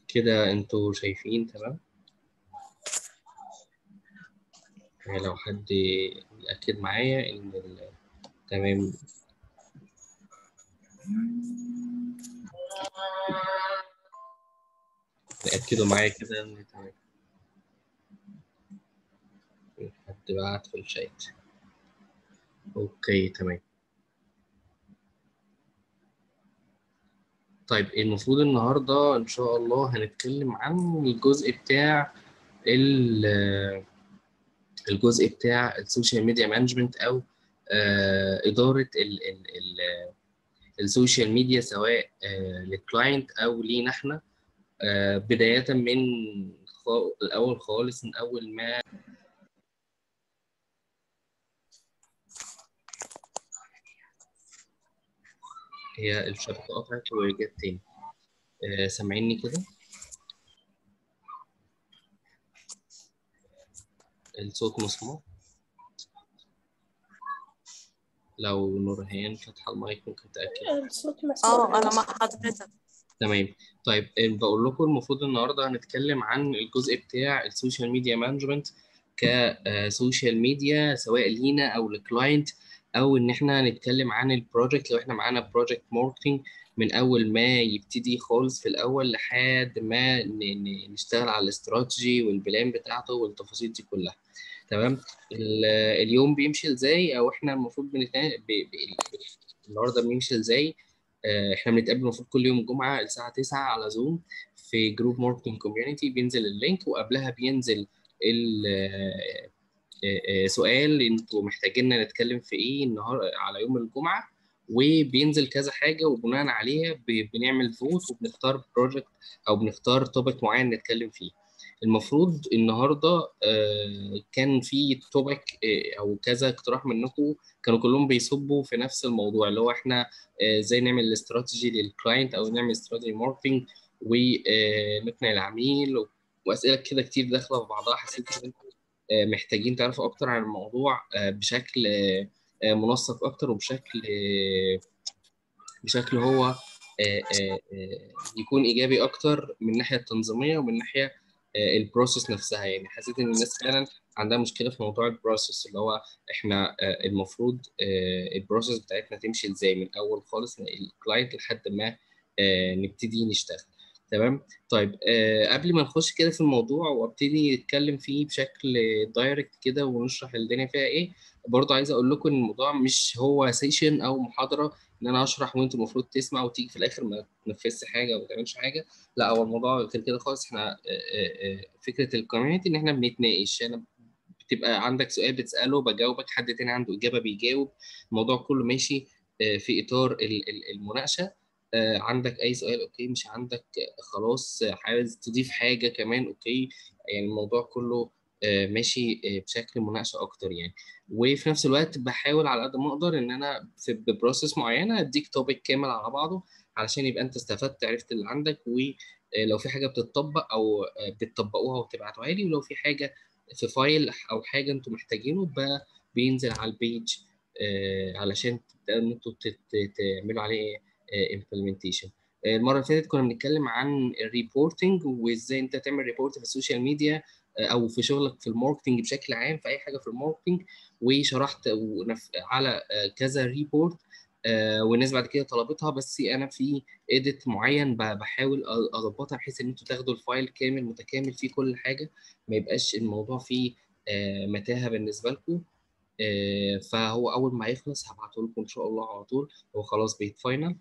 كده انتوا شايفين تمام يعني لو حد يأكد معايا ان ال- تمام تأكدوا معايا كده ان تمام حد بعت في الشات اوكي تمام طيب المفروض النهارده ان شاء الله هنتكلم عن الجزء بتاع ال- الجزء بتاع السوشيال ميديا مانجمنت او آه، اداره ال ال ال السوشيال ميديا سواء آه، للكلاينت او لينا احنا آه، بدايه من خا- الاول خالص من اول ما هي الشبكه قطعت ورجعت تاني آه، سامعيني كده الصوت مسموع لو نورهان فاتحه المايك ممكن تاكد الصوت مسموع اه انا مع حضرتك تمام طيب آه، بقول لكم المفروض النهارده هنتكلم عن الجزء بتاع السوشيال ميديا مانجمنت كسوشيال ميديا سواء لينا او لكلاينت او ان احنا نتكلم عن البروجكت لو احنا معانا بروجكت ماركتنج من اول ما يبتدي خالص في الاول لحد ما ن- ن- نشتغل على الاستراتيجي والبلان بتاعته والتفاصيل دي كلها تمام ال- اليوم بيمشي ازاي او احنا المفروض بنتنا... ب... ب... النهارده بيمشي ازاي آه، احنا بنتقابل المفروض كل يوم الجمعه الساعه 9 على زوم في جروب ماركتنج كوميونتي بينزل اللينك وقبلها بينزل ال- آه، آه، آه، سؤال انتوا محتاجيننا نتكلم في ايه النهارده على يوم الجمعه وبينزل كذا حاجه وبناء عليها ب- بنعمل فوت وبنختار بروجكت او بنختار توبيك معين نتكلم فيه المفروض النهارده آه، كان في توبيك او كذا اقتراح منكم كانوا كلهم بيصبوا في نفس الموضوع اللي هو احنا آه، ازاي نعمل الاستراتيجي للكلاينت او نعمل استراتيجي ماركتنج ونقنع العميل و- واسئله كده كتير داخله في بعضها حسيت ان انتوا آه، محتاجين تعرفوا اكتر عن الموضوع آه، بشكل آه، آه، منسق اكتر وبشكل آه، بشكل هو آه، آه، آه، يكون ايجابي اكتر من الناحيه التنظيميه ومن الناحيه آه، البروسيس نفسها يعني حسيت ان الناس فعلا عندها مشكله في موضوع البروسيس اللي هو احنا آه، المفروض آه، البروسيس بتاعتنا تمشي ازاي من اول خالص من الكلاينت لحد ما آه، نبتدي نشتغل تمام طيب آه، قبل ما نخش كده في الموضوع وابتدي نتكلم فيه بشكل دايركت كده ونشرح الدنيا فيها ايه برضه عايز اقول لكم ان الموضوع مش هو سيشن او محاضره ان انا اشرح وانتوا المفروض تسمع وتيجي في الاخر ما تنفذش حاجه وما تعملش حاجه لا هو الموضوع غير كده خالص احنا آه، آه، آه، فكره الكوميونتي ان احنا بنتناقش انا بتبقى عندك سؤال بتساله بجاوبك حد تاني عنده اجابه بيجاوب الموضوع كله ماشي آه، في اطار ال- ال- المناقشه آه، عندك اي سؤال اوكي مش عندك آه، خلاص آه، عايز تضيف حاجه كمان اوكي يعني الموضوع كله آه، ماشي آه، بشكل مناقشه اكتر يعني وفي نفس الوقت بحاول على قد ما اقدر ان انا في ببروسيس معينه اديك توبيك كامل على بعضه علشان يبقى انت استفدت عرفت اللي عندك ولو في حاجه بتطبق او آه، بتطبقوها وتبعتوها لي ولو في حاجه في فايل او حاجه انتم محتاجينه ب- بينزل على البيج آه، علشان تبداوا ان انتوا تت- تعملوا عليه امبلمنتيشن المره اللي فاتت كنا بنتكلم عن الريبورتنج وازاي انت تعمل ريبورت في السوشيال ميديا آه، او في شغلك في الماركتنج بشكل عام في اي حاجه في الماركتنج وشرحت ونف- على آه، كذا ريبورت آه، والناس بعد كده طلبتها بس انا في اديت معين ب- بحاول أ- اظبطها بحيث ان انتوا تاخدوا الفايل كامل متكامل فيه كل حاجه ما يبقاش الموضوع فيه آه، متاهه بالنسبه لكم آه، فهو اول ما يخلص هبعته لكم ان شاء الله على طول هو خلاص بيت فاينل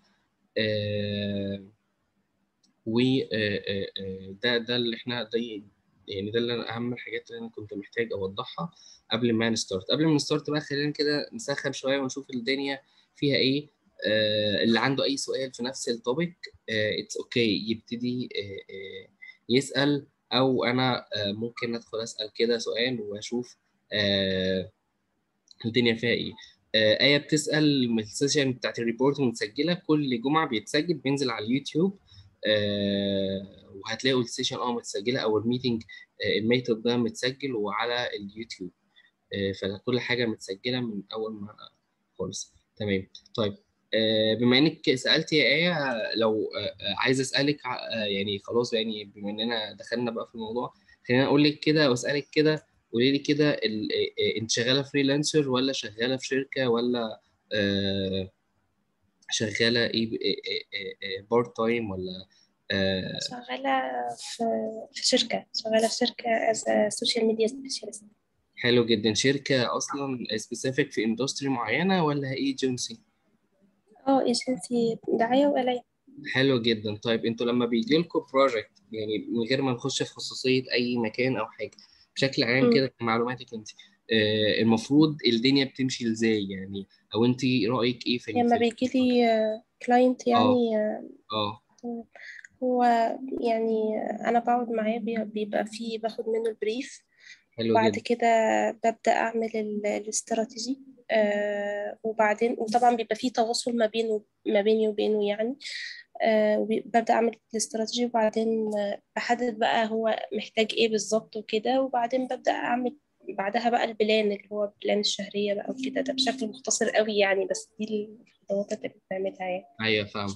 و آه، آه، آه، ده ده اللي احنا ده يعني ده اللي أنا اهم الحاجات اللي انا كنت محتاج اوضحها قبل ما نستارت قبل ما نستارت بقى خلينا كده نسخن شويه ونشوف الدنيا فيها ايه آه، اللي عنده اي سؤال في نفس التوبيك اتس اوكي يبتدي آه، آه، يسال او انا آه، ممكن ادخل اسال كده سؤال واشوف آه، الدنيا فيها ايه آه، آية بتسأل من السيشن بتاعت الريبورت متسجلة كل جمعة بيتسجل بينزل على اليوتيوب آه، وهتلاقوا السيشن اه متسجلة أو الميتنج آه، الميتنج ده متسجل وعلى اليوتيوب آه، فكل حاجة متسجلة من أول ما خالص تمام طيب آه، بما انك سالت يا ايه لو آه، آه، عايز اسالك ع- آه، يعني خلاص يعني بما اننا دخلنا بقى في الموضوع خلينا اقول لك كده واسالك كده قولي لي كده ال- آه، آه، انت شغاله فريلانسر ولا شغاله في شركه ولا آه، شغاله ايه بارت تايم ولا آه، شغالة في في شركة شغالة في شركة as a social media specialist حلو جدا شركه اصلا سبيسيفيك في اندستري معينه ولا ايجنسي اه ايجنسي دعاية وإعلان حلو جدا طيب انتوا لما بيجي لكم بروجكت يعني من غير ما نخش في خصوصية اي مكان او حاجة بشكل عام مم. كده كمعلوماتك انت آه المفروض الدنيا بتمشي ازاي يعني او انت رأيك ايه في ال- لما في بيجي ال- لي كلاينت اه يعني آه، اه هو يعني أنا بقعد معاه بي- بيبقى فيه باخد منه البريف حلو وبعد جدا كده ببدأ أعمل ال- الاستراتيجي آه وبعدين وطبعا بيبقى فيه تواصل ما بينه ما بيني وبينه يعني آه وببدأ أعمل الاستراتيجي وبعدين آه، بحدد بقى هو محتاج إيه بالظبط وكده وبعدين ببدأ أعمل بعدها بقى البلان اللي هو البلان الشهرية بقى وكده ده بشكل مختصر قوي يعني بس دي الخطوات اللي بنعملها يعني ايوه فاهم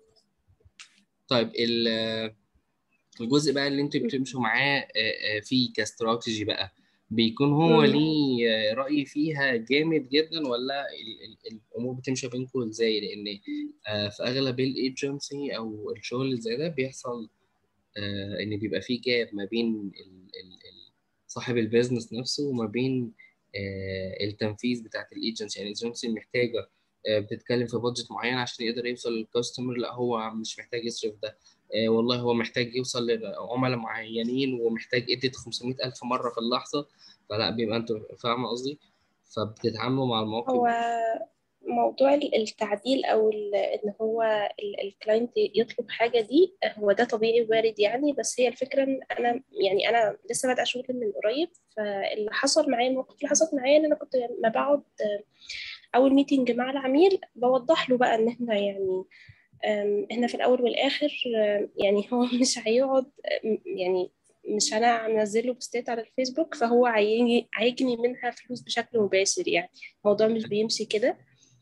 طيب ال- الجزء بقى اللي انتوا بتمشوا معاه آه، آه، فيه كاستراتيجي بقى بيكون هو مم. ليه آه، رأي فيها جامد جدا ولا ال- ال- الأمور بتمشي بينكم ازاي لأن آه، في أغلب الايجنسي أو الشغل اللي زي ده بيحصل آه، إن بيبقى فيه جاب ما بين ال- ال- ال- صاحب البيزنس نفسه وما بين آه، التنفيذ بتاعت الايجنسي يعني الايجنسي محتاجة آه، بتتكلم في بادجت معين عشان يقدر يوصل للكاستمر لا هو مش محتاج يصرف ده آه، والله هو محتاج يوصل لعملاء معينين ومحتاج اديت 500 ألف مرة في اللحظة فلا بيبقى انتوا فاهم قصدي فبتتعاملوا مع المواقف هو دي موضوع ال- التعديل او ال- ان هو الكلاينت يطلب حاجه دي هو ده طبيعي وارد يعني بس هي الفكره ان انا يعني انا لسه بادئه شغل من قريب فاللي حصل معايا الموقف اللي حصل معايا ان انا كنت لما بقعد اول ميتنج مع العميل بوضح له بقى ان احنا يعني أم، احنا في الاول والاخر أم، يعني هو مش هيقعد أم، يعني مش انا منزله بوستات على الفيسبوك فهو هيجي هيجني منها فلوس بشكل مباشر يعني الموضوع مش بيمشي كده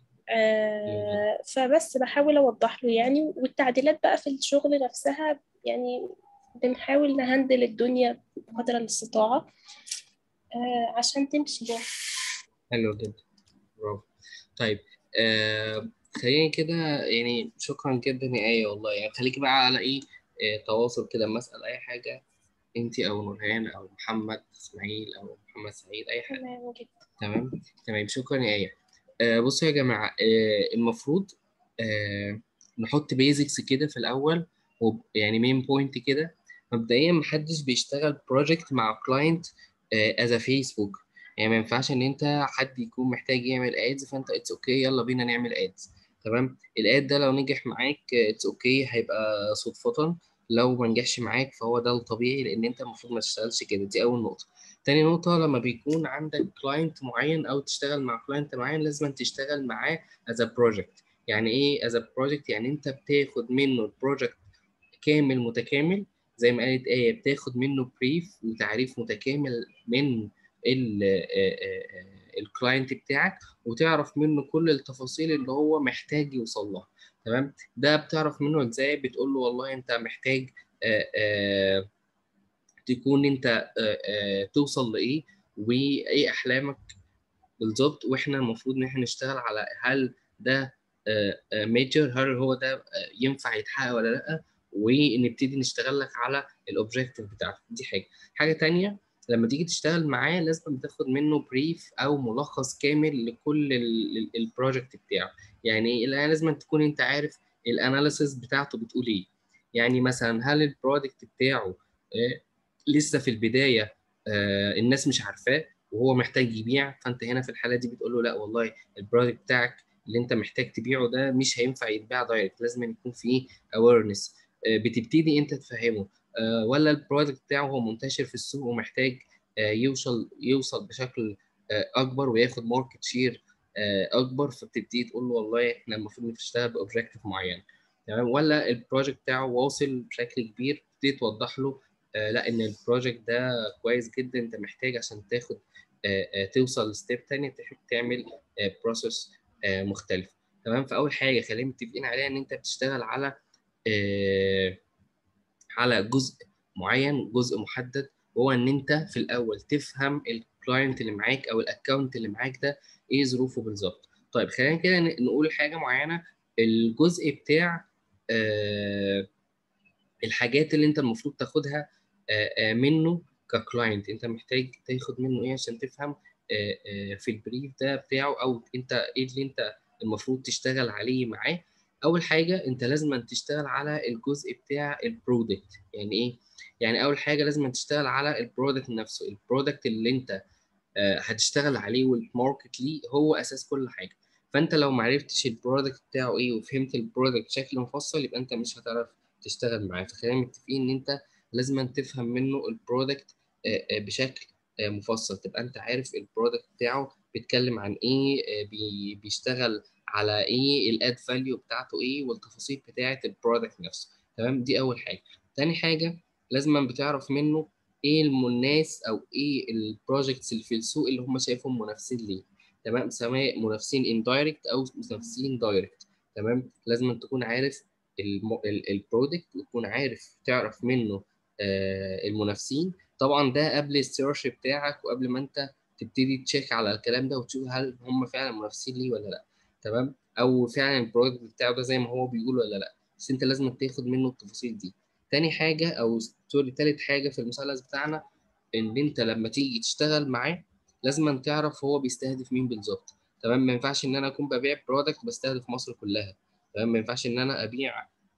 آه، فبس بحاول اوضح له يعني والتعديلات بقى في الشغل نفسها يعني بنحاول نهندل الدنيا بقدر الاستطاعة آه، عشان تمشي يعني حلو جدا برافو طيب آه خليني كده يعني شكرا جدا يا آية والله يعني خليكي بقى على ايه آه تواصل كده لما اسأل اي حاجة انت او نورهان او محمد اسماعيل او محمد سعيد اي حاجة تمام جدا تمام تمام شكرا يا آية آه بصوا يا جماعة آه المفروض آه نحط بيزكس كده في الأول وب- يعني مين بوينت كده مبدئيا محدش بيشتغل بروجكت مع كلاينت از فيسبوك يعني ما ينفعش ان انت حد يكون محتاج يعمل ادز فانت اتس اوكي يلا بينا نعمل ادز تمام الاد ده لو نجح معاك اتس اوكي هيبقى صدفة لو ما نجحش معاك فهو ده الطبيعي لان انت المفروض ما تشتغلش كده دي اول نقطة تاني نقطة لما بيكون عندك كلاينت معين أو تشتغل مع كلاينت معين لازم تشتغل معاه as a project يعني إيه as a project يعني أنت بتاخد منه البروجكت كامل متكامل زي ما قالت آية بتاخد منه بريف وتعريف متكامل من الكلاينت بتاعك وتعرف منه كل التفاصيل اللي هو محتاج يوصل لها تمام ده بتعرف منه ازاي بتقول له والله انت محتاج آه، آه، تكون انت آه، آه، توصل لايه وايه احلامك بالظبط واحنا المفروض ان احنا نشتغل على هل ده ميجر هل هو ده آه، ينفع يتحقق ولا لا ونبتدي نشتغل لك على الاوبجيكتيف بتاعته دي حاجه حاجه تانية لما تيجي تشتغل معاه لازم تاخد منه بريف او ملخص كامل لكل البروجكت بتاعه يعني إيه؟ لازم تكون انت عارف الاناليسيس بتاعته بتقول ايه يعني مثلا هل البرودكت بتاعه آه، لسه في البدايه آه، الناس مش عارفاه وهو محتاج يبيع فانت هنا في الحاله دي بتقول له لا والله البرودكت بتاعك اللي انت محتاج تبيعه ده مش هينفع يتباع دايركت لازم يكون فيه اويرنس بتبتدي انت تفهمه آه، ولا البرودكت بتاعه هو منتشر في السوق ومحتاج آه، يوصل يوصل بشكل آه، اكبر وياخد ماركت شير اكبر فبتبتدي تقول له والله احنا المفروض نشتغل باوبجيكتيف معين تمام ولا البروجكت بتاعه واصل بشكل كبير تبتدي توضح له آه، لا ان البروجكت ده كويس جدا انت محتاج عشان تاخد آه، آه، توصل لستيب تانية تح- تعمل بروسيس مختلف تمام فاول حاجه خلينا متفقين عليها ان انت بتشتغل على آه على جزء معين جزء محدد وهو ان انت في الاول تفهم الكلاينت اللي معاك او الاكونت اللي معاك ده ايه ظروفه بالظبط طيب خلينا كده نقول حاجه معينه الجزء بتاع آه الحاجات اللي انت المفروض تاخدها آه آه منه ككلاينت انت محتاج تاخد منه ايه عشان تفهم في البريف ده بتاعه او انت ايه اللي انت المفروض تشتغل عليه معاه اول حاجه انت لازم تشتغل على الجزء بتاع البرودكت يعني ايه يعني اول حاجه لازم تشتغل على البرودكت نفسه البرودكت اللي انت هتشتغل عليه والماركت ليه هو اساس كل حاجه فانت لو ما عرفتش البرودكت بتاعه ايه وفهمت البرودكت بشكل مفصل يبقى انت مش هتعرف تشتغل معاه فخلينا متفقين ان انت لازم تفهم منه البرودكت بشكل مفصل تبقى انت عارف البرودكت بتاعه بيتكلم عن ايه بي بيشتغل على ايه الاد فاليو بتاعته ايه والتفاصيل بتاعه البرودكت نفسه تمام دي اول حاجه تاني حاجه لازم بتعرف منه ايه الناس او ايه البروجكتس اللي في السوق اللي هم شايفهم منافسين ليه تمام سواء منافسين اندايركت او منافسين دايركت تمام لازم تكون عارف البرودكت وتكون عارف تعرف منه آه المنافسين طبعا ده قبل السيرش بتاعك وقبل ما انت تبتدي تشيك على الكلام ده وتشوف هل هم فعلا منافسين ليه ولا لا تمام او فعلا البرودكت بتاعه ده زي ما هو بيقول ولا لا بس انت لازم تاخد منه التفاصيل دي تاني حاجه او سوري تالت حاجه في المثلث بتاعنا ان انت لما تيجي تشتغل معاه لازم تعرف هو بيستهدف مين بالظبط تمام ما ينفعش ان انا اكون ببيع برودكت بستهدف مصر كلها تمام ما ينفعش ان انا ابيع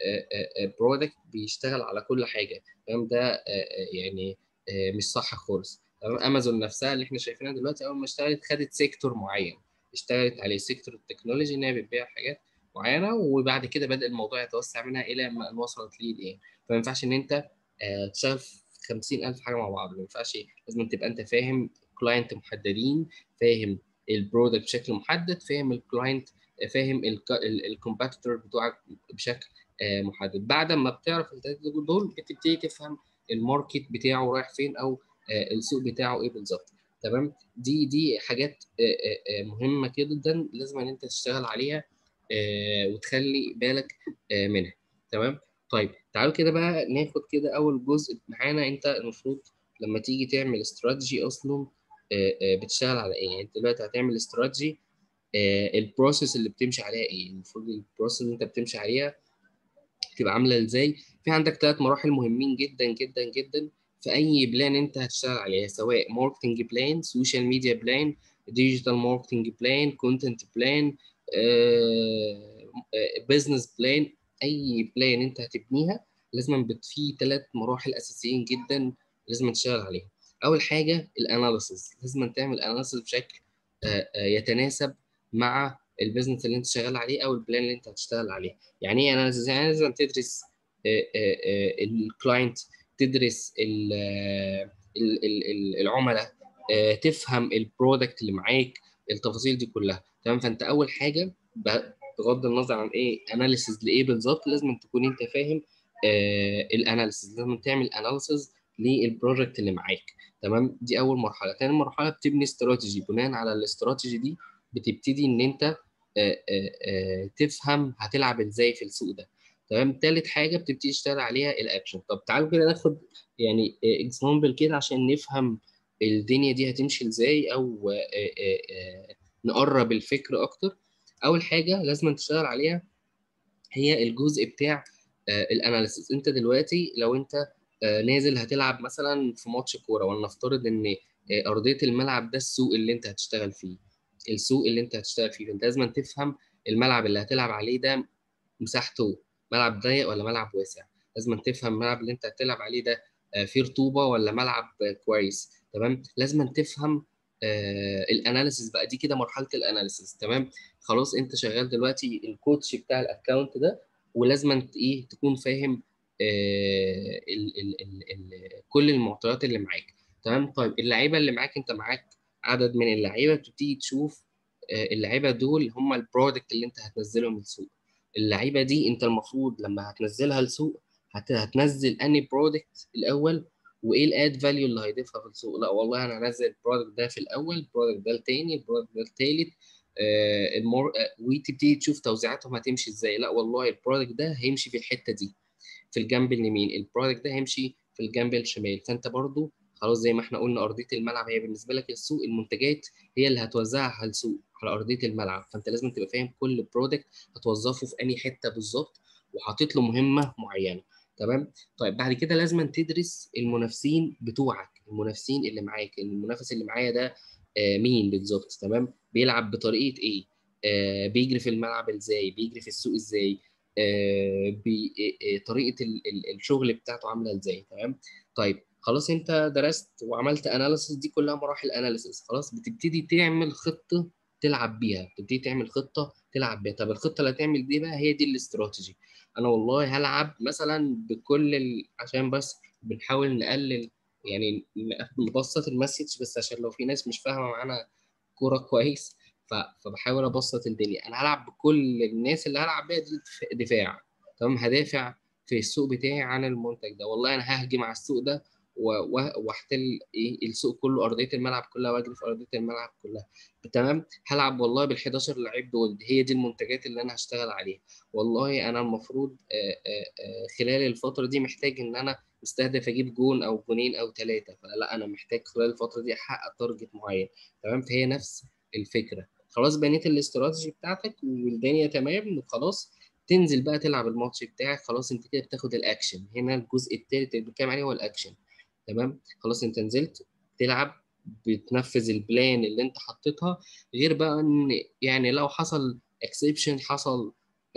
برودكت بيشتغل على كل حاجه تمام ده يعني مش صح خالص تمام امازون نفسها اللي احنا شايفينها دلوقتي اول ما اشتغلت خدت سيكتور معين اشتغلت عليه سيكتور التكنولوجي ان هي بتبيع حاجات معينه وبعد كده بدا الموضوع يتوسع منها الى ما وصلت ليه الايه فما ينفعش ان انت تشتغل في 50000 حاجه مع بعض ما ينفعش لازم تبقى انت فاهم كلاينت محددين فاهم البرودكت بشكل محدد فاهم الكلاينت فاهم الكومبيتيتور بتوعك بشكل محدد بعد ما بتعرف الثلاثه دول بتبتدي تفهم الماركت بتاعه رايح فين او السوق بتاعه ايه بالظبط تمام دي دي حاجات مهمه جدا لازم ان انت تشتغل عليها وتخلي بالك منها تمام طيب تعالوا كده بقى ناخد كده اول جزء معانا انت المفروض لما تيجي تعمل استراتيجي اصلا بتشتغل على ايه يعني انت دلوقتي هتعمل استراتيجي البروسيس اللي بتمشي عليها ايه المفروض البروسيس اللي انت بتمشي عليها تبقى عامله ازاي في عندك ثلاث مراحل مهمين جدا جدا جدا في اي بلان انت هتشتغل عليها سواء ماركتنج بلان سوشيال ميديا بلان ديجيتال ماركتنج بلان كونتنت بلان بزنس بلان اي بلان انت هتبنيها لازم في ثلاث مراحل اساسيين جدا لازم تشتغل عليهم اول حاجه الاناليسيس لازم تعمل اناليسيس بشكل يتناسب مع البيزنس اللي انت شغال عليه او البلان اللي انت هتشتغل عليه يعني ايه اناليسيس يعني لازم تدرس الكلاينت تدرس العملاء تفهم البرودكت اللي معاك التفاصيل دي كلها تمام فانت اول حاجه بغض النظر عن ايه اناليسيز لايه بالظبط لازم تكون انت فاهم الاناليسيز لازم تعمل اناليسيز للبروجكت اللي معاك تمام دي اول مرحله ثاني مرحله بتبني استراتيجي بناء على الاستراتيجي دي بتبتدي ان انت آآ آآ تفهم هتلعب ازاي في السوق ده تمام تالت حاجه بتبتدي تشتغل عليها الاكشن طب تعالوا كده ناخد يعني اكزامبل كده عشان نفهم الدنيا دي هتمشي ازاي او آآ نقرب الفكر اكتر اول حاجه لازم تشتغل عليها هي الجزء بتاع الاناليسيس انت دلوقتي لو انت نازل هتلعب مثلا في ماتش كوره ولنفترض ان ارضيه الملعب ده السوق اللي انت هتشتغل فيه السوق اللي انت هتشتغل فيه فانت لازم تفهم الملعب اللي هتلعب عليه ده مساحته ملعب ضيق ولا ملعب واسع لازم تفهم الملعب اللي انت هتلعب عليه ده فيه رطوبه ولا ملعب كويس تمام لازم تفهم آه الاناليسيس بقى دي كده مرحله الاناليسيس تمام خلاص انت شغال دلوقتي الكوتش بتاع الاكونت ده ولازم ايه تكون فاهم آه ال ال ال ال كل المعطيات اللي معاك تمام طيب اللعيبه اللي معاك انت معاك عدد من اللعيبه بتبتدي تشوف آه اللعيبه دول هم البرودكت اللي انت هتنزله من السوق اللعيبه دي انت المفروض لما هتنزلها السوق هت هتنزل اني برودكت الاول وايه الاد فاليو اللي هيضيفها في السوق لا والله انا هنزل البرودكت ده في الاول البرودكت ده التاني البرودكت ده التالت آه، المور آه، وتبتدي تشوف توزيعاتهم هتمشي ازاي لا والله البرودكت ده هيمشي في الحته دي في الجنب اليمين البرودكت ده هيمشي في الجنب الشمال فانت برضو خلاص زي ما احنا قلنا ارضيه الملعب هي بالنسبه لك السوق المنتجات هي اللي هتوزعها على السوق على ارضيه الملعب فانت لازم تبقى فاهم كل برودكت هتوظفه في انهي حته بالظبط وحاطط له مهمه معينه تمام طيب بعد كده لازم تدرس المنافسين بتوعك المنافسين اللي معاك المنافس اللي معايا ده آه، مين بالظبط تمام بيلعب بطريقه ايه آه، بيجري في الملعب ازاي بيجري في السوق ازاي آه، بي- آه، آه، طريقه ال- ال- الشغل بتاعته عامله ازاي تمام طيب خلاص انت درست وعملت اناليسيس دي كلها مراحل اناليسيس خلاص بتبتدي تعمل خطه تلعب بيها بتبتدي تعمل خطه تلعب بيها طب الخطه اللي هتعمل دي بقى هي دي الاستراتيجي انا والله هلعب مثلا بكل ال... عشان بس بنحاول نقلل يعني ن- نبسط المسج بس عشان لو في ناس مش فاهمه معانا كوره كويس ف... فبحاول ابسط الدنيا انا هلعب بكل الناس اللي هلعب بيها دي دف- دفاع تمام هدافع في السوق بتاعي عن المنتج ده والله انا ههجم على السوق ده و- و- واحتل ايه السوق كله ارضيه الملعب كلها واجري في ارضيه الملعب كلها تمام هلعب والله بال 11 لعيب دول هي دي المنتجات اللي انا هشتغل عليها والله انا المفروض آه، آه، آه، خلال الفتره دي محتاج ان انا مستهدف اجيب جون او جونين او ثلاثه فلا انا محتاج خلال الفتره دي احقق تارجت معين تمام فهي نفس الفكره خلاص بنيت الاستراتيجي بتاعتك والدنيا تمام وخلاص تنزل بقى تلعب الماتش بتاعك خلاص انت كده بتاخد الاكشن هنا الجزء الثالث اللي بنتكلم عليه هو الاكشن تمام خلاص انت نزلت تلعب بتنفذ البلان اللي انت حطيتها غير بقى ان يعني لو حصل اكسبشن حصل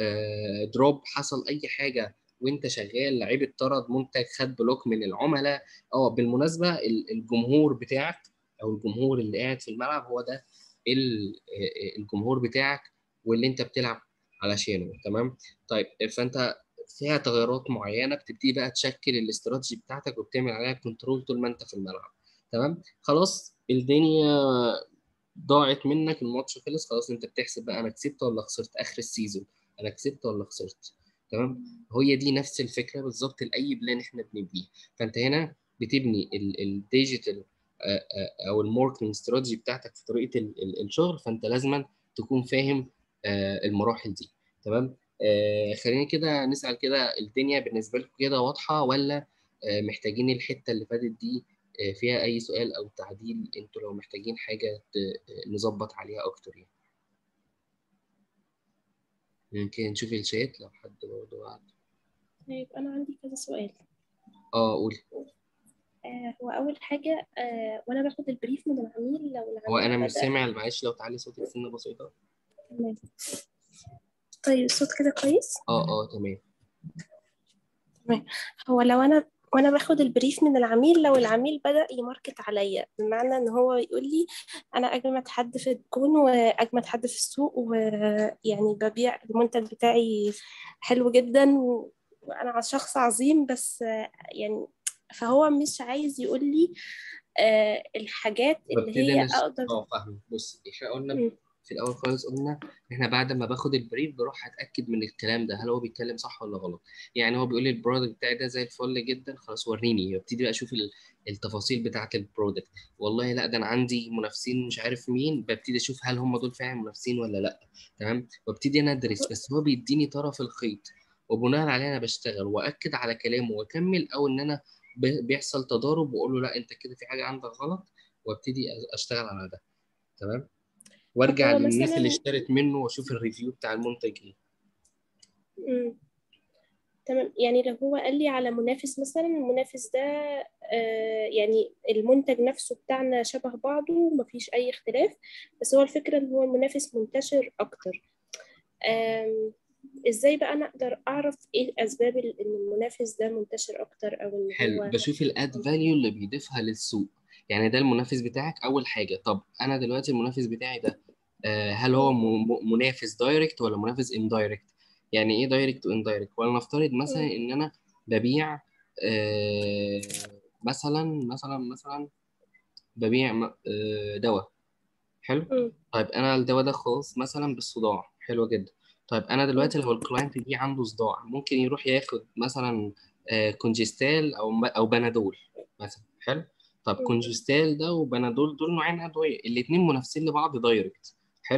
دروب حصل اي حاجه وانت شغال لعيب اتطرد منتج خد بلوك من العملاء اه بالمناسبه ال- الجمهور بتاعك او الجمهور اللي قاعد في الملعب هو ده ال- آه، الجمهور بتاعك واللي انت بتلعب علشانه تمام طيب فانت فيها تغيرات معينه بتبتدي بقى تشكل الاستراتيجي بتاعتك وبتعمل عليها كنترول طول ما انت في الملعب تمام خلاص الدنيا ضاعت منك الماتش خلص خلاص انت بتحسب بقى انا كسبت ولا خسرت اخر السيزون انا كسبت ولا خسرت تمام هي دي نفس الفكره بالظبط لاي بلان احنا بنبنيه فانت هنا بتبني الديجيتال او الماركتنج استراتيجي بتاعتك في طريقه ال- ال- الشغل فانت لازما تكون فاهم آه، المراحل دي تمام آه، خلينا كده نسال كده الدنيا بالنسبه لكم كده واضحه ولا آه، محتاجين الحته اللي فاتت دي آه، فيها اي سؤال او تعديل انتوا لو محتاجين حاجه ت- نظبط عليها اكتر يعني ممكن نشوف الشات لو حد برضه بعد طيب أنا عندي كذا سؤال اه قولي آه هو أول حاجة آه وأنا باخد البريف من العميل لو العميل هو انا مش بدأ سامع معلش لو تعلي صوتك سنه بسيطه تمام. طيب الصوت كده كويس اه اه تمام هو لو أنا وأنا باخد البريف من العميل لو العميل بدأ يماركت عليا بمعنى إن هو يقول لي أنا أجمد حد في الكون وأجمد حد في السوق ويعني ببيع المنتج بتاعي حلو جدا و... وأنا شخص عظيم بس آه، يعني فهو مش عايز يقول لي آه، الحاجات اللي ببتدي هي انا ش- أقدر اه فاهم بص احنا قلنا مم. في الاول خالص قلنا احنا بعد ما باخد البريف بروح اتاكد من الكلام ده هل هو بيتكلم صح ولا غلط يعني هو بيقول لي البرودكت بتاعي ده زي الفل جدا خلاص وريني ببتدي بقى اشوف ال- التفاصيل بتاعه البرودكت والله لا ده انا عندي منافسين مش عارف مين ببتدي اشوف هل هم دول فعلا منافسين ولا لا تمام وابتدي انا ادرس بس هو بيديني طرف الخيط وبناء عليه انا بشتغل واكد على كلامه واكمل او ان انا ب- بيحصل تضارب واقول له لا انت كده في حاجه عندك غلط وابتدي أ- اشتغل على ده تمام وارجع هو للناس مثلا اللي اشترت منه واشوف الريفيو بتاع المنتج ايه مم. تمام يعني لو هو قال لي على منافس مثلا المنافس ده آه يعني المنتج نفسه بتاعنا شبه بعضه ومفيش أي اختلاف بس هو الفكرة إن هو المنافس منتشر أكتر آم، إزاي بقى أنا أقدر أعرف إيه أسباب ال- إن المنافس ده منتشر أكتر أو إن حلو هو بشوف الاد فاليو اللي بيضيفها للسوق يعني ده المنافس بتاعك اول حاجه طب انا دلوقتي المنافس بتاعي ده آه، هل هو م- م- منافس دايركت ولا منافس اندايركت يعني ايه دايركت واندايركت ولا نفترض مثلا مم. ان انا ببيع آه، مثلا مثلا مثلا ببيع م- آه، دواء حلو مم. طيب انا الدواء ده خاص مثلا بالصداع حلو جدا طيب انا مم. دلوقتي لو الكلاينت دي عنده صداع ممكن يروح ياخد مثلا آه، كونجستال او او بنادول مثلا حلو طب مم. كونجستال ده وبنادول دول نوعين ادويه الاثنين منافسين لبعض دايركت حلو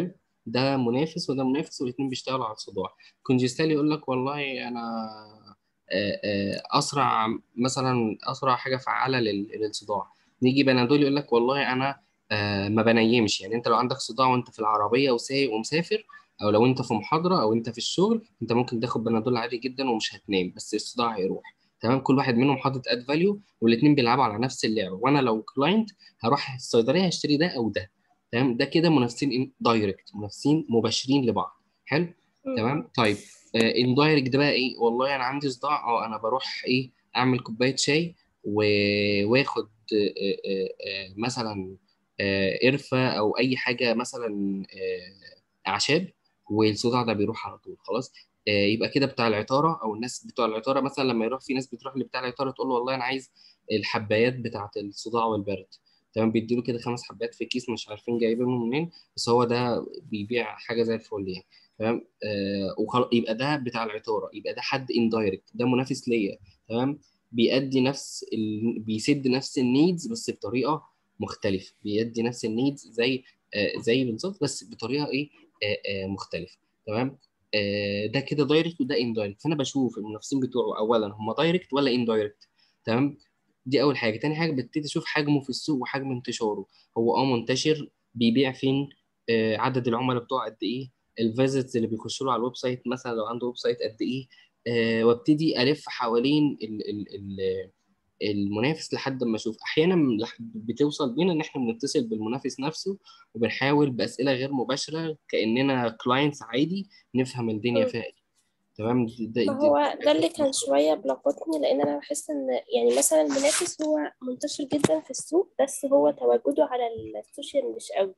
ده منافس وده منافس والاثنين بيشتغلوا على الصداع كونجستال يقول لك والله انا آه، آه، اسرع مثلا اسرع حاجه فعاله لل- للصداع نيجي بنادول يقول لك والله انا آه، ما بنيمش يعني انت لو عندك صداع وانت في العربيه وسايق ومسافر او لو انت في محاضره او انت في الشغل انت ممكن تاخد بنادول عادي جدا ومش هتنام بس الصداع هيروح تمام كل واحد منهم حاطط اد فاليو والاثنين بيلعبوا على نفس اللعبه وانا لو كلاينت هروح الصيدليه هشتري ده او ده تمام ده كده منافسين دايركت منافسين مباشرين لبعض حلو مم. تمام طيب اندايركت ده بقى ايه والله انا عندي صداع اه انا بروح ايه اعمل كوبايه شاي و- واخد آه، آه، آه، مثلا آه، قرفه او اي حاجه مثلا آه، اعشاب والصداع ده بيروح على طول خلاص آه، يبقى كده بتاع العطاره او الناس بتوع العطاره مثلا لما يروح في ناس بتروح لبتاع العطاره تقول له والله انا عايز الحبايات بتاعه الصداع والبرد تمام بيديله كده خمس حبات في كيس مش عارفين جايبينهم منين بس هو ده بيبيع حاجه زي الفل يعني تمام آه وخلاص يبقى ده بتاع العطاره يبقى ده حد اندايركت ده منافس ليا تمام بيأدي نفس ال... بيسد نفس النيدز بس بطريقه مختلفه بيأدي نفس النيدز زي آه زي بالظبط بس بطريقه ايه آه آه مختلفه تمام آه ده كده دايركت وده اندايركت فانا بشوف المنافسين بتوعه اولا هم دايركت ولا اندايركت تمام دي اول حاجه تاني حاجه ببتدي اشوف حجمه في السوق وحجم انتشاره هو اه منتشر بيبيع فين آه عدد العملاء بتوعه قد ايه الفيزيتس اللي بيخشوا له على الويب سايت مثلا لو عنده ويب سايت قد ايه آه وابتدي الف حوالين ال ال ال المنافس لحد ما اشوف احيانا لح- بتوصل بينا ان احنا بنتصل بالمنافس نفسه وبنحاول باسئله غير مباشره كاننا كلاينتس عادي نفهم الدنيا مم. فيها ايه تمام ده ما ده هو ده اللي كان شوية بلخبطني لأن أنا بحس إن يعني مثلا المنافس هو منتشر جدا في السوق بس هو تواجده على السوشيال مش قوي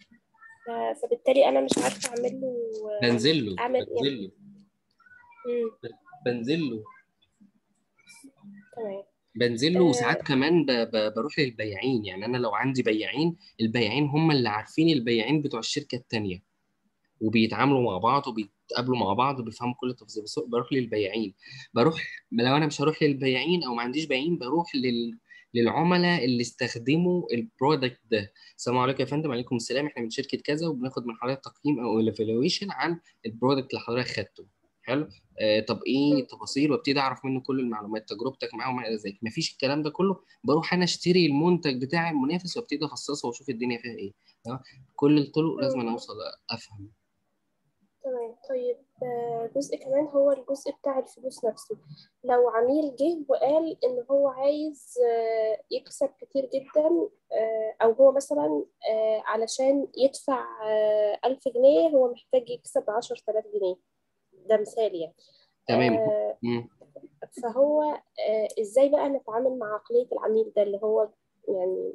ف- فبالتالي أنا مش عارفة أعمل له بنزل له أعمل بنزل يعني له مم. بنزل له تمام بنزل له آه، وساعات كمان ب... ب... بروح للبياعين يعني انا لو عندي بياعين البياعين هم اللي عارفين البياعين بتوع الشركه التانيه وبيتعاملوا مع بعض وبيتقابلوا مع بعض وبيفهموا كل التفاصيل بس بروح للبياعين بروح لو انا مش هروح للبياعين او ما عنديش بياعين بروح لل للعملاء اللي استخدموا البرودكت ده السلام عليكم يا فندم وعليكم السلام احنا من شركه كذا وبناخد من حضرتك تقييم او ايفالويشن عن البرودكت اللي حضرتك خدته حلو آه طب ايه مم. التفاصيل وابتدي اعرف منه كل المعلومات تجربتك معاه وما الى ذلك مفيش الكلام ده كله بروح انا اشتري المنتج بتاع المنافس وابتدي افصصه واشوف الدنيا فيها ايه تمام؟ كل الطرق لازم مم. أنا اوصل افهم تمام طيب آه، جزء كمان هو الجزء بتاع الفلوس نفسه لو عميل جه وقال إن هو عايز آه، يكسب كتير جدا آه، أو هو مثلا آه، علشان يدفع آه، ألف جنيه هو محتاج يكسب عشر تلاف جنيه ده مثال يعني تمام آه، مم. فهو آه، إزاي بقى نتعامل مع عقلية العميل ده اللي هو يعني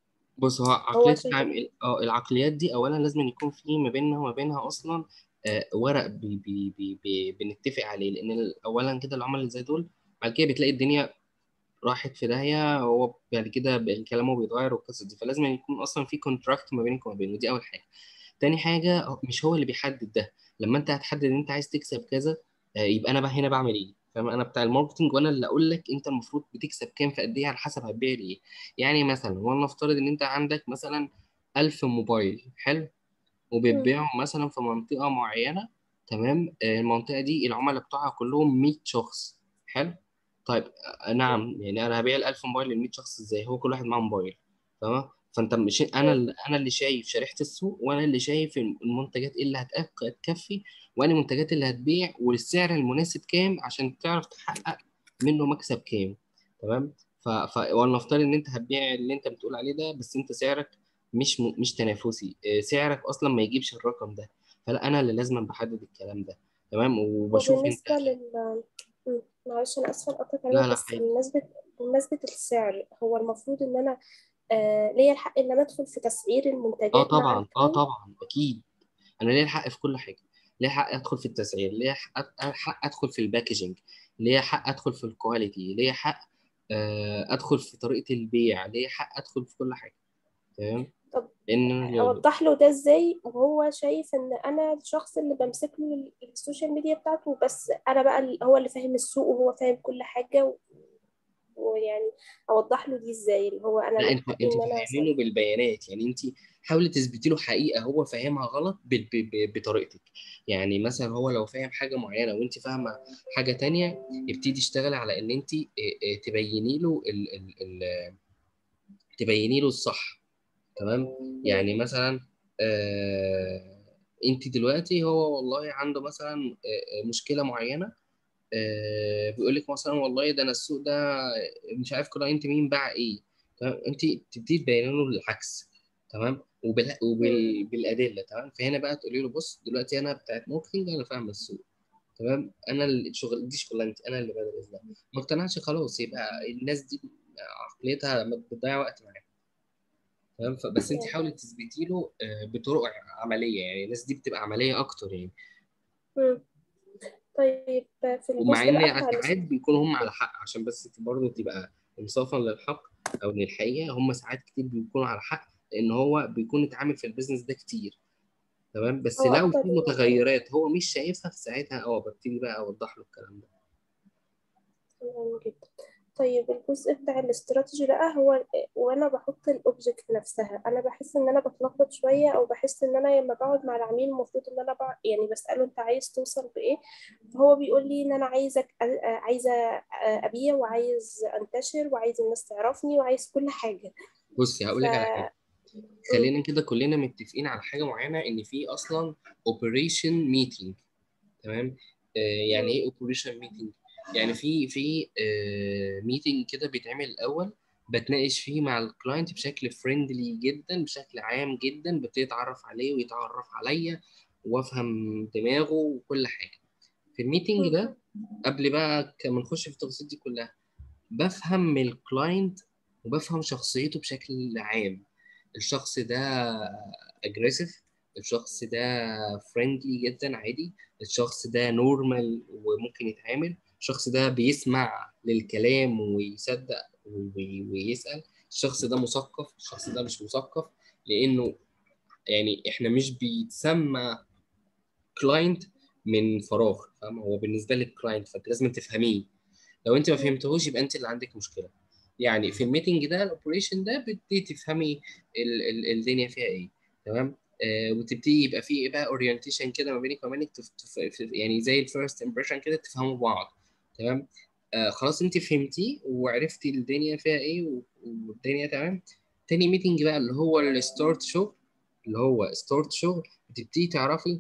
بص هو هو عقلية شايف العم... اه العقليات دي أولا لازم يكون في ما بيننا وما بينها أصلا آه، ورق بي بي بي بي بنتفق عليه لأن ال- أولا كده العملاء اللي زي دول بعد كده بتلاقي الدنيا راحت في داهية هو بعد كده ب- كلامه بيتغير والقصة دي فلازم يكون أصلا في كونتراكت ما بينك وما بينه دي أول حاجة تاني حاجة هو- مش هو اللي بيحدد ده لما أنت هتحدد إن أنت عايز تكسب كذا آه، يبقى أنا بقى هنا بعمل إيه فاهم أنا بتاع الماركتنج وأنا اللي أقول لك أنت المفروض بتكسب كام في قد إيه على حسب هتبيع لي إيه يعني مثلا ولنفترض إن أنت عندك مثلا 1000 موبايل حلو مم. وبتبيعهم مثلا في منطقة معينة تمام آه، المنطقة دي العملاء بتوعها كلهم 100 شخص حلو طيب آه، نعم يعني أنا هبيع ال 1000 موبايل لل 100 شخص إزاي هو كل واحد معاه موبايل تمام فأنت مش أنا مم. اللي أنا اللي شايف شريحة السوق وأنا اللي شايف المنتجات إيه اللي هتأك- هتكفي وأنا المنتجات اللي هتبيع والسعر المناسب كام عشان تعرف تحقق منه مكسب كام تمام ف... ف... ولنفترض إن أنت هتبيع اللي أنت بتقول عليه ده بس أنت سعرك مش م... مش تنافسي آه، سعرك اصلا ما يجيبش الرقم ده فلا انا اللي لازم بحدد الكلام ده تمام وبشوف انت وبالنسبة لل مم. معلش أنا آسفة لقطع لا كلامك لا بس عادي بمناسبة بمناسبة السعر هو المفروض إن أنا آه ليا الحق إن أنا أدخل في تسعير اه المنتجات مع طبعا اه الكلاينت طبعا اكيد انا ليا الحق في كل حاجه ليا حق ادخل في التسعير ليا حق حق ادخل في الباكجينج ليا حق ادخل في الكواليتي ليا حق آه، ادخل في طريقه البيع ليا حق ادخل في كل حاجه تمام طب لان أنا اللي- أوضح له ده إزاي وهو شايف إن أنا الشخص اللي بمسك له ال- السوشيال ميديا بتاعته بس أنا بقى ال- هو اللي فاهم السوق وهو فاهم كل حاجة و- ويعني أوضح له دي إزاي اللي هو أنا لا من انت حقي انت إن أنا أسأل تفهمينه بالبيانات يعني انت حاولي تثبتي له حقيقه هو فاهمها غلط ب- ب- ب- بطريقتك يعني مثلا هو لو فاهم حاجه معينه وانت فاهمه حاجه تانية ابتدي اشتغلي على ان انت تبيني له ال ال ال تبيني له الصح تمام يعني مثلا آه انت دلوقتي هو والله عنده مثلا آه، آه، مشكله معينه آه بيقول لك مثلا والله ده انا السوق ده مش عارف كلاينت مين باع ايه تمام انت تبتدي تبين له العكس تمام وبال... وبال... بالادله تمام فهنا بقى تقولي له بص دلوقتي انا بتاعت ماركتنج انا فاهم السوق تمام انا الشغل دي شغلانتي انا اللي بدرس ده ما اقتنعش خلاص يبقى الناس دي عقليتها بتضيع وقت معاها تمام فبس انت حاولي تثبتي له آه، بطرق عمليه يعني الناس دي بتبقى عمليه اكتر يعني مم. طيب في ومع الجزء ان بقى بتاع ساعات بيكونوا هم على حق عشان بس برضه تبقى انصافا للحق او للحقيقه هم ساعات كتير بيكونوا على حق لان هو بيكون اتعامل في البيزنس ده كتير تمام بس هو لو أكتر في متغيرات هو مش شايفها في ساعتها اه ببتدي بقى اوضح له الكلام ده تمام جدا طيب الجزء بتاع الاستراتيجي بقى هو وانا بحط الاوبجكت نفسها انا بحس ان انا بتلخبط شويه او بحس ان انا لما بقعد مع العميل المفروض ان انا بقعد يعني بساله انت عايز توصل بايه فهو بيقول لي ان انا عايزك عايزه ابيع وعايز انتشر وعايز الناس تعرفني وعايز كل حاجه بصي هقول ف لك على حاجه خلينا كده كلنا متفقين على حاجه معينه ان في اصلا اوبريشن ميتنج تمام آه يعني ايه اوبريشن ميتنج يعني في في ميتنج كده بيتعمل الاول بتناقش فيه مع الكلاينت بشكل فريندلي جدا بشكل عام جدا ببتدي اتعرف عليه ويتعرف عليا وافهم دماغه وكل حاجه في الميتنج ده قبل بقى ما نخش في التفاصيل دي كلها بفهم من الكلاينت وبفهم شخصيته بشكل عام الشخص ده اجريسيف الشخص ده فريندلي جدا عادي الشخص ده نورمال وممكن يتعامل الشخص ده بيسمع للكلام ويصدق وي- ويسأل الشخص ده مثقف الشخص ده مش مثقف لأنه يعني احنا مش بيتسمى كلاينت من فراغ فاهم هو بالنسبة لك كلاينت فانت لازم تفهميه لو انت ما فهمتهوش يبقى انت اللي عندك مشكلة يعني في الميتنج ده الاوبريشن ده بتبتدي تفهمي ال ال الدنيا فيها ايه تمام آه وتبتدي يبقى في ايه بقى اورينتيشن كده ما بينك وما بينك تف- تف- يعني زي الفيرست امبريشن كده تفهموا بعض تمام آه خلاص انت فهمتي وعرفتي الدنيا فيها ايه و- والدنيا تمام تاني ميتنج بقى اللي هو الستارت شغل اللي هو ستارت شغل بتبتدي تعرفي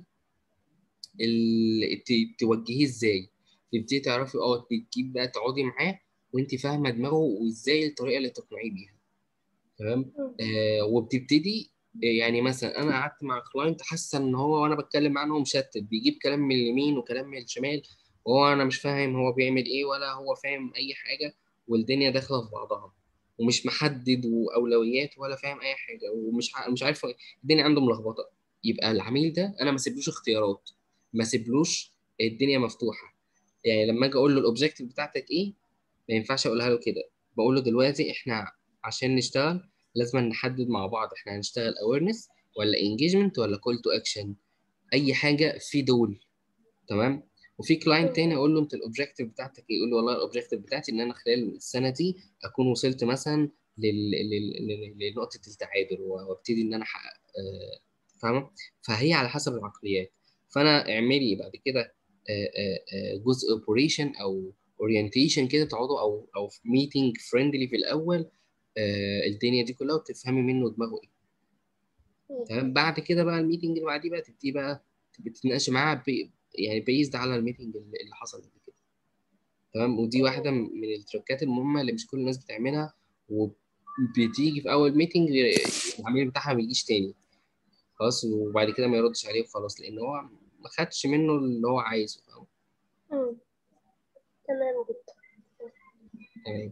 ال... ت- توجهيه ازاي تبتدي تعرفي اه تجيب بقى تقعدي معاه وانت فاهمه دماغه وازاي الطريقه اللي تقنعيه بيها تمام آه وبتبتدي آه، يعني مثلا انا قعدت مع كلاينت حاسه ان هو وانا بتكلم معاه إن هو مشتت بيجيب كلام من اليمين وكلام من الشمال وهو انا مش فاهم هو بيعمل ايه ولا هو فاهم اي حاجه والدنيا داخله في بعضها ومش محدد واولويات ولا فاهم اي حاجه ومش ع- مش عارف الدنيا عنده ملخبطه يبقى العميل ده انا ما سيبلوش اختيارات ما سيبلوش الدنيا مفتوحه يعني لما اجي اقول له الاوبجيكتيف بتاعتك ايه ما ينفعش اقولها له كده بقول له دلوقتي احنا عشان نشتغل لازم نحدد مع بعض احنا هنشتغل awareness ولا engagement ولا call to action اي حاجه في دول تمام وفي كلاينت تاني اقول له انت الاوبجيكتيف بتاعتك ايه يقول لي والله الاوبجيكتيف بتاعتي ان انا خلال السنه دي اكون وصلت مثلا لل... لل... لل... لنقطه التعادل وابتدي ان انا احقق آه، فاهمه فهي على حسب العقليات فانا اعملي بعد كده آه، آه، آه، جزء اوبريشن او اورينتيشن كده تقعدوا او او ميتنج فريندلي في الاول آه، الدنيا دي كلها وتفهمي منه دماغه ايه تمام بعد كده بقى الميتنج اللي بعديه بقى تبتدي بقى بتتناقش معاه بي يعني بيزد على الميتنج اللي اللي حصل قبل كده تمام ودي واحده من التركات المهمه اللي مش كل الناس بتعملها وبتيجي في اول ميتنج العميل بتاعها ما يجيش تاني خلاص وبعد كده ما يردش عليه وخلاص لان هو ما خدش منه اللي هو عايزه فاهم مم. تمام جدا تمام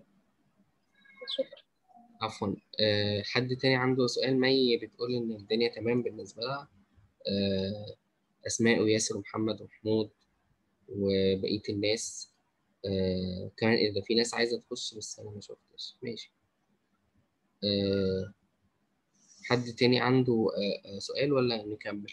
شكرا عفوا أه حد تاني عنده سؤال مي بتقول ان الدنيا تمام بالنسبه لها أه اسماء وياسر ومحمد ومحمود وبقيه الناس أه كمان اذا في ناس عايزه تخش بس انا ما شفتش ماشي أه حد تاني عنده أه آه، سؤال ولا نكمل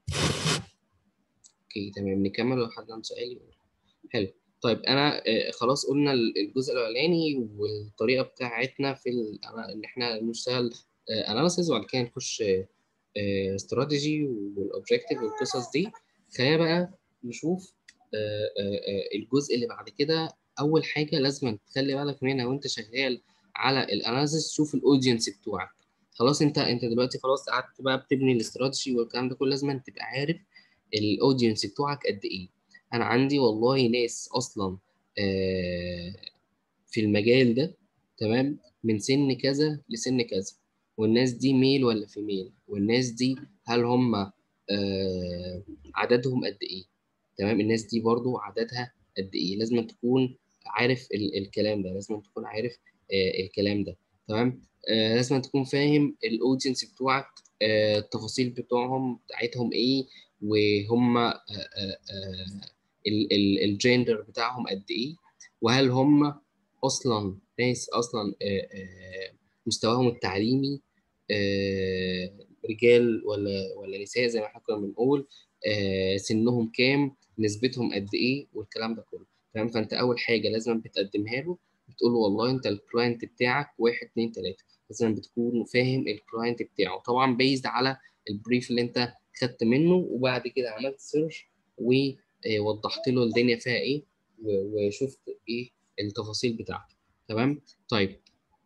اوكي تمام نكمل لو حد عنده سؤال يقول حلو طيب انا آه، خلاص قلنا الجزء الاولاني والطريقه بتاعتنا في ال- ان احنا نشتغل اناليسيز وبعد كده نخش استراتيجي والاوبجيكتيف والقصص دي خلينا بقى نشوف آه، آه، آه، الجزء اللي بعد كده اول حاجه لازم تخلي بالك منها وانت شغال على الاناليسيس شوف الاودينس بتوعك خلاص انت انت دلوقتي خلاص قعدت بقى بتبني الاستراتيجي والكلام ده كله لازم تبقى عارف الاودينس بتوعك قد ايه انا عندي والله ناس اصلا آه، في المجال ده تمام من سن كذا لسن كذا والناس دي ميل ولا فيميل والناس دي هل هم آه، عددهم قد ايه تمام الناس دي برضو عددها قد ايه لازم تكون عارف ال الكلام ده لازم تكون عارف آه، الكلام ده تمام آه، لازم تكون فاهم الاودينس بتوعك آه، التفاصيل بتوعهم بتاعتهم ايه وهم آه، آه، آه، ال- ال- الجندر بتاعهم قد ايه وهل هم اصلا ناس اصلا آه، آه، مستواهم التعليمي آه، رجال ولا ولا نساء زي ما احنا كنا بنقول آه، سنهم كام نسبتهم قد ايه والكلام ده كله تمام فانت اول حاجه لازم بتقدمها له بتقول له والله انت الكلاينت بتاعك واحد اتنين تلاته لازم بتكون فاهم الكلاينت بتاعه طبعا بيزد على البريف اللي انت خدت منه وبعد كده عملت سيرش ووضحت له الدنيا فيها ايه و- وشفت ايه التفاصيل بتاعته تمام طيب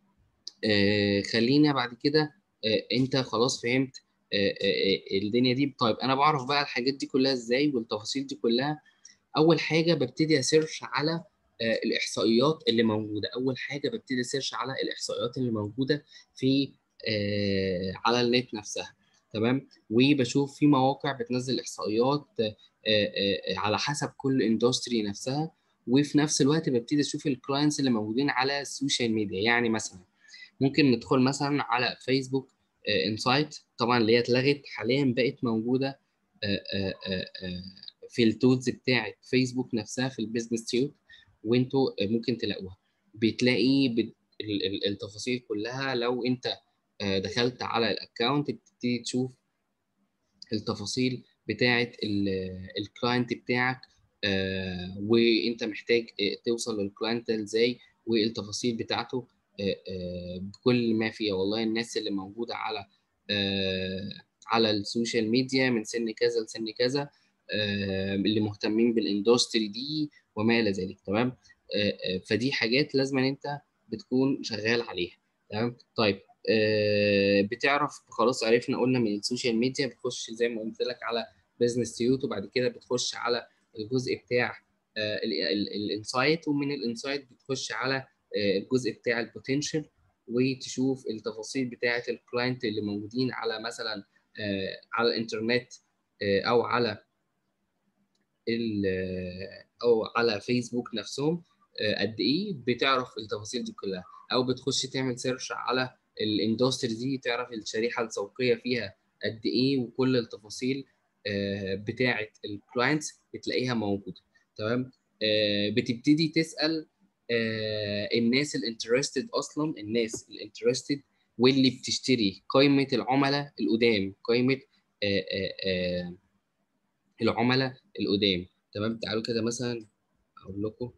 آه خلينا بعد كده آه انت خلاص فهمت آه آه آه، الدنيا دي طيب انا بعرف بقى الحاجات دي كلها ازاي والتفاصيل دي كلها اول حاجه ببتدي اسيرش على آه، الاحصائيات اللي موجوده اول حاجه ببتدي اسيرش على الاحصائيات اللي موجوده في آه، على النت نفسها تمام وبشوف في مواقع بتنزل احصائيات آه، آه، آه، على حسب كل اندستري نفسها وفي نفس الوقت ببتدي اشوف الكلاينتس اللي موجودين على السوشيال ميديا يعني مثلا ممكن ندخل مثلا على فيسبوك انسايت طبعا اللي هي اتلغت حاليا بقت موجوده آه، آه، آه، آه، في التولز بتاعت فيسبوك نفسها في البيزنس تيوب وانتوا ممكن تلاقوها بتلاقي بت- ال- ال- التفاصيل كلها لو انت آه، دخلت على الاكونت بتبتدي تشوف التفاصيل بتاعت الكلاينت بتاعك آه، وانت محتاج آه، توصل للكلاينت ده ازاي والتفاصيل بتاعته آه، آه، بكل ما فيها والله الناس اللي موجودة على آه، على السوشيال ميديا من سن كذا لسن كذا آه، اللي مهتمين بالاندستري دي وما الى ذلك تمام آه، آه، فدي حاجات لازم ان انت بتكون شغال عليها تمام طيب آه، بتعرف خلاص عرفنا قلنا من السوشيال ميديا بتخش زي ما قلت لك على بزنس تيوت وبعد كده بتخش على الجزء بتاع الانسايت ومن الانسايت بتخش على آه، الجزء بتاع البوتنشال وتشوف التفاصيل بتاعه الكلاينت اللي موجودين على مثلا آه، على الانترنت آه، او على ال- او على فيسبوك نفسهم آه، قد ايه بتعرف التفاصيل دي كلها او بتخش تعمل سيرش على الاندستري دي تعرف الشريحه السوقيه فيها قد ايه وكل التفاصيل آه، بتاعه الكلاينتس بتلاقيها موجوده تمام آه، بتبتدي تسال آه، الناس الانترستد اصلا الناس الانترستد واللي بتشتري قائمه العملاء القدام قائمه آه، آه، آه، العملاء القدام تمام تعالوا كده مثلا اقول لكم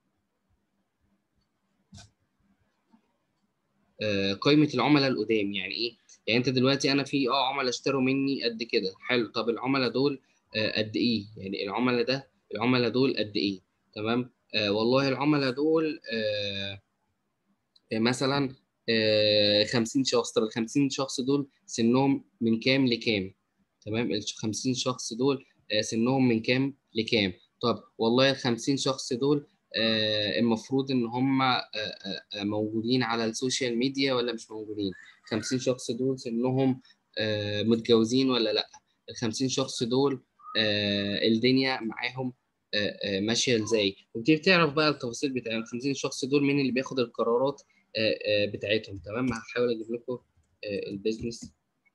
آه، قائمة العملاء القدام يعني ايه؟ يعني انت دلوقتي انا في اه عملاء اشتروا مني قد كده حلو طب العملاء دول آه، قد ايه؟ يعني العملاء ده العملاء دول قد ايه؟ تمام؟ آه والله العملاء دول آه مثلا آه 50 شخص طب ال 50 شخص دول سنهم من كام لكام؟ تمام؟ ال 50 شخص دول آه سنهم من كام لكام؟ طب والله ال 50 شخص دول آه، المفروض ان هم آه، آه، آه، موجودين على السوشيال ميديا ولا مش موجودين 50 شخص دول سنهم آه، متجوزين ولا لا ال 50 شخص دول آه، الدنيا معاهم آه، آه، ماشيه ازاي وبتبتدي تعرف بقى التفاصيل بتاع ال 50 شخص دول مين اللي بياخد القرارات آه، آه، بتاعتهم تمام هحاول اجيب لكم آه، البيزنس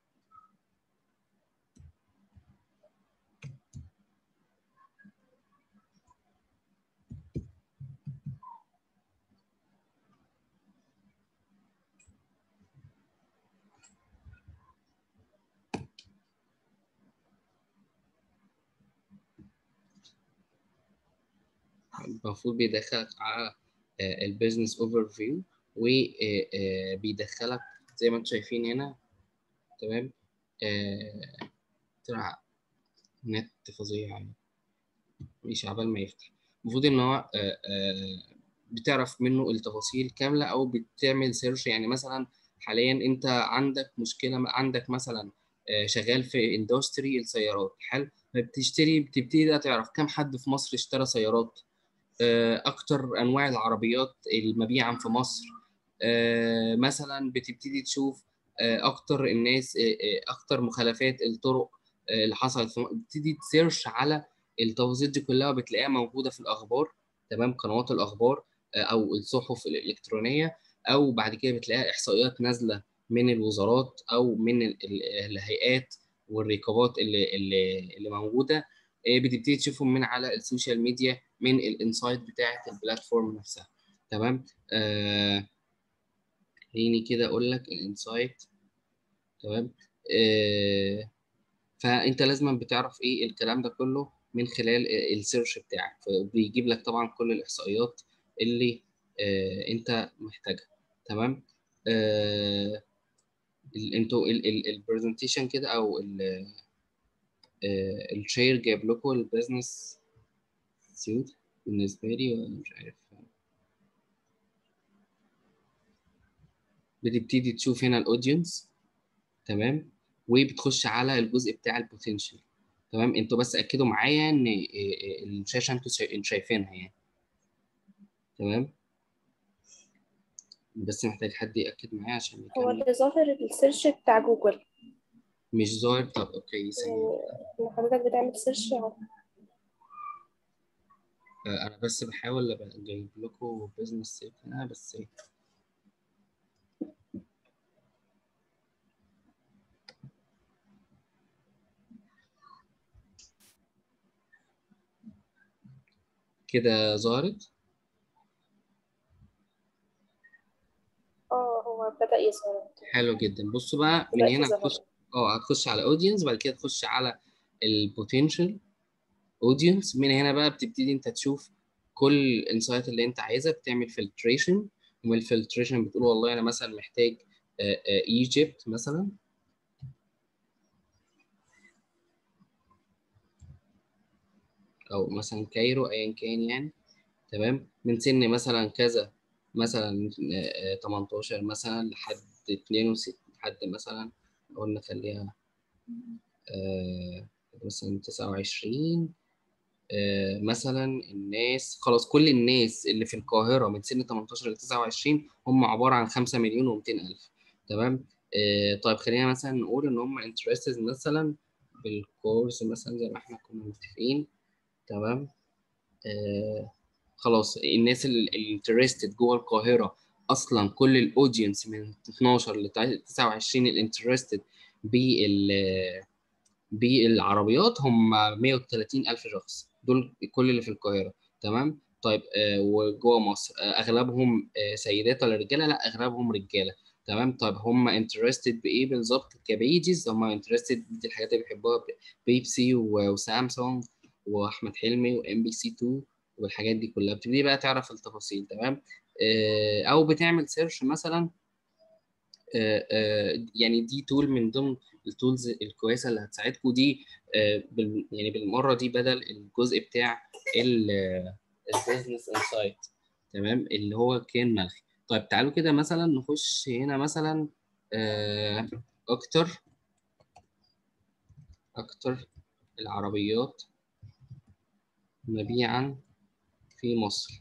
المفروض بيدخلك على البيزنس اوفر فيو وبيدخلك زي ما انتم شايفين هنا تمام آه، طلع نت فظيع يعني مش عبال ما يفتح المفروض ان هو آه، آه، بتعرف منه التفاصيل كاملة او بتعمل سيرش يعني مثلا حاليا انت عندك مشكلة عندك مثلا آه، شغال في اندستري السيارات حلو فبتشتري بتبتدي بقى تعرف كم حد في مصر اشترى سيارات آه، اكتر انواع العربيات المبيعا في مصر آه، مثلا بتبتدي تشوف آه، اكتر الناس آه، آه، اكتر مخالفات الطرق آه، اللي حصلت في م- بتبتدي تسيرش على التفاصيل دي كلها وبتلاقيها موجوده في الاخبار تمام قنوات الاخبار آه، او الصحف الالكترونيه او بعد كده بتلاقيها احصائيات نازله من الوزارات او من ال- ال- الهيئات والرقابات اللي اللي اللي موجوده آه، بتبتدي تشوفهم من على السوشيال ميديا من الانسايت بتاعه البلاتفورم نفسها تمام آه خليني كده اقول لك الانسايت تمام آه فانت لازم بتعرف ايه الكلام ده كله من خلال السيرش بتاعك فبيجيب لك طبعا كل الاحصائيات اللي آه انت محتاجها تمام آه ال- انتوا البرزنتيشن كده او الشير جايب لكم البيزنس سيوت بالنسبه لي ولا مش عارف بتبتدي تشوف هنا الاودينس تمام وبتخش على الجزء بتاع البوتنشال تمام انتوا بس اكدوا معايا ان إيه إيه الشاشه انتوا شايف- شايفينها يعني تمام بس محتاج حد ياكد معايا عشان هو نكمل اللي ظاهر السيرش بتاع جوجل مش ظاهر طب اوكي ثانيه يعني إن حضرتك بتعمل سيرش على آه، انا بس بحاول ابقى جايب لكم بزنس سيف هنا بس إيه. كده ظهرت اه هو بدأ يظهر حلو جدا بصوا بقى من دلوقتي هنا ظهر هتخش اه هتخش على اودينس بعد كده تخش على البوتنشال اودينس من هنا بقى بتبتدي انت تشوف كل الانسايت اللي انت عايزها بتعمل فلتريشن ومن الفلتريشن بتقول والله انا مثلا محتاج ايجيبت مثلا او مثلا كايرو ايا كان يعني تمام من سن مثلا كذا مثلا آه، آه، 18 مثلا لحد 62 لحد مثلا قلنا خليها آه، مثلا 29 آه، مثلا الناس خلاص كل الناس اللي في القاهرة من سن 18 ل 29 هم عبارة عن 5 مليون و200 ألف تمام آه، طيب خلينا مثلا نقول إن هم interested مثلا بالكورس مثلا زي ما احنا كنا متفقين تمام آه، خلاص الناس اللي interested جوه القاهرة أصلا كل الأودينس من 12 ل 29 اللي interested بال بالعربيات هم 130 ألف شخص دول كل اللي في القاهرة تمام طيب آه وجوه مصر آه أغلبهم آه سيدات ولا رجالة لا أغلبهم رجالة تمام طيب هم انترستد بإيه بالظبط كبيجز هم انترستد بالحاجات اللي بيحبوها بيبسي و- وسامسونج وأحمد حلمي وإم بي سي 2 والحاجات دي كلها بتبتدي بقى تعرف التفاصيل تمام آه أو بتعمل سيرش مثلا آه، آه، يعني دي تول من ضمن التولز الكويسه اللي هتساعدكم دي آه، بال- يعني بالمره دي بدل الجزء بتاع البيزنس انسايت تمام اللي هو كان ملغي طيب تعالوا كده مثلا نخش هنا مثلا آه، اكتر اكتر العربيات مبيعا في مصر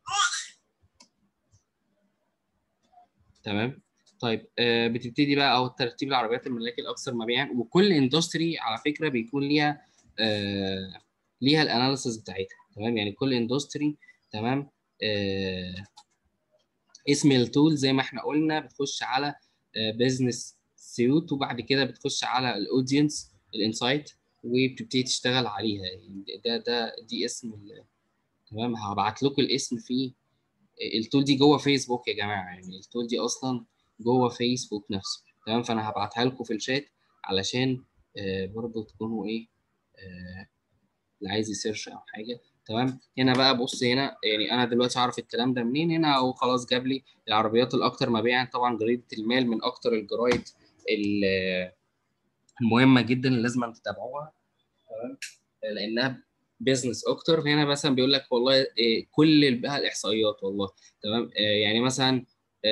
تمام طيب آه بتبتدي بقى او ترتيب العربيات الملاكي الاكثر مبيعا وكل اندستري على فكره بيكون ليها آه ليها الاناليسيس بتاعتها تمام يعني كل اندستري تمام آه اسم التول زي ما احنا قلنا بتخش على بزنس سيوت وبعد كده بتخش على الاودينس الانسايت وبتبتدي تشتغل عليها يعني ده ده دي اسم ال- تمام هبعت لكم الاسم فيه التول دي جوه فيسبوك يا جماعه يعني التول دي اصلا جوه فيسبوك نفسه تمام فانا هبعتها لكم في الشات علشان آه برضو تكونوا ايه آه اللي عايز يسيرش او حاجه تمام هنا بقى بص هنا يعني انا دلوقتي اعرف الكلام ده منين هنا او خلاص جاب لي العربيات الاكثر مبيعا طبعا جريده المال من اكثر الجرايد ال- مهمه جدا لازم تتابعوها تمام لانها بيزنس اكتر هنا مثلا بيقول لك والله إيه كل ال- بقى الاحصائيات والله تمام آه، يعني مثلا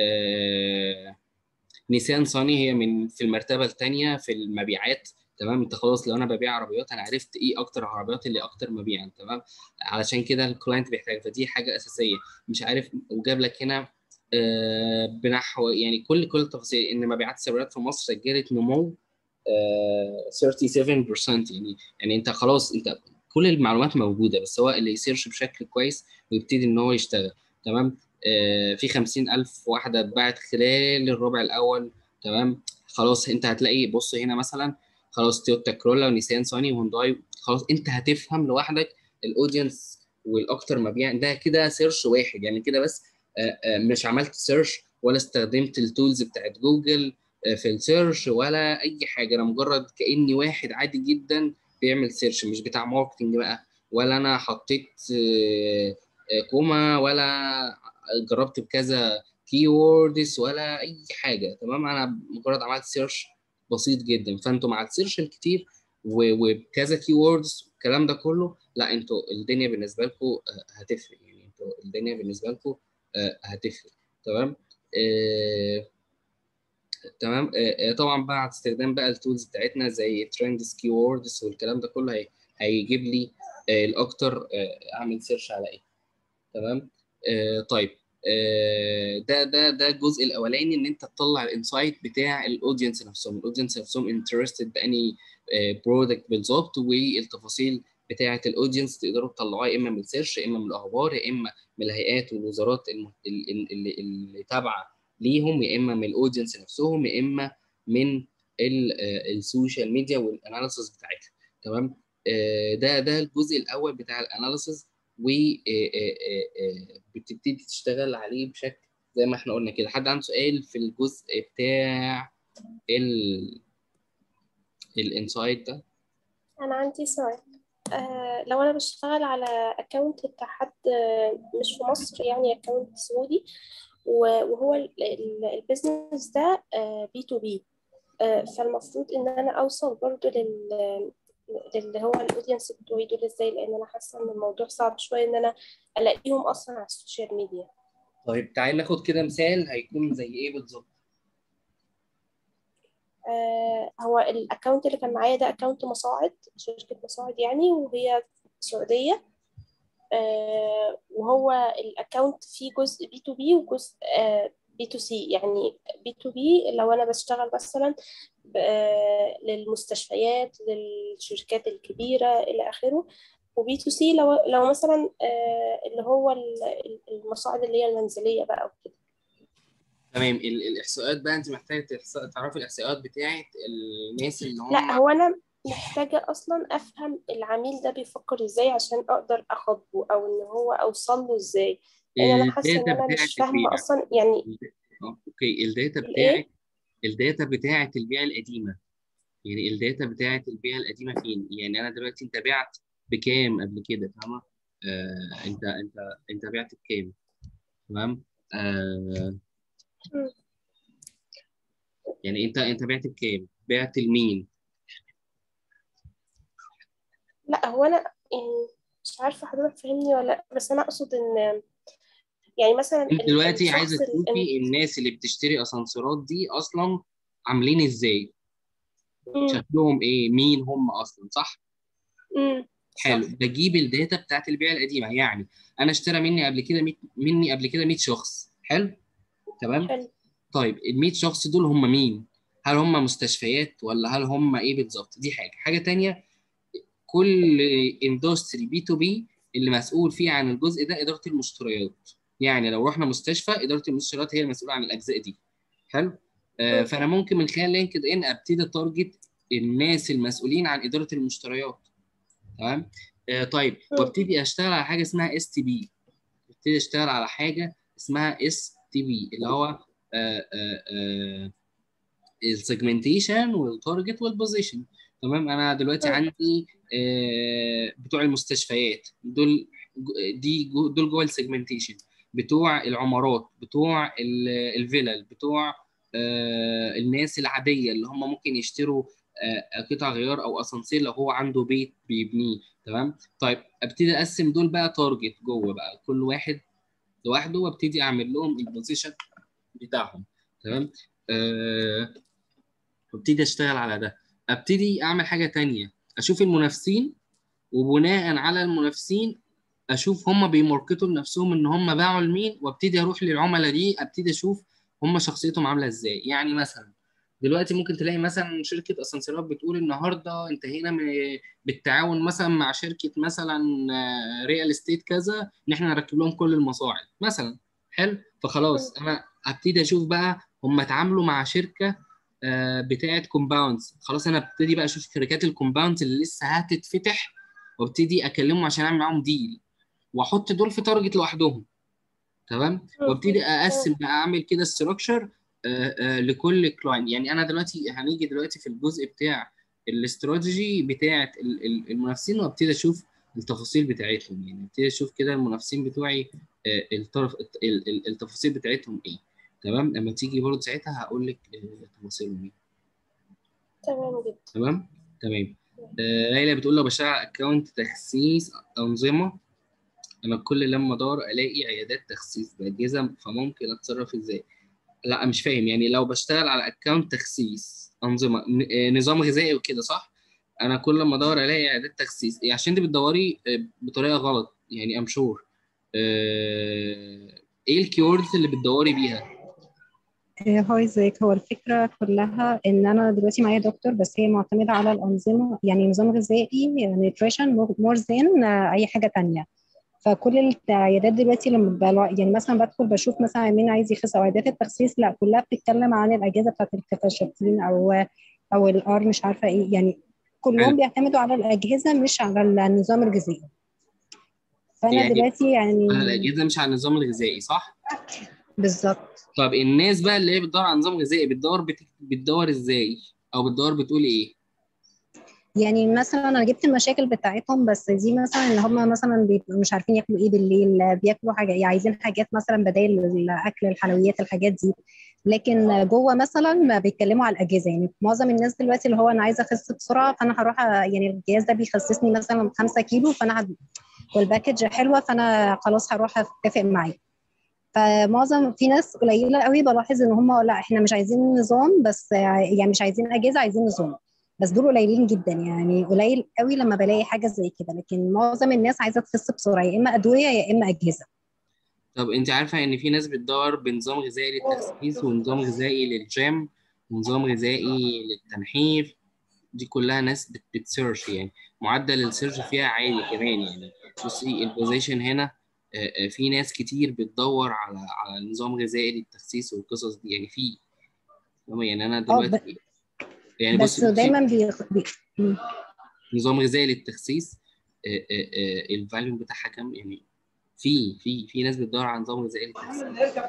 آه، نيسان صاني هي من في المرتبه الثانيه في المبيعات تمام انت خلاص لو انا ببيع عربيات انا عرفت ايه اكتر العربيات اللي اكتر مبيعا تمام علشان كده الكلاينت بيحتاج فدي حاجه اساسيه مش عارف وجاب لك هنا آه، بنحو يعني كل كل التفاصيل ان مبيعات السيارات في مصر سجلت نمو آه، 37% يعني يعني انت خلاص انت كل المعلومات موجوده بس هو اللي يسيرش بشكل كويس ويبتدي ان هو يشتغل تمام آه، في 50000 واحده اتباعت خلال الربع الاول تمام خلاص انت هتلاقي بص هنا مثلا خلاص تويوتا كرولا ونيسان صاني وهونداي خلاص انت هتفهم لوحدك الاودينس والاكتر مبيعا ده كده سيرش واحد يعني كده بس آه، آه، مش عملت سيرش ولا استخدمت التولز بتاعت جوجل آه، في السيرش ولا اي حاجه انا مجرد كاني واحد عادي جدا بيعمل سيرش مش بتاع ماركتنج بقى ولا انا حطيت آه، آه، كوما ولا جربت بكذا كي ووردز ولا اي حاجه تمام انا مجرد عملت سيرش بسيط جدا فانتوا مع السيرش الكتير و- وبكذا كي ووردز الكلام ده كله لا انتوا الدنيا بالنسبه لكم هتفرق يعني انتوا الدنيا بالنسبه لكم هتفرق تمام آه، تمام آه، آه، طبعا بعد استخدام بقى التولز بتاعتنا زي ترندز كي ووردز والكلام ده كله هي هيجيب لي آه، الاكتر آه، اعمل سيرش على ايه تمام آه، طيب آه، ده ده ده الجزء الاولاني ان انت تطلع الانسايت بتاع الاودينس نفسهم الاودينس نفسهم انترستد باني برودكت بالظبط والتفاصيل بتاعه الاودينس تقدروا تطلعوها يا اما من السيرش يا اما من الاخبار يا اما من الهيئات والوزارات الم- ال- ال- اللي اللي تابعه ليهم يا اما من الاودينس نفسهم يا اما من ال- آه، السوشيال ميديا والاناليسيس بتاعتها تمام آه، ده ده الجزء الاول بتاع الاناليسيس وبتبتدي تشتغل عليه بشكل زي ما احنا قلنا كده حد عنده سؤال في الجزء بتاع ال الانسايت ده انا عندي سؤال آه لو انا بشتغل على اكونت بتاع حد آه، مش في مصر يعني اكونت سعودي و- وهو ال- ال- البيزنس ده بي تو بي فالمفروض ان انا اوصل برضو لل للي هو الاودينس بتوعي دول ازاي لان انا حاسه ان الموضوع صعب شويه ان انا الاقيهم اصلا على السوشيال ميديا طيب تعالي ناخد كده مثال هيكون زي ايه بالظبط آه هو الاكونت اللي كان معايا ده اكونت مصاعد شركه مصاعد يعني وهي سعوديه آه وهو الاكونت فيه جزء بي تو بي وجزء بي تو سي يعني بي تو بي لو انا بشتغل مثلا ب- آه، للمستشفيات للشركات الكبيره الى اخره وبي تو سي لو لو مثلا آه، اللي هو ال- ال- المصاعد اللي هي المنزليه بقى وكده تمام ال- الاحصائيات بقى انت محتاجه تحص- تعرفي الاحصائيات بتاعت الناس اللي هم لا هو انا محتاجه اصلا افهم العميل ده بيفكر ازاي عشان اقدر اخاطبه او ان هو اوصل له ازاي لان انا حاسه ان الداتا انا بتاعت مش فاهمه البيع اصلا يعني آه، اوكي الداتا بتاعت الايه الداتا بتاعت البيع القديمه يعني الداتا بتاعت البيع القديمه فين يعني انا دلوقتي انت بعت بكام قبل كده فاهمه آه انت انت انت بعت بكام تمام آه مم. يعني انت انت بعت بكام بعت لمين لا هو انا يعني مش عارفه حضرتك فاهمني ولا لأ، بس انا اقصد ان يعني مثلا انت ال- دلوقتي الشخص عايزه ال- تشوفي الناس اللي بتشتري اسانسيرات دي اصلا عاملين ازاي مم. شكلهم ايه مين هم اصلا صح مم. حلو صح بجيب الداتا بتاعت البيع القديمه يعني انا اشترى مني قبل كده 100 مني قبل كده 100 شخص حلو تمام حلو طيب ال 100 شخص دول هم مين هل هم مستشفيات ولا هل هم ايه بالظبط دي حاجه حاجه تانية كل اندستري بي تو بي اللي مسؤول فيه عن الجزء ده اداره المشتريات يعني لو رحنا مستشفى اداره المشتريات هي المسؤوله عن الاجزاء دي حلو آه مم. فانا ممكن من خلال لينكد ان ابتدي اتارجت الناس المسؤولين عن اداره المشتريات تمام آه طيب مم. وابتدي اشتغل على حاجه اسمها اس تي بي ابتدي اشتغل على حاجه اسمها اس تي بي اللي هو آه آه آه السيجمنتيشن والتارجت والبوزيشن تمام انا دلوقتي مم. عندي آه، بتوع المستشفيات دول جو- دي جو- دول جوه السيجمنتيشن بتوع العمارات بتوع ال- الفلل بتوع آه، الناس العاديه اللي هم ممكن يشتروا آه، قطع غيار او اسانسير لو هو عنده بيت بيبنيه تمام طيب ابتدي اقسم دول بقى تارجت جوه بقى كل واحد لوحده وابتدي اعمل لهم البوزيشن بتاعهم تمام أه وابتدي اشتغل على ده ابتدي اعمل حاجه تانية اشوف المنافسين وبناء على المنافسين اشوف هم بيماركتوا لنفسهم ان هم باعوا لمين وابتدي اروح للعملاء دي ابتدي اشوف هم شخصيتهم عامله ازاي يعني مثلا دلوقتي ممكن تلاقي مثلا شركه اسانسيرات بتقول النهارده انتهينا من بالتعاون مثلا مع شركه مثلا ريال استيت كذا ان احنا نركب لهم كل المصاعد مثلا حلو فخلاص انا ابتدي اشوف بقى هم اتعاملوا مع شركه آه، بتاعه كومباوندز خلاص انا ابتدي بقى اشوف شركات الكومباوندز اللي لسه هتتفتح وابتدي اكلمهم عشان اعمل معاهم ديل واحط دول في تارجت لوحدهم تمام وابتدي اقسم بقى اعمل كده استراكشر لكل كلاينت يعني انا دلوقتي هنيجي دلوقتي في الجزء بتاع الاستراتيجي بتاعه ال- ال- المنافسين وابتدي اشوف التفاصيل بتاعتهم يعني ابتدي اشوف كده المنافسين بتوعي آه، الطرف ال- ال- التفاصيل بتاعتهم ايه تمام لما تيجي برضه ساعتها هقول لك آه، تفاصيلهم ايه تمام جدا تمام تمام آه، ليلى بتقول لو بشتغل على اكونت تخسيس انظمه انا كل لما ادور الاقي عيادات تخسيس باجهزه فممكن اتصرف ازاي لا مش فاهم يعني لو بشتغل على اكونت تخسيس انظمه ن- آه، نظام غذائي وكده صح انا كل ما ادور الاقي عيادات تخسيس إيه، عشان انت بتدوري آه، بطريقه غلط يعني ام شور ايه الكيوردز اللي بتدوري بيها آه، هاي ازيك هو الفكرة كلها إن أنا دلوقتي معايا دكتور بس هي معتمدة على الأنظمة يعني نظام غذائي نيوتريشن مور ذان أي حاجة تانية فكل العيادات دلوقتي لما بلع... يعني مثلا بدخل بشوف مثلا مين عايز يخس أو عيادات التخسيس لا كلها بتتكلم عن الأجهزة بتاعت الكفاشاتين أو أو الآر مش عارفة إيه يعني كلهم حلو. بيعتمدوا على الأجهزة مش على النظام الغذائي فأنا يعني دلوقتي يعني على الاجهزه مش على النظام الغذائي صح بالظبط طب الناس بقى اللي هي بتدور على نظام غذائي بتدور بت... بتدور ازاي او بتدور بتقول ايه يعني مثلا انا جبت المشاكل بتاعتهم بس دي مثلا ان هم مثلا بيبقوا مش عارفين ياكلوا ايه بالليل بياكلوا حاجه يعني عايزين حاجات مثلا بدائل الاكل الحلويات الحاجات دي لكن جوه مثلا ما بيتكلموا على الاجهزه يعني معظم الناس دلوقتي اللي هو انا عايزه اخس بسرعه فانا هروح أ- يعني الجهاز ده بيخسسني مثلا 5 كيلو فانا هد... والباكج حلوه فانا خلاص هروح اتفق معاه فمعظم في ناس قليله قوي بلاحظ ان هم لا احنا مش عايزين نظام بس يعني مش عايزين اجهزه عايزين نظام بس دول قليلين جدا يعني قليل قوي لما بلاقي حاجه زي كده لكن معظم الناس عايزه تخس بسرعه يا اما ادويه يا اما اجهزه طب انت عارفه ان في ناس بتدور بنظام غذائي للتخسيس ونظام غذائي للجيم ونظام غذائي للتنحيف دي كلها ناس بت- بتسيرش يعني معدل السيرش فيها عالي كمان يعني بصي البوزيشن هنا آه، آه، في ناس كتير بتدور على على نظام غذائي للتخسيس والقصص دي يعني في يعني انا اه دلوقتي يعني بس بصي بصي دايما بي... بي... مم. نظام غذائي للتخسيس الفاليو بتاعها كام يعني في في في ناس بتدور على نظام غذائي للتخسيس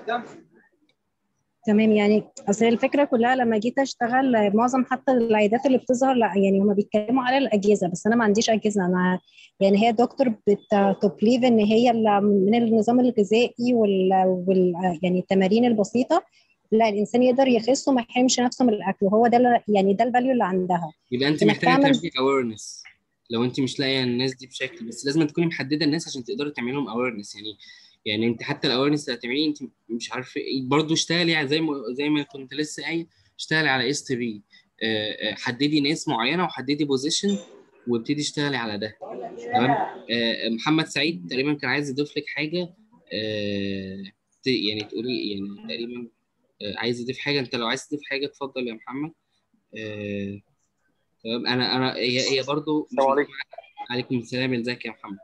تمام يعني اصل الفكره كلها لما جيت اشتغل معظم حتى العيادات اللي بتظهر لا يعني هما بيتكلموا على الاجهزه بس انا ما عنديش اجهزه انا يعني هي دكتور بتبليف ان هي ال- من النظام الغذائي وال, وال يعني التمارين البسيطه لا الانسان يقدر يخس وما يحرمش نفسه من الاكل وهو ده اللي- يعني ده الفاليو اللي عندها يبقى انت انك محتاجه تعمل تعملي اويرنس لو انت مش لاقيه الناس دي بشكل بس لازم تكوني محدده الناس عشان تقدري تعملي لهم اويرنس يعني يعني انت حتى الاويرنس اللي هتعمليه انت مش عارفه ايه برضه اشتغلي على زي ما زي ما كنت لسه قايل اشتغلي على اس تي بي حددي ناس معينه وحددي بوزيشن وابتدي اشتغلي على ده تمام آه، محمد سعيد تقريبا كان عايز يضيف لك حاجه آه، ت- يعني تقولي يعني تقريبا آه، عايز يضيف حاجه انت لو عايز تضيف حاجه اتفضل يا محمد آه، تمام انا انا هي هي برضو مش السلام عليكم عليكم السلام ازيك يا محمد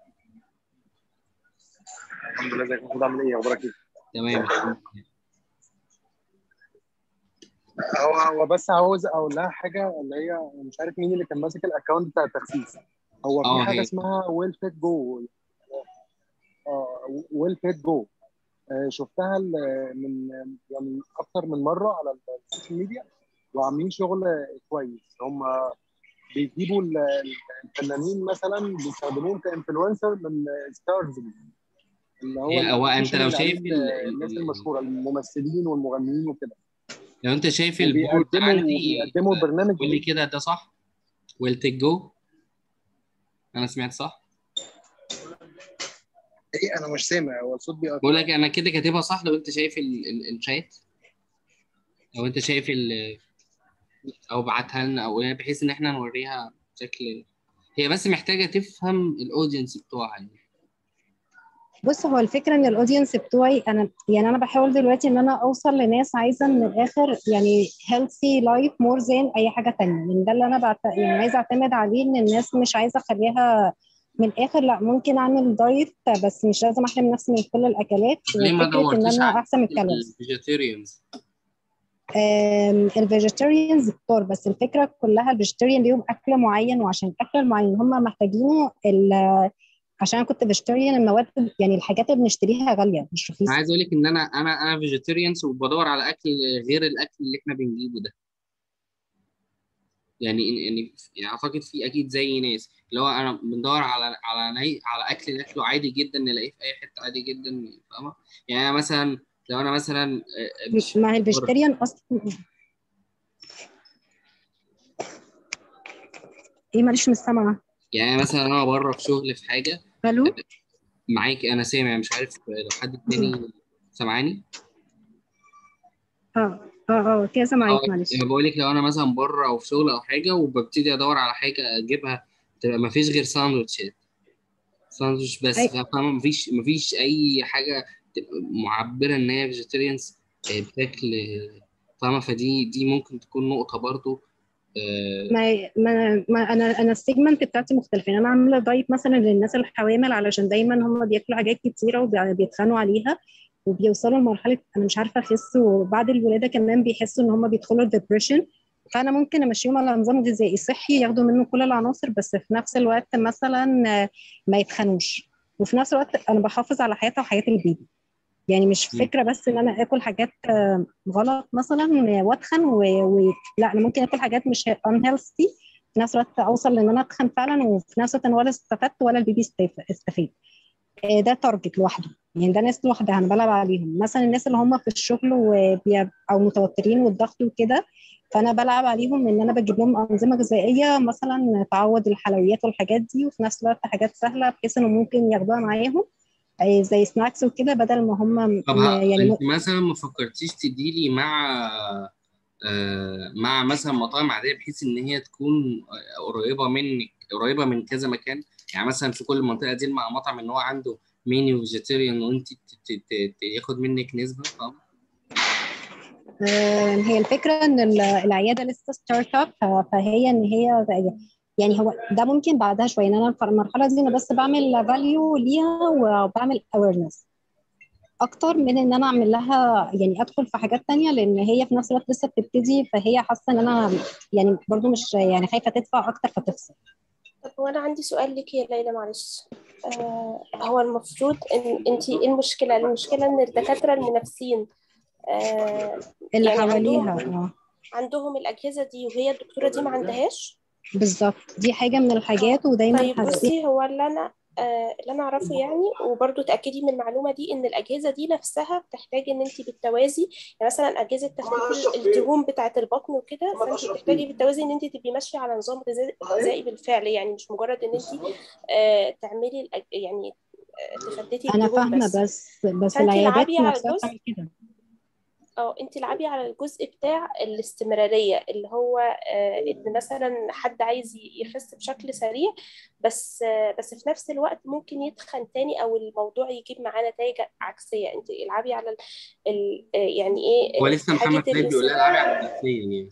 الحمد لله ازيك المفروض اعمل ايه اخبارك ايه تمام الحمد لله. هو هو بس عاوز اقول لها حاجه اللي هي مش عارف مين اللي كان ماسك الاكونت بتاع التخسيس هو اه في حاجه هي اسمها ويل فيت جو اه ويل فيت جو شفتها ال- من يعني اكتر من مره على السوشيال ميديا وعاملين شغل كويس هم بيجيبوا ال- الفنانين مثلا بيستخدموهم كانفلونسر من ستارز اللي هو هي هو انت الابلكيشن لو اللي عليه شايف ال... ال... الناس ال... المشهوره الممثلين والمغنيين وكده لو انت شايف البورد وبيقدموا عندي وبيقدموا برنامج قول لي كده ده صح ويل تيك جو انا سمعت صح ايه انا مش سامع هو الصوت بيقطع بقول لك انا كده كاتبها صح لو انت شايف ال ال الشات لو انت شايف ال او بعتها لنا او يعني بحيث ان احنا نوريها بشكل هي بس محتاجه تفهم الاودينس بتوعها يعني. بص هو الفكره ان الاودينس بتوعي انا يعني انا بحاول دلوقتي ان انا اوصل لناس عايزه من الاخر يعني healthy life more than اي حاجه تانية يعني ده اللي انا بعت... يعني عايزه اعتمد عليه ان الناس مش عايزه اخليها من الاخر لا ممكن اعمل دايت بس مش لازم احرم نفسي من كل الاكلات ليه ما وفكره ان دورتيش انا على احسن من الكالوريز الفيجيتيريانز الفيجيتيريانز كتار بس الفكره كلها الفيجيتيريان ليهم اكل معين وعشان الاكل المعين هم محتاجينه ال- عشان انا كنت فيجيتيريان المواد يعني الحاجات اللي بنشتريها غاليه مش انا رخيصه عايز اقول لك ان انا انا انا فيجيتيريانز وبدور على اكل غير الاكل اللي احنا بنجيبه ده يعني يعني يعني اعتقد في اكيد زي ناس اللي هو انا بندور على على ني- على اكل ناكله عادي جدا نلاقيه في اي حته عادي جدا فاهمه يعني أنا مثلا لو انا مثلا آه، مش مع الفيجيتيريان اصلا ايه معلش مش سامعه يعني مثلا انا بره في شغل في حاجه الو معاك انا سامع مش عارف لو حد تاني سامعاني اه اه اه كده سامعاك اه معلش يعني بقول لك لو انا مثلا بره او في شغل او حاجه وببتدي ادور على حاجه اجيبها تبقى ما فيش غير ساندوتشات ساندوتش بس أي. فاهمه ما فيش ما فيش اي حاجه تبقى معبره ان هي فيجيتيريانز بشكل فاهمه فدي دي ممكن تكون نقطه برضو آه، ما ما, ما انا انا السيجمنت بتاعتي مختلفه يعني انا عامله دايت مثلا للناس الحوامل علشان دايما هم بياكلوا حاجات كتيره وبيتخانوا عليها وبيوصلوا لمرحله انا مش عارفه اخس وبعد الولاده كمان بيحسوا ان هم بيدخلوا الدبريشن فانا ممكن امشيهم على نظام غذائي صحي ياخدوا منه كل العناصر بس في نفس الوقت مثلا آه، ما يتخنوش وفي نفس الوقت انا بحافظ على حياتها وحياه البيبي يعني مش م. فكره بس ان انا اكل حاجات آه، غلط مثلا واتخن و... و... لا انا ممكن اكل حاجات مش unhealthy في نفس الوقت اوصل لان انا اتخن فعلا وفي نفس الوقت انا ولا استفدت ولا البيبي استف- استفاد آه، ده تارجت لوحده يعني ده ناس لوحدها انا بلعب عليهم مثلا الناس اللي هم في الشغل وبي... او متوترين والضغط وكده فانا بلعب عليهم ان انا بجيب لهم انظمه غذائيه مثلا تعوض الحلويات والحاجات دي وفي نفس الوقت حاجات سهله بحيث انه ممكن ياخدوها معاهم آه، زي سناكس وكده بدل ما هم طب م- ه- يعني م- انت مثلا ما فكرتيش تديلي مع آه، مع مثلا مطاعم عاديه بحيث ان هي تكون آه، قريبه منك قريبه من كذا مكان يعني مثلا في كل منطقه دي مع مطعم ان هو عنده مينيو فيجيتيريان وانت ت- ت- ت- ت- ياخد منك نسبه فاهم آه، هي الفكرة إن ال- العيادة لسه ستارت اب فهي إن هي يعني هو ده ممكن بعدها شوية إن أنا في المرحلة دي أنا بس بعمل فاليو ليها وبعمل awareness أكتر من إن أنا أعمل لها يعني أدخل في حاجات تانية لأن هي في نفس الوقت لسه بتبتدي فهي حاسة إن أنا يعني برضو مش يعني خايفة تدفع أكتر فتخسر طب هو أنا عندي سؤال ليكي يا ليلى معلش آه هو المفروض إن أنتي إيه المشكلة؟ المشكلة إن الدكاترة المنافسين آه اللي يعني حواليها عندهم اه عندهم الأجهزة دي وهي الدكتورة دي ما عندهاش بالظبط دي حاجة من الحاجات ودايما طيب حاسين بصي هو اللي أنا آه اللي أنا أعرفه يعني وبرضه تأكدي من المعلومة دي إن الأجهزة دي نفسها بتحتاج إن أنت بالتوازي يعني مثلا أجهزة تخفيف الدهون بتاعة البطن وكده فأنت بتحتاجي بالتوازي إن أنت تبقي ماشية على نظام غذائي غذائي بالفعل يعني مش مجرد إن أنت آه تعملي الأج... يعني آه تفتتي أنا الدهون فاهمة بس بس بس فأنت العيادات العبي على نفسها الجزء بتعمل كده اه انت العبي على الجزء بتاع الاستمرارية اللي هو آه، ان مثلا حد عايز يخس بشكل سريع بس آه، بس في نفس الوقت ممكن يتخن تاني او الموضوع يجيب معاه نتائج عكسية انت العبي على ال ال آه، يعني ايه هو آه، لسه محمد حاجة سعيد بيقول لها الاست- العبي على نفسيا يعني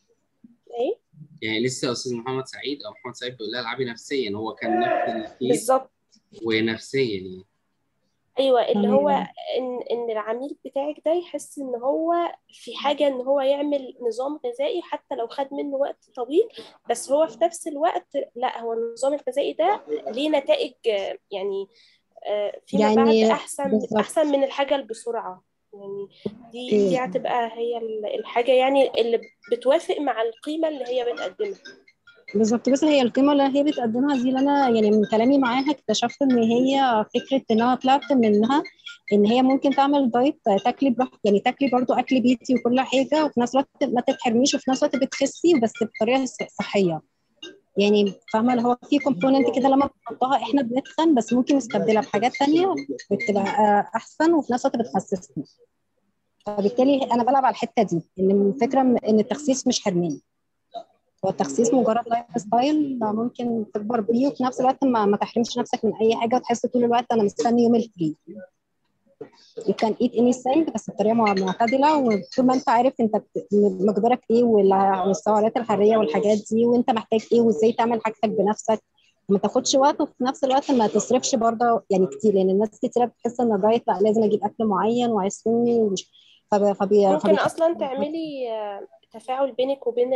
ايه يعني لسه استاذ محمد سعيد او محمد سعيد بيقول لها العبي نفسيا هو كان نفس الكيس بالظبط ونفسيا يعني ايوه اللي هو تمام ان ان العميل بتاعك ده يحس ان هو في حاجه ان هو يعمل نظام غذائي حتى لو خد منه وقت طويل بس هو في نفس الوقت لا هو النظام الغذائي ده ليه نتائج آه، يعني آه، فيما بعد يعني احسن بالظبط احسن من الحاجه اللي بسرعه يعني دي دي إيه. هتبقى هي ال- الحاجه يعني اللي بتوافق مع القيمه اللي هي بتقدمها بالظبط بس هي القيمة اللي هي بتقدمها دي اللي أنا يعني من كلامي معاها اكتشفت إن هي فكرة إن أنا طلعت منها إن هي ممكن تعمل دايت تاكلي براحتك يعني تاكلي برضو أكل بيتي وكل حاجة وفي نفس الوقت ما تتحرميش وفي نفس الوقت بتخسي بس بطريقة ص- صحية يعني فاهمه اللي هو في كومبوننت كده لما بنحطها احنا بنتخن بس ممكن نستبدلها بحاجات تانية بتبقى آه، احسن وفي نفس الوقت بتخسسنا فبالتالي انا بلعب على الحته دي ان الفكره ان التخسيس مش حرمان هو التخسيس مجرد لايف ستايل ممكن تكبر بيه وفي نفس الوقت ما, ما تحرمش نفسك من اي حاجه وتحس طول الوقت انا مستني يوم الفري you can eat anything بس بطريقه معتدله وطول ما انت عارف انت بت- مقدارك ايه وال- والسعرات الحراريه والحاجات دي وانت محتاج ايه وازاي تعمل حاجتك بنفسك وما تاخدش وقت وفي نفس الوقت ما تصرفش برضه يعني كتير لان الناس كتير بتحس ان الدايت لا لازم اجيب اكل معين وعايز سمني ومش فب- فبي ممكن فبي- اصلا تعملي آه، تفاعل بينك وبين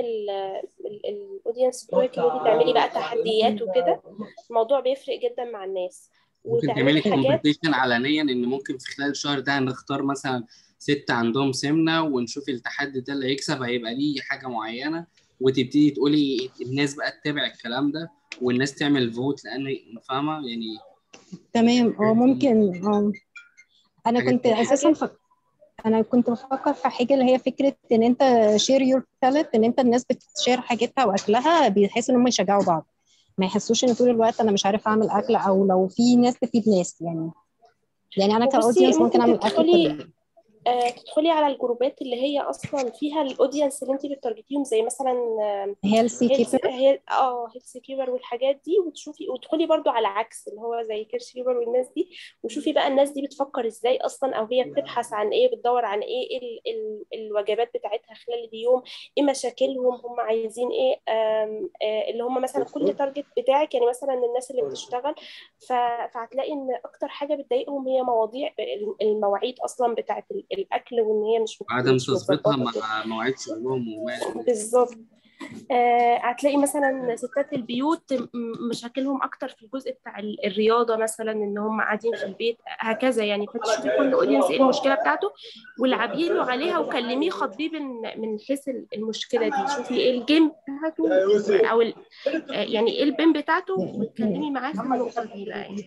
الاودينس بتوعك اللي انت تعملي بقى تحديات وكده الموضوع بيفرق جدا مع الناس ممكن تعملي وتعملي حاجات كومبيتيشن علنيا ان ممكن في خلال الشهر ده نختار مثلا ستة عندهم سمنة ونشوف التحدي ده اللي هيكسب هيبقى ليه حاجة معينة وتبتدي تقولي الناس بقى تتابع الكلام ده والناس تعمل فوت لان فاهمة يعني تمام اه ممكن اه انا حاجات كنت كده. اساسا ف... انا كنت بفكر في حاجه اللي هي فكره ان انت شير يور تالنت ان انت الناس بتشير حاجتها واكلها بحيث ان هم يشجعوا بعض ما يحسوش ان طول الوقت انا مش عارف اعمل اكل او لو في ناس تفيد ناس يعني يعني انا وبصي كاودينس ممكن ممكن اعمل اكل تدخلي طبيعي آه، تدخلي على الجروبات اللي هي اصلا فيها الاودينس اللي انت بتارجتيهم زي مثلا هيلثي هيلث كيبر هي اه هيلث كيبر والحاجات دي وتشوفي وتدخلي برضو على عكس اللي هو زي كيرش كيبر والناس دي وشوفي بقى الناس دي بتفكر ازاي اصلا او هي بتبحث عن ايه بتدور عن ايه ايه ال ال الوجبات بتاعتها خلال اليوم ايه مشاكلهم هم عايزين ايه آم آه اللي هم مثلا كل تارجت بتاعك يعني مثلا الناس اللي بتشتغل ف- فهتلاقي ان اكتر حاجه بتضايقهم هي مواضيع المواعيد اصلا بتاعت ال- الاكل وان هي مش عدم مش تظبيطها متظبطه مع مواعيد شغلهم وما بالظبط آه، هتلاقي مثلا ستات البيوت م- مشاكلهم اكتر في الجزء بتاع ال- الرياضه مثلا ان هم قاعدين في البيت هكذا يعني فتشوفي كل اودينس ايه المشكله بتاعته والعبي له عليها وكلميه خاطبيه من من حيث ال- المشكله دي شوفي ايه الجيم بتاعته او ال- آه، يعني ايه البين بتاعته واتكلمي معاه في النقطه دي بقى يعني.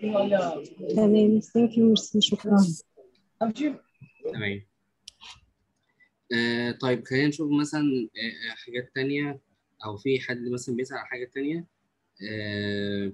تمام ثانك يو شكرا تمام آه طيب خلينا نشوف مثلا آه آه، حاجات تانية أو في حد مثلا بيسأل على حاجة تانية آه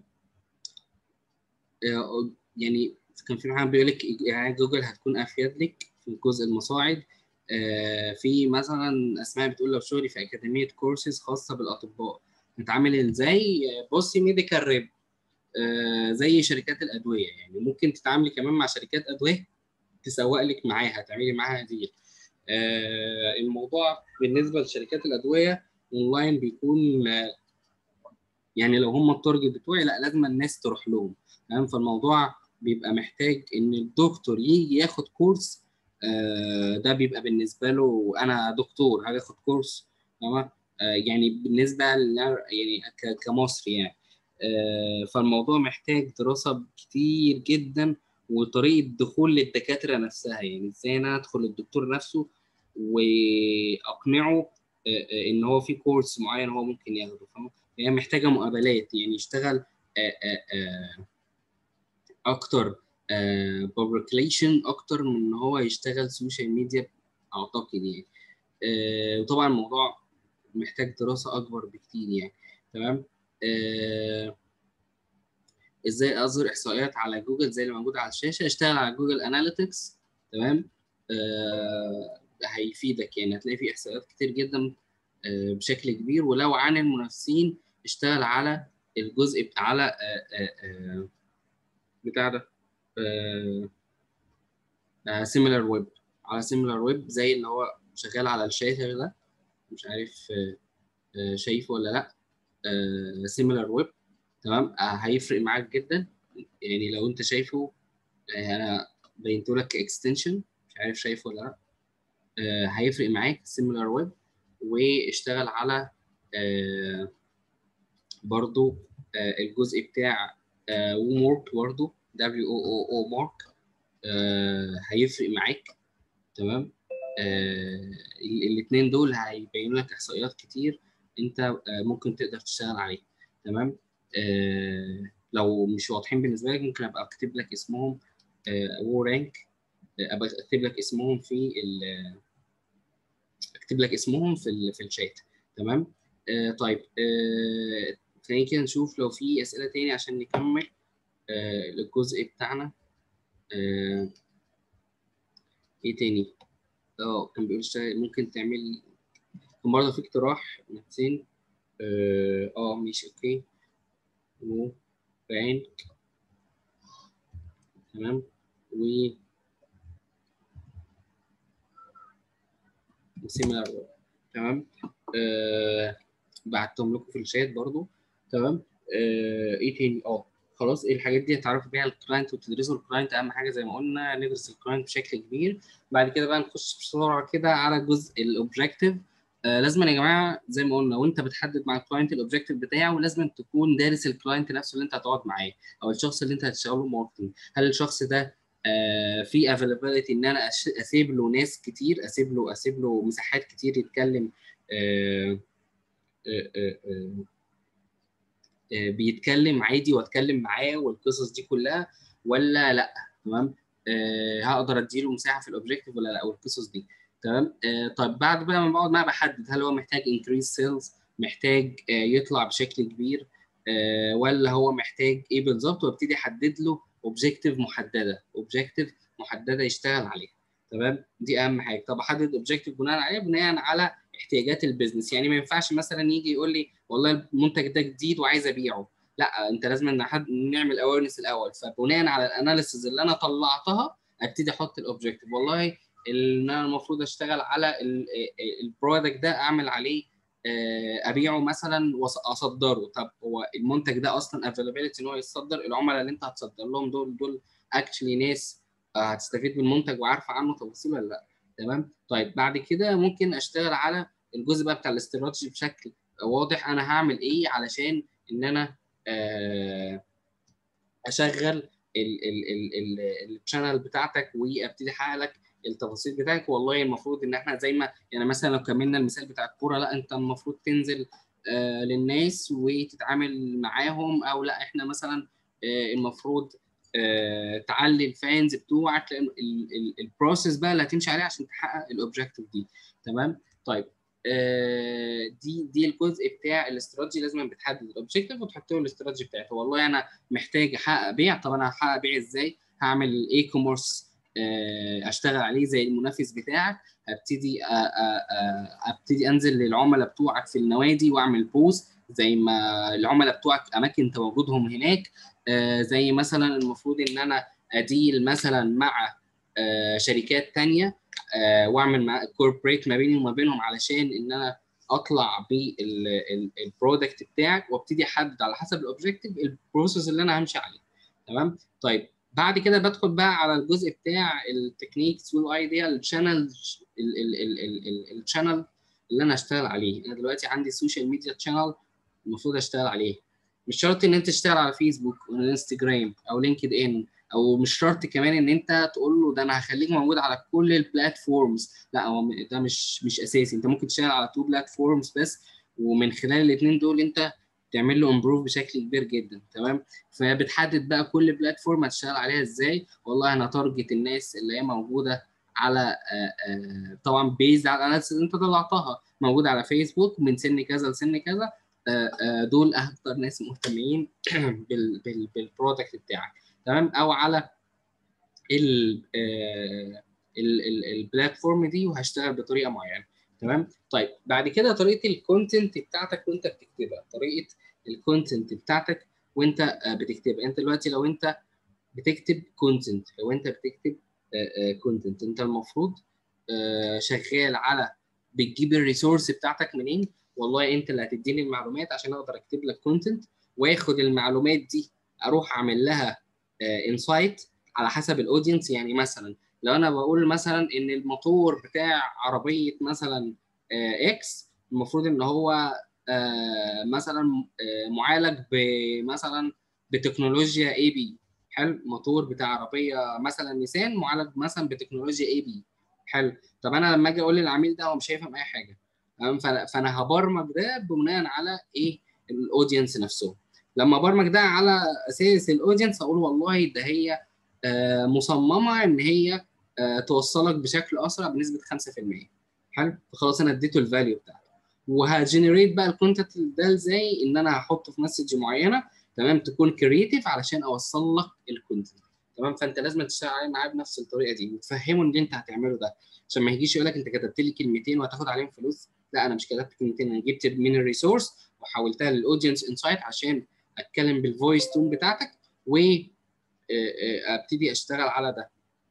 آه يعني كان في محمد بيقول لك يعني جوجل هتكون أفيد لك في جزء المصاعد آه في مثلا أسماء بتقول لو شغلي في أكاديمية كورسز خاصة بالأطباء نتعامل إزاي؟ آه، بصي ميديكال ريب آه زي شركات الأدوية يعني ممكن تتعاملي كمان مع شركات أدوية تسوق لك معاها تعملي معاها ديل آه، الموضوع بالنسبه لشركات الادويه اونلاين بيكون آه، يعني لو هم التارجت بتوعي لا لازم الناس تروح لهم تمام فالموضوع بيبقى محتاج ان الدكتور يجي ياخد كورس آه، ده بيبقى بالنسبه له انا دكتور هاخد كورس تمام آه، يعني بالنسبه لنا يعني ك- كمصري يعني آه، فالموضوع محتاج دراسه كتير جدا وطريقه دخول للدكاتره نفسها يعني ازاي انا ادخل الدكتور نفسه واقنعه آه، آه، ان هو في كورس معين هو ممكن ياخده فاهم هي محتاجه مقابلات يعني يشتغل آه، آه، آه، اكتر بابليكيشن اكتر من ان هو يشتغل سوشيال ميديا اعتقد يعني آه، وطبعا الموضوع محتاج دراسه اكبر بكتير يعني تمام آه، ازاي اظهر احصائيات على جوجل زي اللي موجوده على الشاشه اشتغل على جوجل اناليتكس تمام آه هيفيدك يعني هتلاقي فيه احصائيات كتير جدا آه بشكل كبير ولو عن المنافسين اشتغل على الجزء بتاع على آه آه آه بتاع ده سيميلر ويب على سيميلر ويب زي اللي هو شغال على الشاشه ده مش عارف آه آه شايفه ولا لا سيميلر ويب تمام آه هيفرق معاك جدا يعني لو انت شايفه آه انا بينته لك اكستنشن مش عارف شايفه ولا لا آه هيفرق معاك سيميلر ويب واشتغل على آه برضو آه الجزء بتاع وورك برضو دبليو او او او مارك هيفرق معاك تمام آه الاثنين دول هيبينوا لك احصائيات كتير انت آه ممكن تقدر تشتغل عليها تمام آه لو مش واضحين بالنسبه لك ممكن ابقى اكتب لك اسمهم آه وورانك ابقى اكتب لك اسمهم في ال اكتب لك اسمهم في ال في الشات تمام آه طيب آه خلينا كده نشوف لو في اسئله تاني عشان نكمل آه الجزء بتاعنا آه ايه تاني اه كان بيقول اشتغل ممكن تعمل كان برضه في اقتراح من حسين اه آه، ماشي اوكي وبانك تمام و سيميلار تمام آه بعتهم لكم في الشات برضو تمام آه ايه تاني اه خلاص ايه الحاجات دي هتعرفوا بيها الكلاينت وتدرسوا الكلاينت اهم حاجه زي ما قلنا ندرس الكلاينت بشكل كبير بعد كده بقى نخش بسرعه كده على جزء الاوبجكتيف آه لازم يا جماعه زي ما قلنا وانت بتحدد مع الكلاينت الاوبجكتيف بتاعه لازم تكون دارس الكلاينت نفسه اللي انت هتقعد معاه او الشخص اللي انت هتشتغله ماركتنج هل الشخص ده آه في افيلابيلتي ان انا أش- اسيب له ناس كتير اسيب له اسيب له مساحات كتير يتكلم آه آه آه آه آه، بيتكلم عادي واتكلم معاه والقصص دي كلها ولا لا تمام آه هقدر اديله مساحه في الاوبجيكتيف ولا لا والقصص دي تمام آه طيب بعد بقى ما بقعد معاه بحدد هل هو محتاج انكريز سيلز محتاج آه يطلع بشكل كبير آه ولا هو محتاج ايه بالظبط وابتدي احدد له اوبجيكتيف محدده اوبجيكتيف محدده يشتغل عليها تمام دي اهم حاجه طب احدد اوبجيكتيف بناء على ايه بناء على احتياجات البيزنس يعني ما ينفعش مثلا يجي يقول لي والله المنتج ده جديد وعايز ابيعه لا انت لازم نحد... نعمل اويرنس الاول فبناء على الاناليسز اللي انا طلعتها ابتدي احط الاوبجيكتيف والله ان انا المفروض اشتغل على البرودكت ده اعمل عليه آه، ابيعه مثلا واصدره طب هو المنتج ده اصلا افيلابيلتي ان هو يتصدر العملاء اللي انت هتصدر لهم دول دول اكشلي ناس آه، هتستفيد من المنتج وعارفه عنه تفاصيل ولا لا تمام طيب بعد كده ممكن اشتغل على الجزء بقى بتاع الاستراتيجي بشكل واضح انا هعمل ايه علشان ان انا آه، اشغل الشانل بتاعتك وابتدي احقق لك التفاصيل بتاعك والله المفروض ان احنا زي ما يعني مثلا لو كملنا المثال بتاع الكوره لا انت المفروض تنزل آه للناس وتتعامل معاهم او لا احنا مثلا آه المفروض آه تعلي الفانز بتوعك لان البروسيس بقى اللي هتمشي عليه عشان تحقق الاوبجيكتيف دي تمام طيب آه دي دي الجزء بتاع الاستراتيجي لازم بتحدد الاوبجيكتيف وتحط له الاستراتيجي بتاعته والله انا محتاج احقق بيع طب انا هحقق بيع ازاي هعمل اي كوميرس اشتغل عليه زي المنافس بتاعك هبتدي ابتدي انزل للعملاء بتوعك في النوادي واعمل بوست زي ما العملاء بتوعك اماكن تواجدهم هناك زي مثلا المفروض ان انا اديل مثلا مع شركات تانية واعمل مع كوربريت ما بيني وما بينهم علشان ان انا اطلع بالبرودكت بتاعك وابتدي احدد على حسب الاوبجيكتيف البروسيس اللي انا همشي عليه تمام طيب بعد كده بدخل بقى على الجزء بتاع التكنيكس والايديا الشانل الشانل اللي انا اشتغل عليه انا دلوقتي عندي سوشيال ميديا شانل المفروض اشتغل عليه مش شرط ان انت تشتغل على فيسبوك او انستجرام او لينكد ان او مش شرط كمان ان انت تقول له ده انا هخليك موجود على كل البلاتفورمز لا هو ده مش مش اساسي انت ممكن تشتغل على تو بلاتفورمز بس ومن خلال الاثنين دول انت تعمل له امبروف بشكل كبير جدا تمام فبتحدد بقى كل بلاتفورم هتشتغل عليها ازاي والله انا تارجت الناس اللي هي موجوده على آآ آآ طبعا بيز على الاناليسيس اللي انت طلعتها موجوده على فيسبوك من سن كذا لسن كذا دول اكتر ناس مهتمين بالبرودكت بتاعك تمام او على ال البلاتفورم دي وهشتغل بطريقه معينه تمام طيب بعد كده طريقه الكونتنت بتاعتك وانت بتكتبها طريقه الكونتنت بتاعتك وانت بتكتبها انت دلوقتي لو انت بتكتب كونتنت لو انت بتكتب كونتنت انت المفروض شغال على بتجيب الريسورس بتاعتك منين والله انت اللي هتديني المعلومات عشان اقدر اكتب لك كونتنت واخد المعلومات دي اروح اعمل لها انسايت على حسب الاودينس يعني مثلا لو انا بقول مثلا ان الموتور بتاع عربيه مثلا اكس المفروض ان هو مثلا معالج بمثلا بتكنولوجيا اي بي حلو الموتور بتاع عربيه مثلا نيسان معالج مثلا بتكنولوجيا اي بي حلو طب انا لما اجي اقول للعميل ده هو مش هيفهم اي حاجه فانا هبرمج ده بناء على ايه الاودينس نفسهم لما برمج ده على اساس الاودينس اقول والله ده هي مصممه ان هي توصلك بشكل اسرع بنسبه 5% حلو فخلاص انا اديته الفاليو بتاعته وهجنريت بقى الكونتنت ده ازاي ان انا هحطه في مسج معينه تمام تكون كرييتيف علشان اوصل لك الكونتنت تمام فانت لازم تشتغل معاه بنفس الطريقه دي وتفهمه ان انت هتعمله ده عشان ما يجيش يقول لك انت كتبت لي كلمتين وهتاخد عليهم فلوس لا انا مش كتبت كلمتين انا جبت من الريسورس وحولتها للاودينس انسايت عشان اتكلم بالفويس تون بتاعتك و ابتدي اشتغل على ده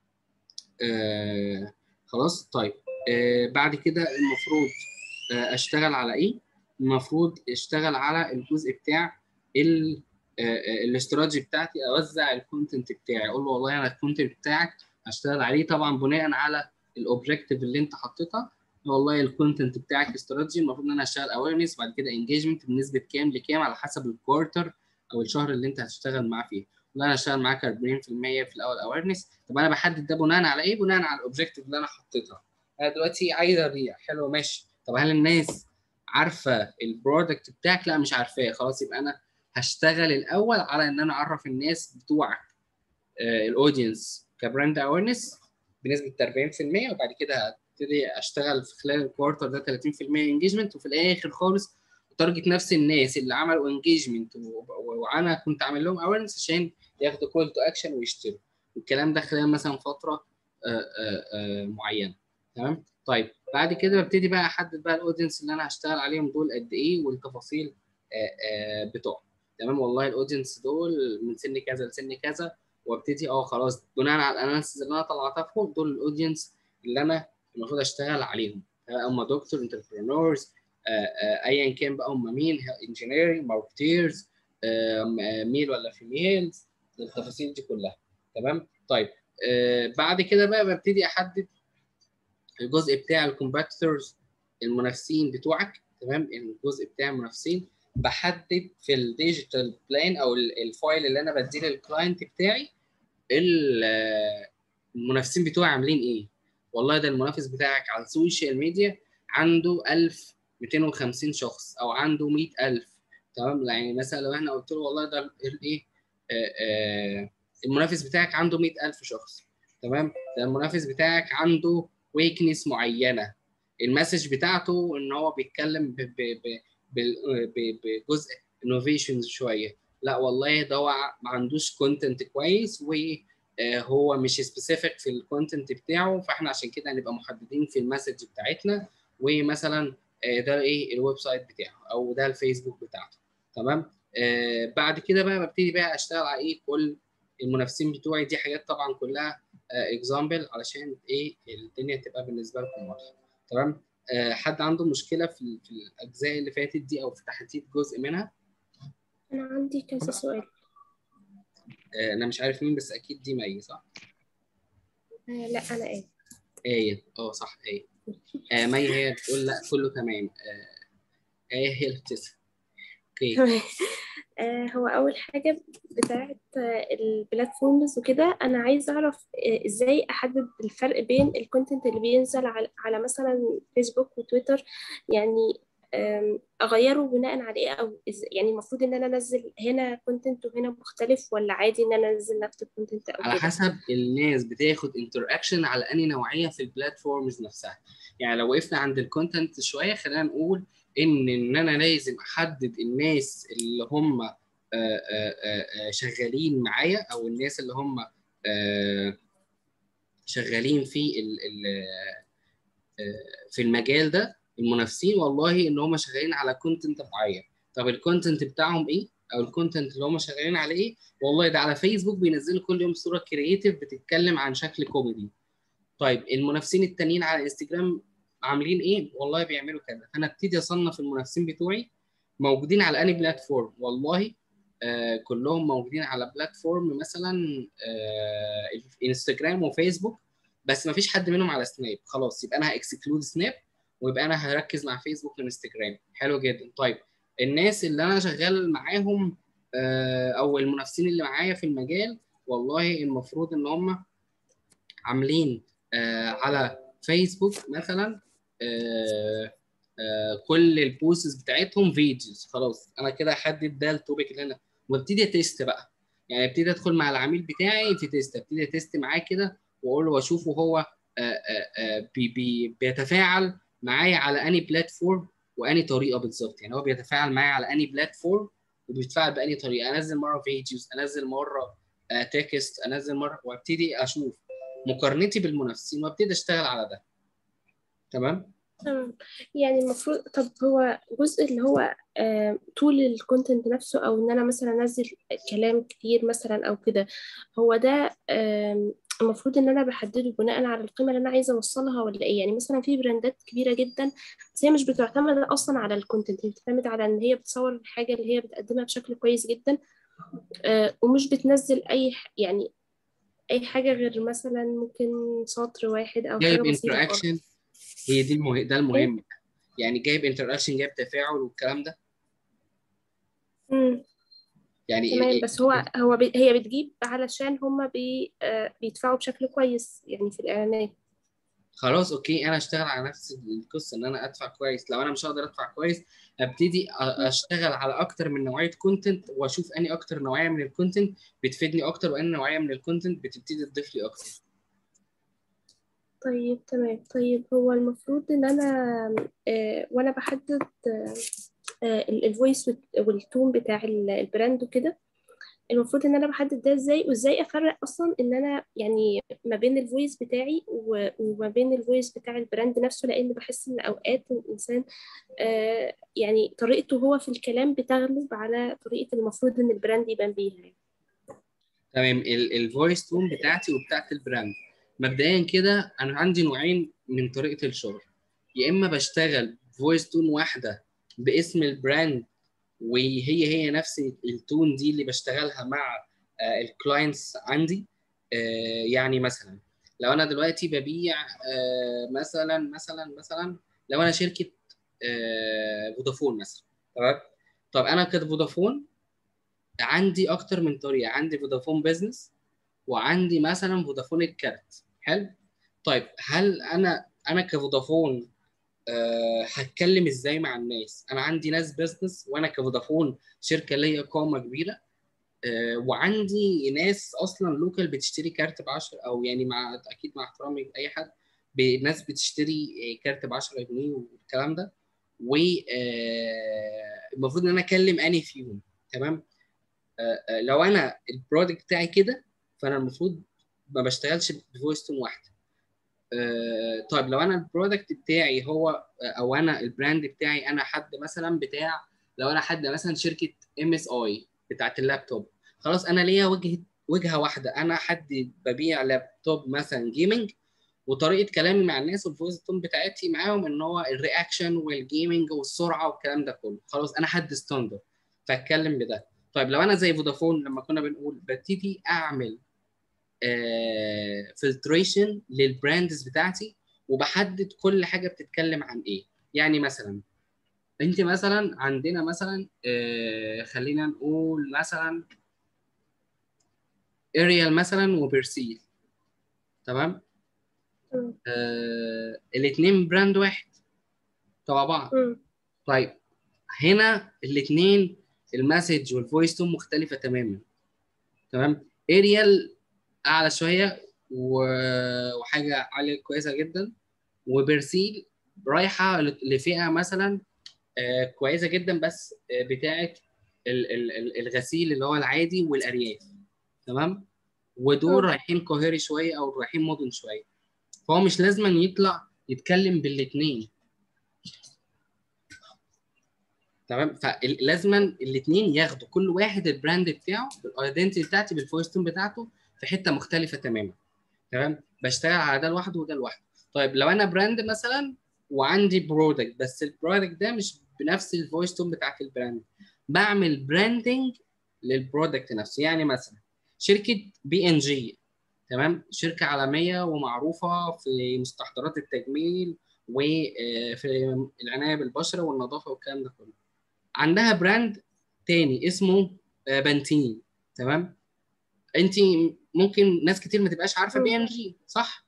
آه خلاص طيب آه بعد كده المفروض آه اشتغل على ايه المفروض اشتغل على الجزء بتاع الاستراتيجي بتاعتي اوزع الكونتنت بتاعي اقول له والله انا الكونتنت بتاعك هشتغل عليه طبعا بناء على الاوبجيكتيف اللي انت حطيتها والله الكونتنت بتاعك استراتيجي المفروض ان انا اشتغل اويرنس بعد كده انجيجمنت بنسبه كام لكام على حسب الكوارتر او الشهر اللي انت هتشتغل معاه فيه والله انا هشتغل معاك 40% في الاول اويرنس طب انا بحدد ده بناء على ايه بناء على الاوبجيكتيف اللي انا حطيتها انا دلوقتي عايز ابيع حلو ماشي طب هل الناس عارفه البرودكت بتاعك لا مش عارفاه خلاص يبقى انا هشتغل الاول على ان انا اعرف الناس بتوعك آه الاودينس كبراند اويرنس بنسبه 40% وبعد كده هبتدي اشتغل في خلال الكوارتر ده 30% انجيجمنت وفي الاخر خالص تارجت نفس الناس اللي عملوا انجيجمنت وانا كنت عامل لهم اويرنس عشان ياخدوا كول تو اكشن ويشتروا الكلام ده خلال مثلا فتره آآ آآ معينه تمام طيب بعد كده ببتدي بقى احدد بقى الاودينس اللي انا هشتغل عليهم دول قد ايه والتفاصيل بتوعهم تمام والله الاودينس دول من سن كذا لسن كذا وابتدي اه خلاص بناء على الاناليسيز اللي انا طلعتها فوق دول الاودينس اللي انا المفروض اشتغل عليهم هم دكتور انتربرينورز ايا كان بقى هم مين انجينيرنج ماركتيرز ميل ولا فيميلز التفاصيل دي كلها تمام طيب آه بعد كده بقى ببتدي احدد الجزء بتاع الكومبيتيتورز المنافسين بتوعك تمام الجزء بتاع المنافسين بحدد في الديجيتال بلان او الفايل اللي انا بديه للكلاينت بتاعي المنافسين بتوعي عاملين ايه والله ده المنافس بتاعك على السوشيال ميديا عنده 1250 شخص او عنده 100000 تمام يعني مثلا لو احنا قلت له والله ده الايه المنافس بتاعك عنده 100000 شخص تمام ده المنافس بتاعك عنده ويكنس معينه المسج بتاعته ان هو بيتكلم ب ب ب بجزء انوفيشنز شويه لا والله ده هو ما عندوش كونتنت كويس وهو مش سبيسيفيك في الكونتنت بتاعه فاحنا عشان كده هنبقى محددين في المسج بتاعتنا ومثلا ده ايه الويب سايت بتاعه او ده الفيسبوك بتاعته تمام آه بعد كده بقى ببتدي بقى اشتغل على ايه كل المنافسين بتوعي دي حاجات طبعا كلها اكزامبل آه علشان ايه الدنيا تبقى بالنسبه لكم واضحه تمام آه حد عنده مشكله في, في الاجزاء اللي فاتت دي او في تحديد جزء منها انا عندي كذا سؤال آه انا مش عارف مين بس اكيد دي مي صح آه لا انا ايه ايه اه صح ايه آه مي هي بتقول لا كله تمام آه ايه هي اللي بتسال اوكي آه هو اول حاجه بتاعه البلاتفورمز وكده انا عايزه اعرف آه ازاي احدد الفرق بين الكونتنت اللي بينزل على, على مثلا فيسبوك وتويتر يعني اغيره بناء على ايه او يعني المفروض ان انا انزل هنا كونتنت وهنا مختلف ولا عادي ان انا انزل نفس الكونتنت او على كده حسب الناس بتاخد انتراكشن على انهي نوعيه في البلاتفورمز نفسها يعني لو وقفنا عند الكونتنت شويه خلينا نقول ان ان انا لازم احدد الناس اللي هم آآ آآ شغالين معايا او الناس اللي هم شغالين في ال ال في المجال ده المنافسين والله ان هم شغالين على كونتنت معين طب الكونتنت بتاعهم ايه او الكونتنت اللي هم شغالين عليه ايه والله ده على فيسبوك بينزلوا كل يوم صوره كرييتيف بتتكلم عن شكل كوميدي طيب المنافسين التانيين على انستجرام عاملين ايه والله بيعملوا كذا فانا ابتدي اصنف المنافسين بتوعي موجودين على انهي بلاتفورم والله آه كلهم موجودين على بلاتفورم مثلا آه انستجرام وفيسبوك بس ما فيش حد منهم على سناب خلاص يبقى انا هاكسكلود سناب ويبقى انا هركز مع فيسبوك وانستجرام حلو جدا طيب الناس اللي انا شغال معاهم آه او المنافسين اللي معايا في المجال والله المفروض ان هم عاملين آه على فيسبوك مثلا آه آه كل البوستس بتاعتهم فيديوز خلاص انا كده احدد ده التوبيك اللي انا وابتدي اتست بقى يعني ابتدي ادخل مع العميل بتاعي في تيست ابتدي اتست معاه كده واقول له واشوفه هو آآ آآ بي بي بيتفاعل معايا على اني بلاتفورم واني طريقه بالظبط يعني هو بيتفاعل معايا على اني بلاتفورم وبيتفاعل باني طريقه انزل مره فيديوز انزل مره تكست انزل مره وابتدي اشوف مقارنتي بالمنافسين وابتدي اشتغل على ده تمام تمام يعني المفروض طب هو جزء اللي هو آه، طول الكونتنت نفسه او ان انا مثلا انزل كلام كتير مثلا او كده هو ده آم، المفروض ان انا بحدده بناء على القيمه اللي انا عايزه اوصلها ولا ايه يعني مثلا في براندات كبيره جدا بس هي مش بتعتمد اصلا على الكونتنت هي بتعتمد على ان هي بتصور الحاجه اللي هي بتقدمها بشكل كويس جدا آه، ومش بتنزل اي ح- يعني اي حاجه غير مثلا ممكن سطر واحد او حاجه جايب بسيطه خالص انتراكشن هي دي المه... ده المهم يعني جايب انتراكشن جايب تفاعل والكلام ده مم. يعني تمام ال- بس هو هو بي هي بتجيب علشان هما بي آه بيدفعوا بشكل كويس يعني في الإعلانات خلاص اوكي انا اشتغل على نفس القصه ان انا ادفع كويس لو انا مش هقدر ادفع كويس ابتدي أ- اشتغل على اكتر من نوعيه كونتنت واشوف اني اكتر نوعيه من الكونتنت بتفيدني اكتر واني نوعيه من الكونتنت بتبتدي تضيف لي اكتر طيب تمام طيب هو المفروض إن أنا آه وأنا بحدد آه آه الفويس والتون بتاع ال- البراند وكده المفروض إن أنا بحدد ده إزاي وإزاي أفرق أصلا إن أنا يعني ما بين الفويس بتاعي و- وما بين الفويس بتاع البراند نفسه لأن بحس إن أوقات الإنسان آه يعني طريقته هو في الكلام بتغلب على طريقة المفروض إن البراند يبان بيها يعني. تمام الفويس تون بتاعتي وبتاعت البراند مبدئيا كده انا عندي نوعين من طريقه الشغل يا اما بشتغل فويس تون واحده باسم البراند وهي هي نفس التون دي اللي بشتغلها مع الكلاينتس عندي آه، يعني مثلا لو انا دلوقتي ببيع آه، مثلا مثلا مثلا لو انا شركه آه، فودافون مثلا تمام طب انا كفودافون عندي اكتر من طريقه عندي فودافون بزنس وعندي مثلا فودافون الكارت حلو طيب هل انا انا كفودافون أه هتكلم ازاي مع الناس انا عندي ناس بزنس وانا كفودافون شركه ليا قامه كبيره أه وعندي ناس اصلا لوكال بتشتري كارت ب 10 او يعني مع اكيد مع احترامي لاي حد ب- ناس بتشتري آه، كارت ب 10 جنيه والكلام ده والمفروض ان انا اكلم اني فيهم تمام آه، آه، لو انا البرودكت بتاعي كده فانا المفروض ما بشتغلش بفويس تون واحده آه، طيب لو انا البرودكت بتاعي هو او انا البراند بتاعي انا حد مثلا بتاع لو انا حد مثلا شركه ام اس اي بتاعت اللابتوب خلاص انا ليا وجهه وجهه واحده انا حد ببيع لابتوب مثلا جيمنج وطريقه كلامي مع الناس والفويس تون بتاعتي معاهم ان هو الرياكشن والجيمنج والسرعه والكلام ده كله خلاص انا حد ستاندرد فاتكلم بده طيب لو انا زي فودافون لما كنا بنقول ببتدي اعمل فلتريشن للبراندز بتاعتي وبحدد كل حاجه بتتكلم عن ايه يعني مثلا انت مثلا عندنا مثلا آه، خلينا نقول مثلا اريال مثلا وبرسيل تمام مم. آه الاثنين براند واحد تبع بعض مم. طيب هنا الاثنين المسج والفويس تون مختلفه تماما تمام اريال اعلى شويه و- وحاجه عاليه كويسه جدا وبرسيل رايحه ل- لفئه مثلا آه، كويسه جدا بس آه، بتاعه ال- ال- ال- الغسيل اللي هو العادي والارياف تمام ودول مم. رايحين قاهري شويه او رايحين مدن شويه فهو مش لازم يطلع يتكلم بالاثنين تمام فلازم الاثنين ياخدوا كل واحد البراند بتاعه بالايدنتي بتاعتي بالفويس تون بتاعته في حته مختلفه تماما تمام بشتغل على ده لوحده وده لوحده طيب لو انا براند مثلا وعندي برودكت بس البرودكت ده مش بنفس الفويس تون بتاعت البراند بعمل براندنج للبرودكت نفسه يعني مثلا شركه بي ان جي تمام شركه عالميه ومعروفه في مستحضرات التجميل وفي العنايه بالبشره والنظافه والكلام ده كله عندها براند تاني اسمه آه، بانتين تمام انت ممكن ناس كتير ما تبقاش عارفه بي ان جي صح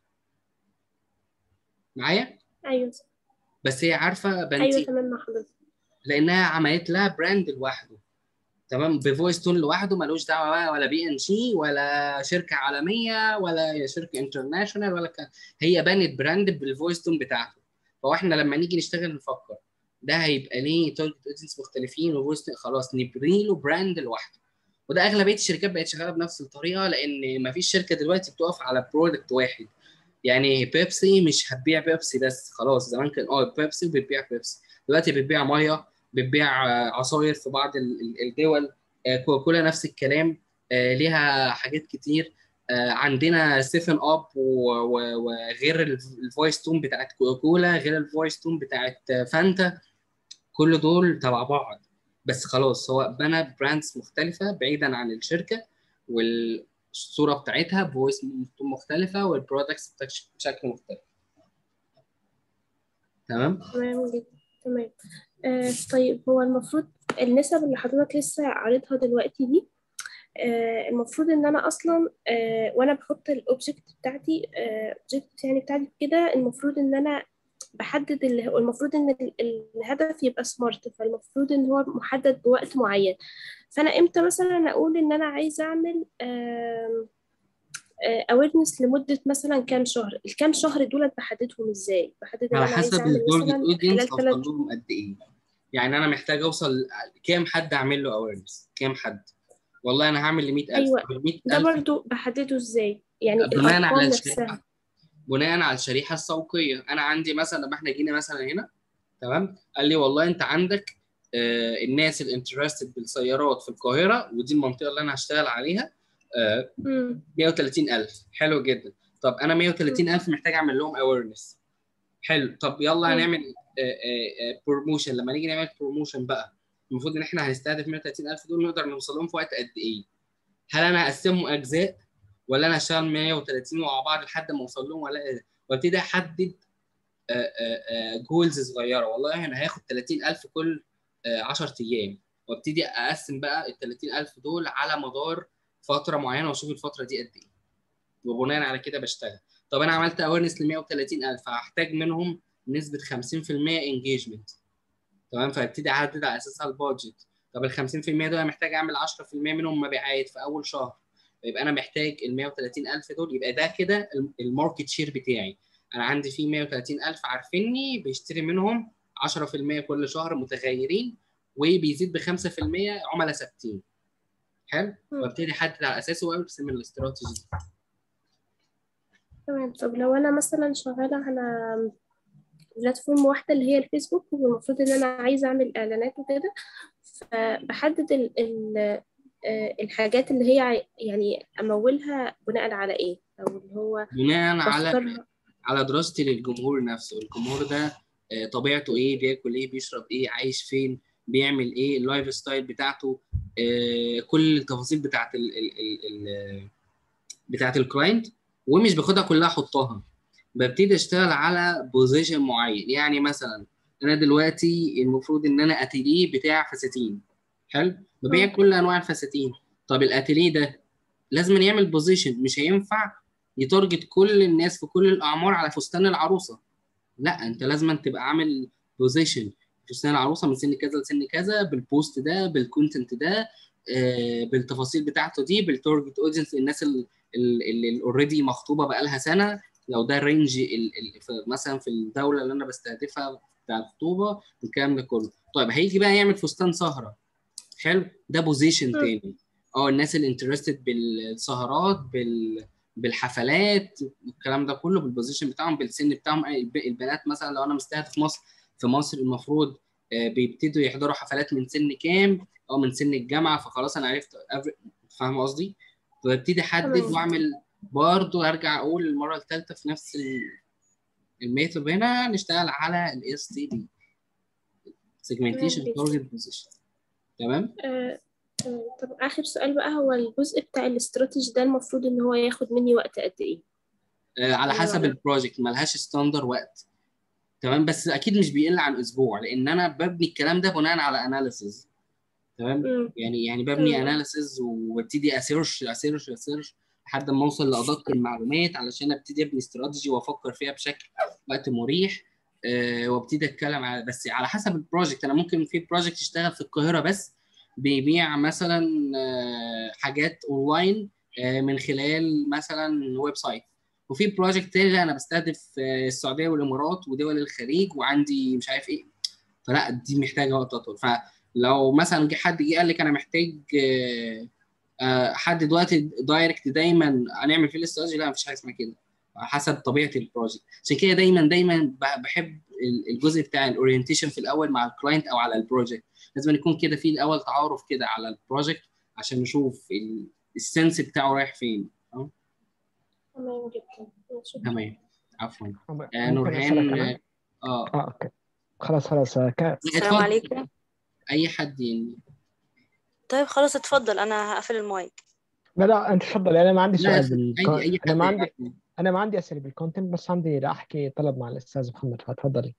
معايا ايوه بس هي عارفه ايوه بانتين تمام مع حضرتك لانها عملت لها براند لوحده تمام بفويس تون لوحده ملوش دعوه بقى ولا بي ان جي ولا شركه عالميه ولا شركه انترناشونال ولا كان هي بنت براند بالفويس تون بتاعته فاحنا لما نيجي نشتغل نفكر ده هيبقى ليه تارجت اودينس مختلفين وفويس خلاص نبني له براند لوحده وده اغلبيه الشركات بقت شغاله بنفس الطريقه لان ما فيش شركه دلوقتي بتقف على برودكت واحد يعني بيبسي مش هتبيع بيبسي بس خلاص زمان كان اه بيبسي بتبيع بيبسي دلوقتي بتبيع ميه بتبيع آه، عصاير في بعض ال- ال- الدول آه، كوكاكولا نفس الكلام آه، ليها حاجات كتير آه، عندنا 7 اب وغير ال- الفويس تون بتاعت كوكاكولا غير الفويس تون بتاعت آه، فانتا كل دول تبع بعض بس خلاص هو بنى براندز مختلفة بعيدا عن الشركة والصورة بتاعتها بفويس مختلفة والبرودكتس بشكل مختلف تمام تمام جدا تمام آه طيب هو المفروض النسب اللي حضرتك لسه عارضها دلوقتي دي آه المفروض ان انا اصلا آه وانا بحط الاوبجكت بتاعتي اوبجكت يعني بتاعتي كده المفروض ان انا بحدد اللي هو المفروض ان ال- ال- الهدف يبقى سمارت فالمفروض ان هو محدد بوقت معين فانا امتى مثلا اقول ان انا عايزه اعمل اويرنس لمده مثلا كام شهر الكام شهر دول بحددهم ازاي بحدد ان على انا عايزه حسب اعمل التارجت مثلا اودينس خلال ثلاث اوصل لهم قد ايه يعني انا محتاج اوصل كام حد اعمل له اويرنس كام حد والله انا هعمل ل 100000 أيوة، طب ال 100000 ده برضو بحدده ازاي يعني بناء على الارقام الشريحه نفسها بناء على الشريحه السوقيه انا عندي مثلا لما احنا جينا مثلا هنا تمام قال لي والله انت عندك آه الناس الانترستد بالسيارات في القاهره ودي المنطقه اللي انا هشتغل عليها آه مم. 130000 حلو جدا طب انا 130000 محتاج اعمل لهم اويرنس حلو طب يلا مم. هنعمل بروموشن لما نيجي نعمل بروموشن بقى المفروض ان احنا هنستهدف 130000 دول نقدر نوصل لهم في وقت قد ايه هل انا هقسمهم اجزاء ولا انا هشتغل 130 مع بعض لحد ما اوصل لهم ولا إيه؟ وابتدي احدد جولز صغيره والله انا هاخد 30000 كل آه، 10 ايام وابتدي اقسم بقى ال 30000 دول على مدار فتره معينه واشوف الفتره دي قد ايه وبناء على كده بشتغل طب انا عملت اويرنس ل 130000 هحتاج منهم نسبه 50% انجيجمنت تمام فابتدي احدد على اساسها البادجت طب ال 50% دول انا محتاج اعمل 10% منهم مبيعات في اول شهر يبقى انا محتاج ال 130000 دول يبقى ده كده الماركت شير بتاعي انا عندي فيه 130000 عارفيني بيشتري منهم 10% كل شهر متغيرين وبيزيد ب 5% عملاء ثابتين حلو مم. وابتدي احدد على اساسه وارسم الاستراتيجي دي. تمام طب لو انا مثلا شغاله على بلاتفورم واحده اللي هي الفيسبوك والمفروض ان انا عايزه اعمل اعلانات وكده فبحدد ال ال آه، الحاجات اللي هي عاي- يعني امولها بناء على ايه او اللي هو بناء على بختارها على دراستي للجمهور نفسه الجمهور ده آه، طبيعته ايه بياكل ايه بيشرب ايه عايش فين بيعمل ايه اللايف ستايل بتاعته آه، كل التفاصيل بتاعت ال ال ال ال بتاعت الكلاينت ومش باخدها كلها احطها ببتدي اشتغل على بوزيشن معين يعني مثلا انا دلوقتي المفروض ان انا اتيليه بتاع فساتين حلو ببيع مم. كل انواع الفساتين طب الاتيليه ده لازم يعمل بوزيشن مش هينفع يتارجت كل الناس في كل الاعمار على فستان العروسه لا انت لازم تبقى عامل بوزيشن فستان العروسه من سن كذا لسن كذا بالبوست ده بالكونتنت ده آه، بالتفاصيل بتاعته دي بالتارجت اودينس الناس ال- ال- اللي اوريدي مخطوبه بقالها سنه لو ده الرينج ال- ال- في- مثلا في الدوله اللي انا بستهدفها بتاع الخطوبه الكلام ده كله طيب هيجي بقى يعمل فستان سهره حلو ده بوزيشن مم. تاني اه الناس اللي انترستد بالسهرات بال بالحفلات الكلام ده كله بالبوزيشن بتاعهم بالسن بتاعهم أي- الب- البنات مثلا لو انا مستهدف مصر في مصر المفروض آه، بيبتدوا يحضروا حفلات من سن كام او من سن الجامعه فخلاص انا عرفت أفر- فاهم قصدي فببتدي احدد تمام. واعمل برضه ارجع اقول المره الثالثه في نفس ال- الميثود هنا نشتغل على الاس تي بي سيجمنتيشن تمام. تارجت بوزيشن تمام آه، تمام. طب آخر سؤال بقى هو الجزء بتاع الاستراتيجي ده المفروض إن هو ياخد مني وقت قد إيه؟ آه، على أيوة. حسب البروجكت ملهاش ستاندر وقت تمام بس اكيد مش بيقل عن اسبوع لان انا ببني الكلام ده بناء على اناليسز تمام مم. يعني يعني ببني تمام. اناليسز وابتدي اسيرش اسيرش اسيرش لحد ما اوصل لادق المعلومات علشان ابتدي ابني استراتيجي وافكر فيها بشكل وقت مريح أه وابتدي اتكلم على بس على حسب البروجكت انا ممكن في بروجكت يشتغل في القاهره بس بيبيع مثلا آه، حاجات اونلاين آه، من خلال مثلا ويب سايت وفي بروجكت تاني لا انا بستهدف آه، السعوديه والامارات ودول الخليج وعندي مش عارف ايه فلا دي محتاجه وقت اطول فلو مثلا جه حد جه قال لك انا محتاج آه، آه، حد دلوقتي دايركت دايما هنعمل فيه الاستراتيجي لا مفيش حاجه اسمها كده حسب طبيعه البروجكت عشان كده دايما دايما ب- بحب ال- الجزء بتاع الاورينتيشن في الاول مع الكلاينت او على البروجكت لازم يكون كده في الاول تعارف كده على البروجكت عشان نشوف ال- السنس بتاعه رايح فين تمام؟ تمام جدا شكرا تمام عفوا آه ممكن اسالك نورهان انا اه اه اوكي خلاص خلاص آه، كا- السلام اتفضل عليكم اي حد يعني طيب خلاص اتفضل انا هقفل المايك لا لا انت تفضل انا ما عندي لا سؤال اي بالكون... اي انا حد ما عندي يبعت. انا ما عندي اسئله بالكونتنت بس عندي راح احكي طلب مع الاستاذ محمد فتفضلي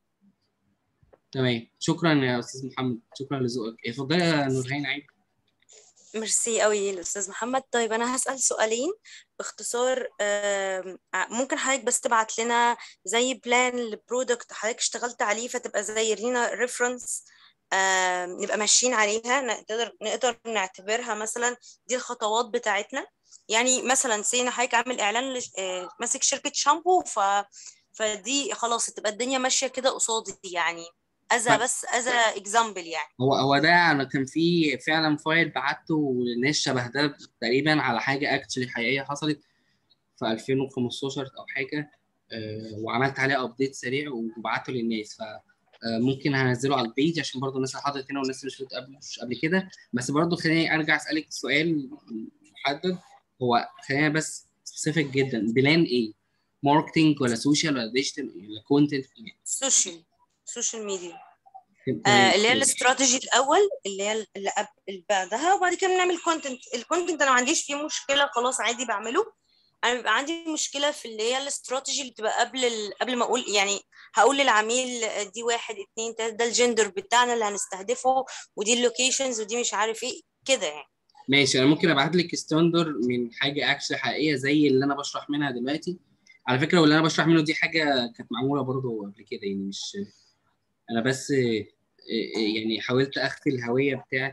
تمام شكرا يا استاذ محمد شكرا لذوقك اتفضلي يا نورهان عادي ميرسي قوي للاستاذ محمد طيب انا هسأل سؤالين باختصار آم، ع- ممكن حضرتك بس تبعت لنا زي بلان للبرودكت حضرتك اشتغلت عليه فتبقى زي لينا ريفرنس نبقى ماشيين عليها نقدر نقدر نعتبرها مثلا دي الخطوات بتاعتنا يعني مثلا سينا حضرتك عامل اعلان لش- آه، ماسك شركة شامبو ف فدي خلاص تبقى الدنيا ماشية كده قصادي يعني أذا طيب. بس أذا اكزامبل يعني هو هو ده انا كان في فعلا فايل بعته لناس شبه ده تقريبا على حاجه اكشلي حقيقيه حصلت في 2015 او حاجه آه، وعملت عليه ابديت سريع وبعته للناس ف آه، ممكن هنزله على البيج عشان برضه الناس اللي حضرت هنا والناس اللي مش قبل مش قبل كده بس برضه خليني ارجع اسالك سؤال محدد هو خلينا بس سبيسيفيك جدا بلان ايه؟ ماركتنج ولا سوشيال ولا ديجيتال ولا كونتنت؟ سوشيال سوشيال ميديا آه اللي هي الاستراتيجي الاول اللي هي اللي, قبل اللي بعدها وبعد كده بنعمل كونتنت الكونتنت انا ما عنديش فيه مشكله خلاص عادي بعمله انا بيبقى عندي مشكله في اللي هي الاستراتيجي اللي بتبقى قبل ال... قبل ما اقول يعني هقول للعميل دي واحد اتنين تلاته ده الجندر بتاعنا اللي هنستهدفه ودي اللوكيشنز ودي مش عارف ايه كده يعني ماشي انا ممكن ابعت لك ستاندر من حاجه اكشلي حقيقيه زي اللي انا بشرح منها دلوقتي على فكره واللي انا بشرح منه دي حاجه كانت معموله برضه قبل كده يعني مش انا بس يعني حاولت اخفي الهويه بتاعه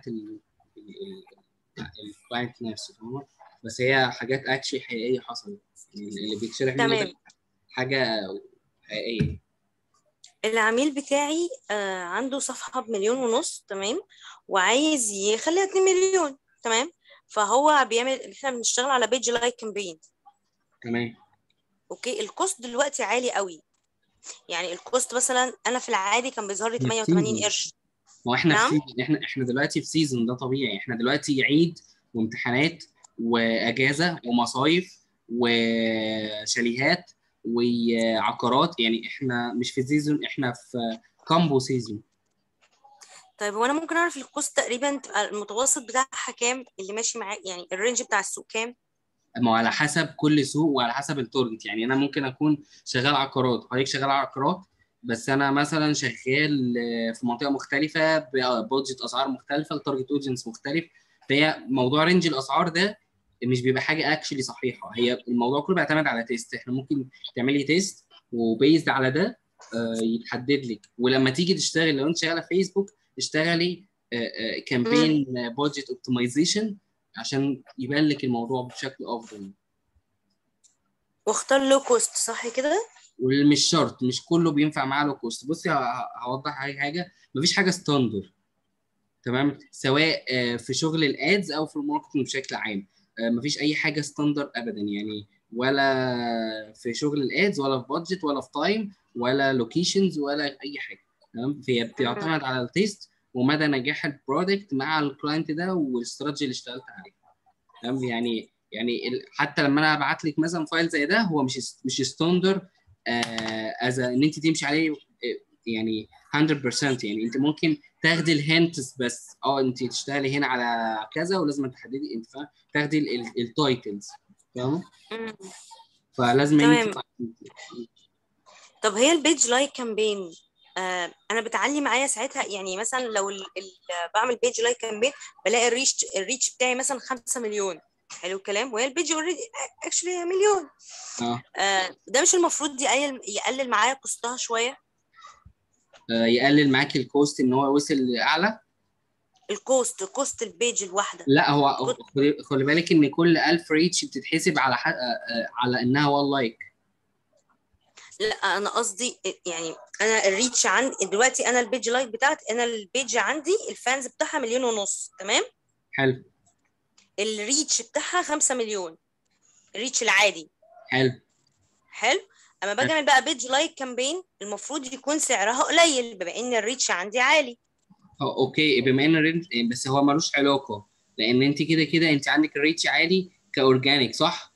الكلاينت نفسه فاهمة؟ بس هي حاجات اكشلي حقيقيه حصلت يعني اللي بيتشرح منه تمام ده حاجه حقيقيه العميل بتاعي آه عنده صفحة بمليون ونص تمام وعايز يخليها 2 مليون تمام فهو بيعمل احنا بنشتغل على بيج لايك كامبين تمام اوكي الكوست دلوقتي عالي قوي يعني الكوست مثلا انا في العادي كان بيظهر لي احنا في 88 سيزون قرش ما هو احنا في نعم سيزون احنا احنا دلوقتي في سيزون ده طبيعي احنا دلوقتي عيد وامتحانات واجازه ومصايف وشاليهات وعقارات يعني احنا مش في سيزون احنا في كامبو سيزون طيب هو انا ممكن اعرف الكوست تقريبا تبقى المتوسط بتاعها كام اللي ماشي معاه يعني الرينج بتاع السوق كام ما هو على حسب كل سوق وعلى حسب التارجت يعني انا ممكن اكون شغال عقارات حضرتك شغال عقارات بس انا مثلا شغال في منطقه مختلفه ببادجت اسعار مختلفه التارجت اودينس مختلف فهي موضوع رينج الاسعار ده مش بيبقى حاجه اكشلي صحيحه هي الموضوع كله بيعتمد على تيست احنا ممكن تعملي تيست وبيزد على ده يتحدد لك ولما تيجي تشتغلي لو انت شغاله فيسبوك تشتغلي كامبين بادجت اوبتمايزيشن عشان يبان لك الموضوع بشكل افضل واختار لو كوست صح كده ومش شرط مش كله بينفع معاه لو كوست بصي هوضح حاجه حاجه مفيش حاجه ستاندر تمام سواء في شغل الادز او في الماركتنج بشكل عام مفيش اي حاجه ستاندر ابدا يعني ولا في شغل الادز ولا في بادجت ولا في تايم ولا لوكيشنز ولا اي حاجه تمام فهي بتعتمد على التيست ومدى نجاح البرودكت مع الكلاينت ده والاستراتيجي اللي اشتغلت عليه تمام يعني يعني حتى لما انا ابعت لك مثلا فايل زي ده هو مش مش ستاندر از ان انت تمشي عليه يعني 100% يعني انت ممكن تاخدي الهنتس بس اه انت تشتغلي هنا على كذا ولازم تحددي انت فاهم تاخدي التايتلز فاهمه فلازم تمام انت طب هي البيج لايك كامبين آه انا بتعلي معايا ساعتها يعني مثلا لو ال ال بعمل بيج لايك كامبين بلاقي الريتش الريتش بتاعي مثلا 5 مليون حلو الكلام وهي البيج اوريدي اكشلي مليون اه آه ده مش المفروض يقلل يقلل معايا كوستها شويه آه، يقلل معاك الكوست ان هو وصل لاعلى الكوست كوست البيج الواحده لا هو خلي- خلي بالك ان كل 1000 ريتش بتتحسب على ح... آه، آه، على انها وان لايك لا انا قصدي يعني انا الريتش عندي دلوقتي انا البيج لايك بتاعتي انا البيج عندي الفانز بتاعها مليون ونص تمام حلو الريتش بتاعها 5 مليون الريتش العادي حلو حلو اما باجي اعمل بقى بيج لايك كامبين المفروض يكون سعرها قليل بما ان الريتش عندي عالي اه اوكي بما ان الريت بس هو ملوش علاقه لان انت كده كده انت عندك الريتش عالي كاورجانيك صح؟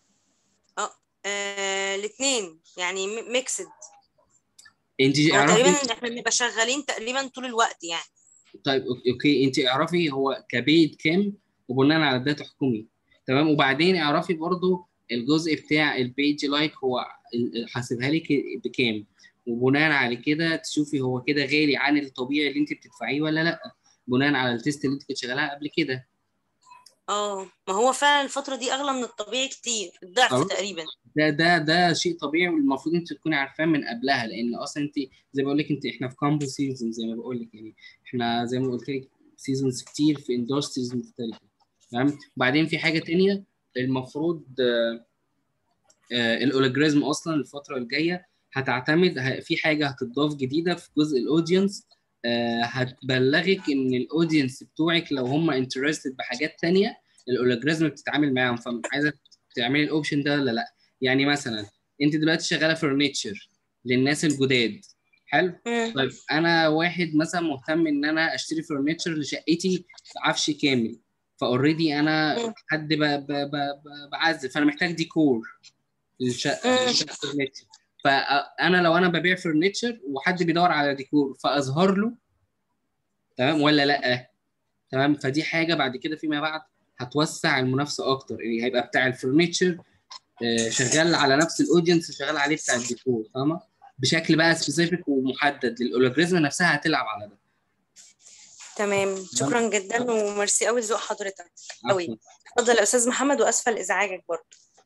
آه الاثنين يعني ميكسد انت هو تقريبا اعرفي احنا بنبقى شغالين تقريبا طول الوقت يعني طيب أوك- اوكي انت اعرفي هو كبيد كام وبناء على ده تحكمي تمام وبعدين اعرفي برضو الجزء بتاع البيج لايك هو ال- حاسبها لك بكام وبناء على كده تشوفي هو كده غالي عن الطبيعي اللي انت بتدفعيه ولا لا بناء على التيست اللي انت كنت شغالها قبل كده اه ما هو فعلا الفترة دي اغلى من الطبيعي كتير الضعف خلاص. تقريبا ده ده ده شيء طبيعي والمفروض انت تكوني عارفاه من قبلها لان اصلا انت زي ما بقول لك انت احنا في كامبو سيزون زي ما بقول لك يعني احنا زي ما قلت لك سيزونز كتير في اندستريز مختلفه تمام وبعدين في حاجه تانية المفروض آه، آه، الاولوجريزم اصلا الفتره الجايه هتعتمد ه- في حاجه هتضاف جديده في جزء الاودينس هتبلغك ان الاودينس بتوعك لو هم انترستد بحاجات تانية الاولوجريزم بتتعامل معاهم فعايزه تعملي الاوبشن ده ولا لا يعني مثلا انت دلوقتي شغاله فرنتشر للناس الجداد حلو مم. طيب انا واحد مثلا مهتم ان انا اشتري فرنتشر لشقتي عفش كامل فاوريدي انا مم. حد ب- ب- ب- ب- بعزل فانا محتاج ديكور للشقه مم. للشقة فرنتشر. فانا لو انا ببيع فرنتشر وحد بيدور على ديكور فاظهر له تمام ولا لا تمام فدي حاجه بعد كده فيما بعد هتوسع المنافسه اكتر يعني هيبقى بتاع الفرنتشر آه، شغال على نفس الاودينس شغال عليه بتاع الديكور فاهمه بشكل بقى سبيسيفيك ومحدد للاولوجريزم نفسها هتلعب على ده تمام شكرا جدا وميرسي قوي لذوق حضرتك قوي عفواً. اتفضل يا استاذ محمد واسفه لازعاجك برضه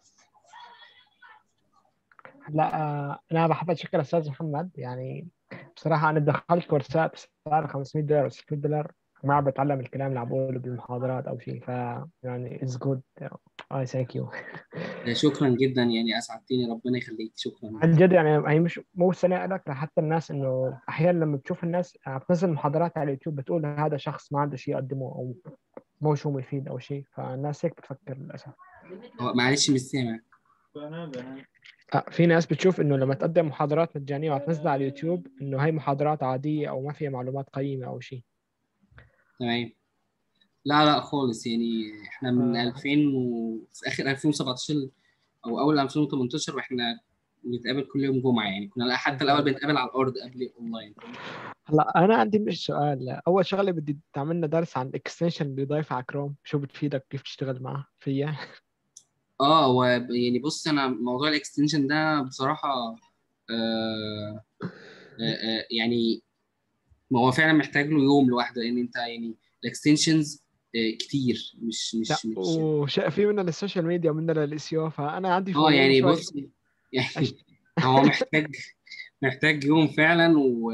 لا آه، انا بحب اتشكر استاذ محمد يعني بصراحه انا دخلت كورسات بسعر 500 دولار 600 دولار ما بتعلم الكلام اللي عم بقوله بالمحاضرات او شيء ف يعني اتس جود اي ثانك يو آه، شكرا جدا يعني اسعدتني ربنا يخليك شكرا عن جد يعني هي مش مو سنة لك حتى الناس انه احيانا لما بتشوف الناس آه، بتنزل محاضرات على اليوتيوب بتقول هذا شخص ما عنده شيء يقدمه او مو شو مفيد او شيء فالناس هيك بتفكر للاسف هو معلش مش سامع آه، في ناس بتشوف انه لما تقدم محاضرات مجانيه وتنزلها على اليوتيوب انه هي محاضرات عاديه او ما فيها معلومات قيمه او شيء تمام لا لا خالص يعني احنا من آه. 2000 و... في اخر 2017 او اول 2018 واحنا بنتقابل كل يوم جمعه يعني كنا حتى الاول بنتقابل على الارض قبل اونلاين هلا انا عندي مش سؤال اول شغله بدي تعملنا درس عن الاكستنشن اللي ضايفه على كروم شو بتفيدك كيف تشتغل معه فيها اه هو يعني بص انا موضوع الاكستنشن ده بصراحه آه آه آه يعني ما هو فعلا محتاج له يوم لوحده لان انت يعني الاكستنشنز كتير مش مش لا مش وش في منها للسوشيال ميديا ومنها للاس او فانا عندي اه فضول يعني شوي. بص يعني هو محتاج محتاج يوم فعلا و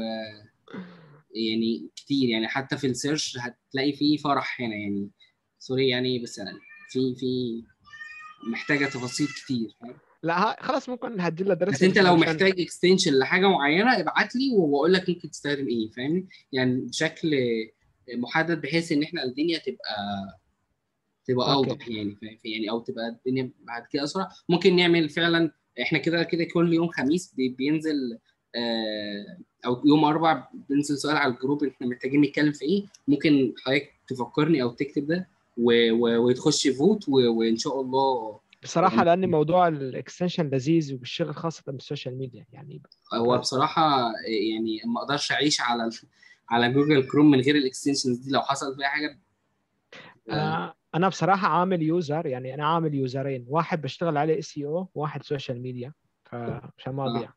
يعني كتير يعني حتى في السيرش هتلاقي فيه فرح هنا يعني سوري يعني بس يعني في في محتاجه تفاصيل كتير فاهم لا ها- خلاص ممكن نهدي لها درس بس انت لو عشان- محتاج اكستنشن لحاجه معينه ابعت لي واقول لك ممكن تستخدم ايه فاهمني يعني بشكل محدد بحيث ان احنا الدنيا تبقى تبقى أوكي. اوضح يعني فاهم يعني او تبقى الدنيا بعد كده اسرع ممكن نعمل فعلا احنا كده كده كل يوم خميس بي- بينزل آه، او يوم اربع بينزل سؤال على الجروب احنا محتاجين نتكلم في ايه ممكن حضرتك تفكرني او تكتب ده و- و- وتخش فوت و- وان شاء الله بصراحه لان موضوع الاكستنشن لذيذ وبالشغل خاصه بالسوشيال ميديا يعني هو بصراحة يعني ما اقدرش اعيش على على جوجل كروم من غير الاكستنشنز دي لو حصل فيها حاجة آه، انا بصراحه عامل يوزر يعني انا عامل يوزرين واحد بشتغل عليه اس او وواحد سوشيال ميديا فعشان ما آه. اضيع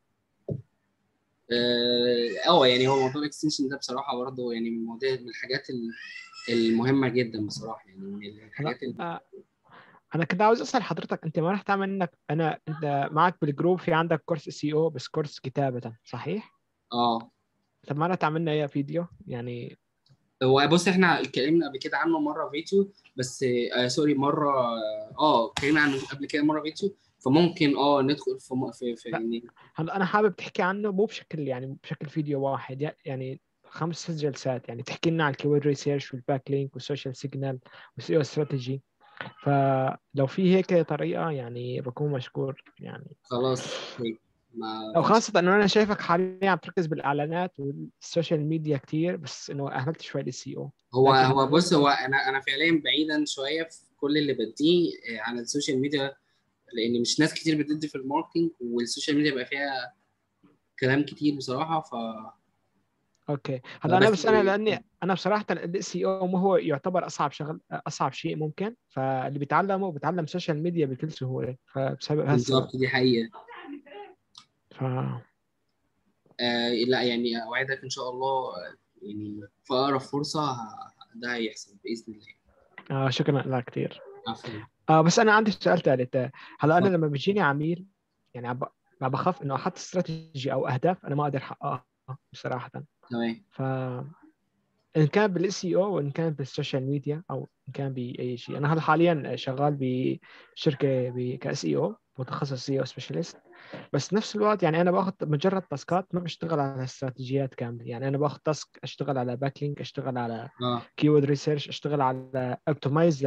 اه آه، يعني هو موضوع الاكستنشن ده بصراحة برضه يعني من المواضيع من الحاجات ال- المهمة جدا بصراحة يعني من الحاجات ال- آه، انا كنت عاوز اسال حضرتك انت ما رح تعمل انك انا انت معك بالجروب في عندك كورس سي او بس كورس كتابه صحيح؟ اه طب ما رح تعمل لنا اياه فيديو يعني هو بص احنا اتكلمنا قبل كده عنه مرة فيديو بس آه سوري مرة اه اتكلمنا عنه قبل كده مرة فيديو فممكن اه ندخل في م- في, في لا. يعني هلا انا حابب تحكي عنه مو بشكل يعني بشكل فيديو واحد يع- يعني خمس ست جلسات يعني تحكي لنا عن الكيورد ريسيرش والباك لينك والسوشيال سيجنال والسيو استراتيجي فلو في هيك طريقه يعني بكون مشكور يعني خلاص اوكي ما او خاصه انه انا شايفك حاليا عم تركز بالاعلانات والسوشيال ميديا كتير بس انه اهملت شوي للسي او هو لكن- هو بص هو انا انا فعليا بعيدا شويه في كل اللي بديه آه، عن السوشيال ميديا لان مش ناس كتير بتدي في الماركتينج والسوشيال ميديا بقى فيها كلام كتير بصراحه ف اوكي هلا انا بس- بس انا لاني انا بصراحه السي او مو هو يعتبر اصعب شغل اصعب شيء ممكن فاللي بيتعلمه بيتعلم سوشيال ميديا بكل سهوله فبسبب هالسبب بالظبط دي حقيقه ف آه لا يعني اوعدك ان شاء الله آه، يعني في اقرب فرصه ه- ده هيحصل باذن الله آه شكرا لك كثير عفوا آه بس انا عندي سؤال ثالث آه، هلا انا اتفضل. لما بيجيني عميل يعني عم ب- عم بخاف انه احط استراتيجي او اهداف انا ما اقدر احققها بصراحه تمام ف ان كان بالاس او وان كان بالسوشيال ميديا او ان كان باي شيء انا هلا حاليا شغال بشركه ب كاس اي او متخصص سي او سبيشالست بس نفس الوقت يعني انا باخذ مجرد تاسكات ما بشتغل على استراتيجيات كامله يعني انا باخذ تاسك اشتغل على باكلينك اشتغل على اه كيورد ريسيرش اشتغل على اوبتمايز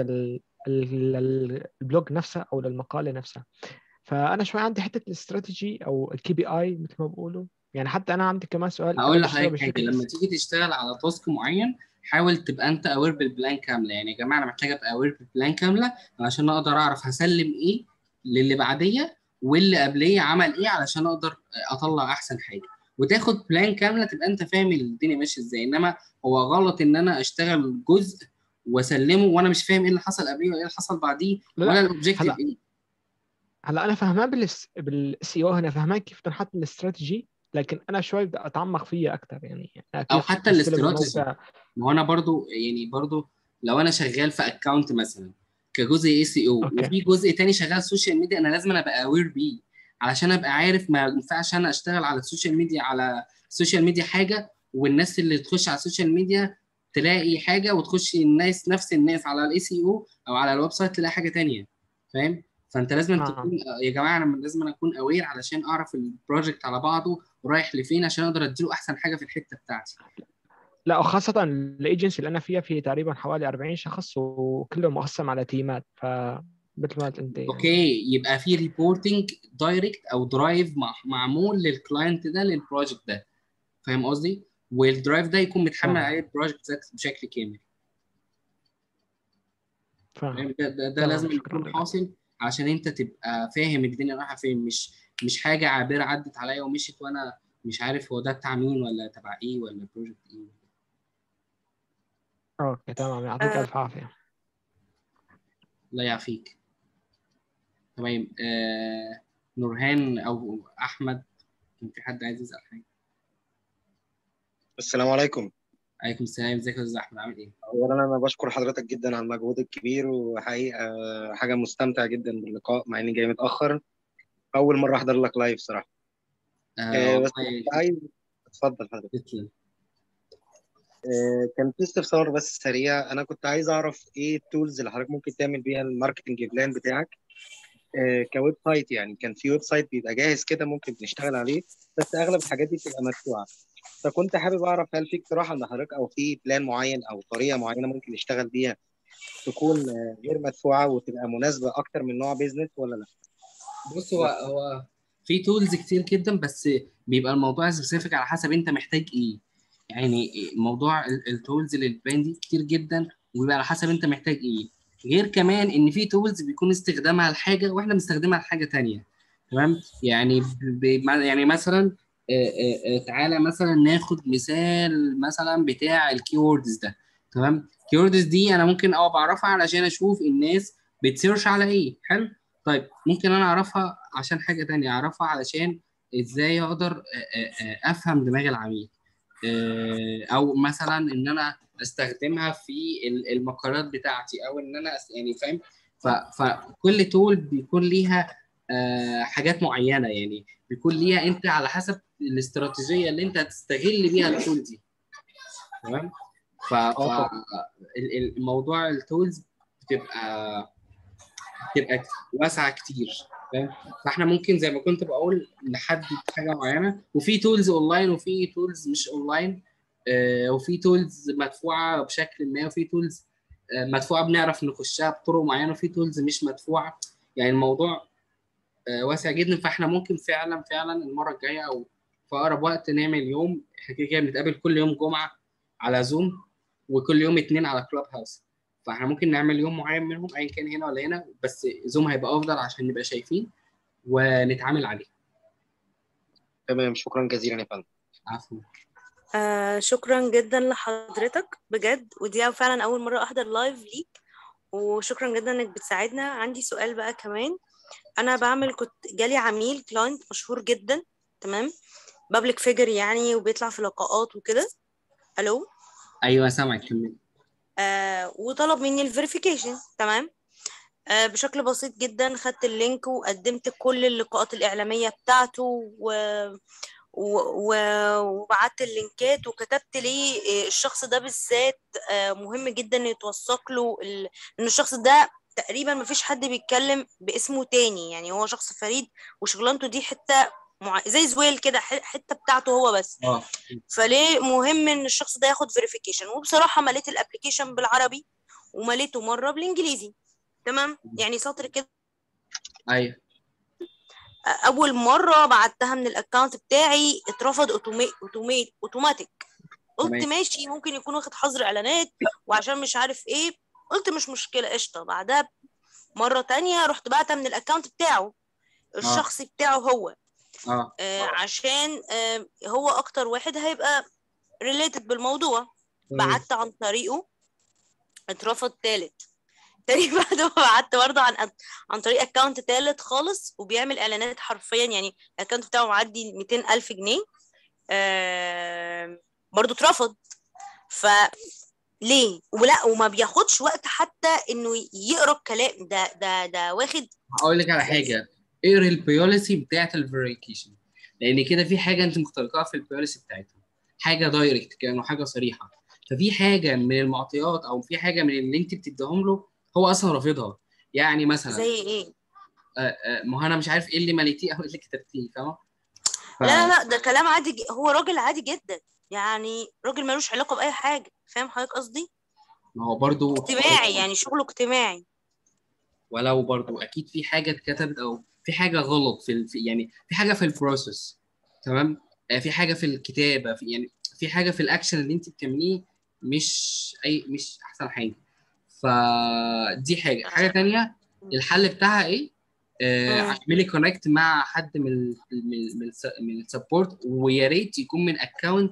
للبلوج نفسه او للمقاله نفسها فانا شوي عندي حته الاستراتيجي او الكي بي اي مثل ما بقولوا يعني حتى انا عندي كمان سؤال هقول أنا بشتغل لحضرتك حاجه بشركة لما اس- تيجي تشتغل على تاسك معين حاول تبقى انت اوير بالبلان كامله يعني يا جماعه انا محتاج ابقى اوير بالبلان كامله علشان اقدر اعرف هسلم ايه للي بعديه واللي قبليه عمل ايه علشان اقدر اطلع احسن حاجه وتاخد بلان كامله تبقى انت فاهم الدنيا ماشيه ازاي انما هو غلط ان انا اشتغل جزء واسلمه وانا مش فاهم ايه اللي حصل قبليه وايه اللي حصل بعديه لا، لا، ولا الاوبجيكتيف هلا ايه هلا انا فهمان بالس... بالسي او هنا فهمان كيف تنحط الاستراتيجي لكن انا شوي بدي اتعمق فيها اكثر يعني او كيف حتى استلم الاستراتيجي الموقع ما هو انا برضو يعني برضو لو انا شغال في اكونت مثلا كجزء اي سي او أوكي. وفي جزء تاني شغال سوشيال ميديا انا لازم ابقى اوير بيه علشان ابقى عارف ما ينفعش انا اشتغل على السوشيال ميديا على السوشيال ميديا حاجه والناس اللي تخش على السوشيال ميديا تلاقي حاجه وتخش الناس نفس الناس على الاي سي او او على الويب سايت تلاقي حاجه تانية فاهم فانت لازم آه. تكون يا جماعه انا لازم اكون اوير علشان اعرف البروجكت على بعضه ورايح لفين عشان اقدر اديله احسن حاجه في الحته بتاعتي لا وخاصة الايجنسي اللي انا فيها في تقريبا حوالي 40 شخص وكله مقسم على تيمات فمثل ما قلت انت يعني. اوكي يبقى في ريبورتنج دايركت او درايف معمول للكلاينت ده للبروجكت ده فاهم قصدي؟ والدرايف ده يكون متحمل آه. عليه البروجكت ده بشكل كامل فاهم فاهم؟ ده, ده, ده تمام، لازم شكراً يكون لك. حاصل عشان انت تبقى فاهم الدنيا رايحه فين مش مش حاجه عابره عدت عليا ومشيت وانا مش عارف هو ده بتاع مين ولا تبع ايه ولا البروجكت ايه اوكي تمام يعطيك آه. الف عافية الله يعافيك تمام آه نورهان او احمد كان في حد عايز يسال حاجه السلام عليكم عليكم السلام ازيك يا استاذ احمد عامل ايه؟ اولا انا بشكر حضرتك جدا على المجهود الكبير وحقيقه حاجه مستمتع جدا باللقاء مع اني جاي متاخر اول مره احضر لك لايف صراحه آه آه، بس والله كنت عايز اتفضل حضرتك تسلم آه، كان في استفسار بس سريع انا كنت عايز اعرف ايه التولز اللي حضرتك ممكن تعمل بيها الماركتنج بلان بتاعك آه، كويب سايت يعني كان في ويب سايت بيبقى جاهز كده ممكن نشتغل عليه بس اغلب الحاجات دي بتبقى مدفوعه فكنت حابب اعرف هل في اقتراح عند حضرتك او في بلان معين او طريقه معينه ممكن نشتغل بيها تكون آه، غير مدفوعه وتبقى مناسبه اكتر من نوع بيزنس ولا لا؟ بص هو هو في تولز كتير جدا بس بيبقى الموضوع سبيسيفيك على حسب انت محتاج ايه يعني موضوع التولز للبراند دي كتير جدا وبيبقى على حسب انت محتاج ايه غير كمان ان في تولز بيكون استخدامها لحاجه واحنا بنستخدمها لحاجه تانية تمام يعني ب... ب... يعني مثلا آه، آه، آه، تعالى مثلا ناخد مثال مثلا بتاع الكيوردز ده تمام الكيوردز دي انا ممكن اه بعرفها علشان اشوف الناس بتسيرش على ايه حلو طيب ممكن انا اعرفها عشان حاجه تانية اعرفها علشان ازاي اقدر آه، آه، آه، افهم دماغ العميل آه، او مثلا ان انا استخدمها في ال- المقالات بتاعتي او ان انا أس- يعني فاهم ف- فكل تول بيكون ليها آه، حاجات معينه يعني بيكون ليها انت على حسب الاستراتيجيه اللي انت هتستغل بيها التول دي تمام ف ف- ال- ال- الموضوع التولز بتبقى بتبقى واسعه كتير فاهم فاحنا ممكن زي ما كنت بقول نحدد حاجه معينه وفي تولز اونلاين وفي تولز مش اونلاين آه، وفي تولز مدفوعه بشكل ما وفي تولز مدفوعه بنعرف نخشها بطرق معينه وفي تولز مش مدفوعه يعني الموضوع آه، واسع جدا فاحنا ممكن فعلا فعلا المره الجايه او في اقرب وقت نعمل يوم احنا كده كده بنتقابل كل يوم جمعه على زوم وكل يوم اتنين على كلاب هاوس فاحنا ممكن نعمل يوم معين منهم ايا كان هنا ولا هنا بس زوم هيبقى افضل عشان نبقى شايفين ونتعامل عليه تمام شكرا جزيلا يا فندم عفوا آه شكرا جدا لحضرتك بجد ودي فعلا أول مرة أحضر لايف ليك وشكرا جدا إنك بتساعدنا عندي سؤال بقى كمان أنا بعمل كنت جالي عميل كلاينت مشهور جدا تمام بابليك فيجر يعني وبيطلع في لقاءات وكده ألو ايوه سامعك كمل آه وطلب مني الفيريفيكيشن تمام آه بشكل بسيط جدا خدت اللينك وقدمت كل اللقاءات الإعلامية بتاعته و... و... و... وبعت اللينكات وكتبت ليه آه، الشخص ده بالذات آه، مهم جدا يتوثق له ال... ان الشخص ده تقريبا ما فيش حد بيتكلم باسمه تاني يعني هو شخص فريد وشغلانته دي حتة مع... زي زويل كده ح- حتة بتاعته هو بس اه فليه مهم ان الشخص ده ياخد فيريفيكيشن وبصراحه مليت الابلكيشن بالعربي ومليته مره بالانجليزي تمام يعني سطر كده ايوه اول مره بعتها من الاكونت بتاعي اترفض اوتومي اوتومي اوتوماتيك قلت تمام. ماشي ممكن يكون واخد حظر اعلانات وعشان مش عارف ايه قلت مش مشكله قشطه بعدها مره تانية رحت بعتها من الاكونت بتاعه الشخصي بتاعه هو اه آه عشان آه هو اكتر واحد هيبقى ريليتد بالموضوع تمام. بعت عن طريقه اترفض تالت تاني بعد ما بعت برضه عن عن طريق اكونت تالت خالص وبيعمل اعلانات حرفيا يعني الاكونت بتاعه معدي 200 الف جنيه آه برضه اترفض ف ليه ولا وما بياخدش وقت حتى انه يقرا الكلام ده ده ده واخد هقول لك على حاجه اقري البيوليسي بتاعت الفيريفيكيشن لان كده في حاجه انت مخترقاها في البيوليسي بتاعتهم حاجه دايركت كانه حاجه صريحه ففي حاجه من المعطيات او في حاجه من اللي انت بتديهم له هو اصلا رافضها يعني مثلا زي ايه آه، آه، ما هو انا مش عارف ايه اللي مليتيه او ايه اللي كتبتيه فاهمه ف- لا لا لا ده كلام عادي ج- هو راجل عادي جدا يعني راجل ملوش علاقه باي حاجه فاهم حضرتك قصدي ما هو برضو اجتماعي يعني شغله اجتماعي ولو برضو اكيد في حاجه اتكتبت او في حاجه غلط في ال- في- يعني في حاجه في البروسيس تمام آه، في حاجه في الكتابه في يعني في حاجه في الاكشن اللي انت بتعمليه مش اي مش احسن حاجه فدي حاجه حاجه تانية الحل بتاعها ايه آه، مم. اعملي كونكت مع حد من ال من من, الس- من السبورت ويا ريت يكون من اكونت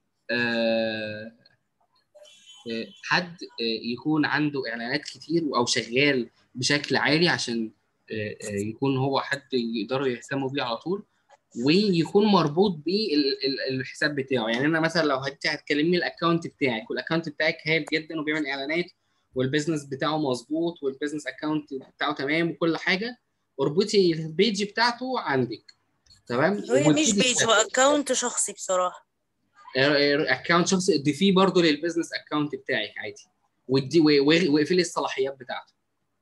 حد آه، يكون عنده اعلانات كتير او شغال بشكل عالي عشان آه، آه، يكون هو حد يقدروا يهتموا بيه على طول ويكون مربوط بالحساب بتاعه يعني انا مثلا لو انت هتكلمني الاكونت بتاعك والاكونت بتاعك هايل جدا وبيعمل اعلانات والبيزنس بتاعه مظبوط والبيزنس اكونت بتاعه تمام وكل حاجه اربطي البيج بتاعته عندك تمام هي مش بيج هو اكونت شخصي بصراحه اكونت شخصي ضيفيه برضه للبيزنس اكونت بتاعك عادي ودي و- و- واقفلي الصلاحيات بتاعته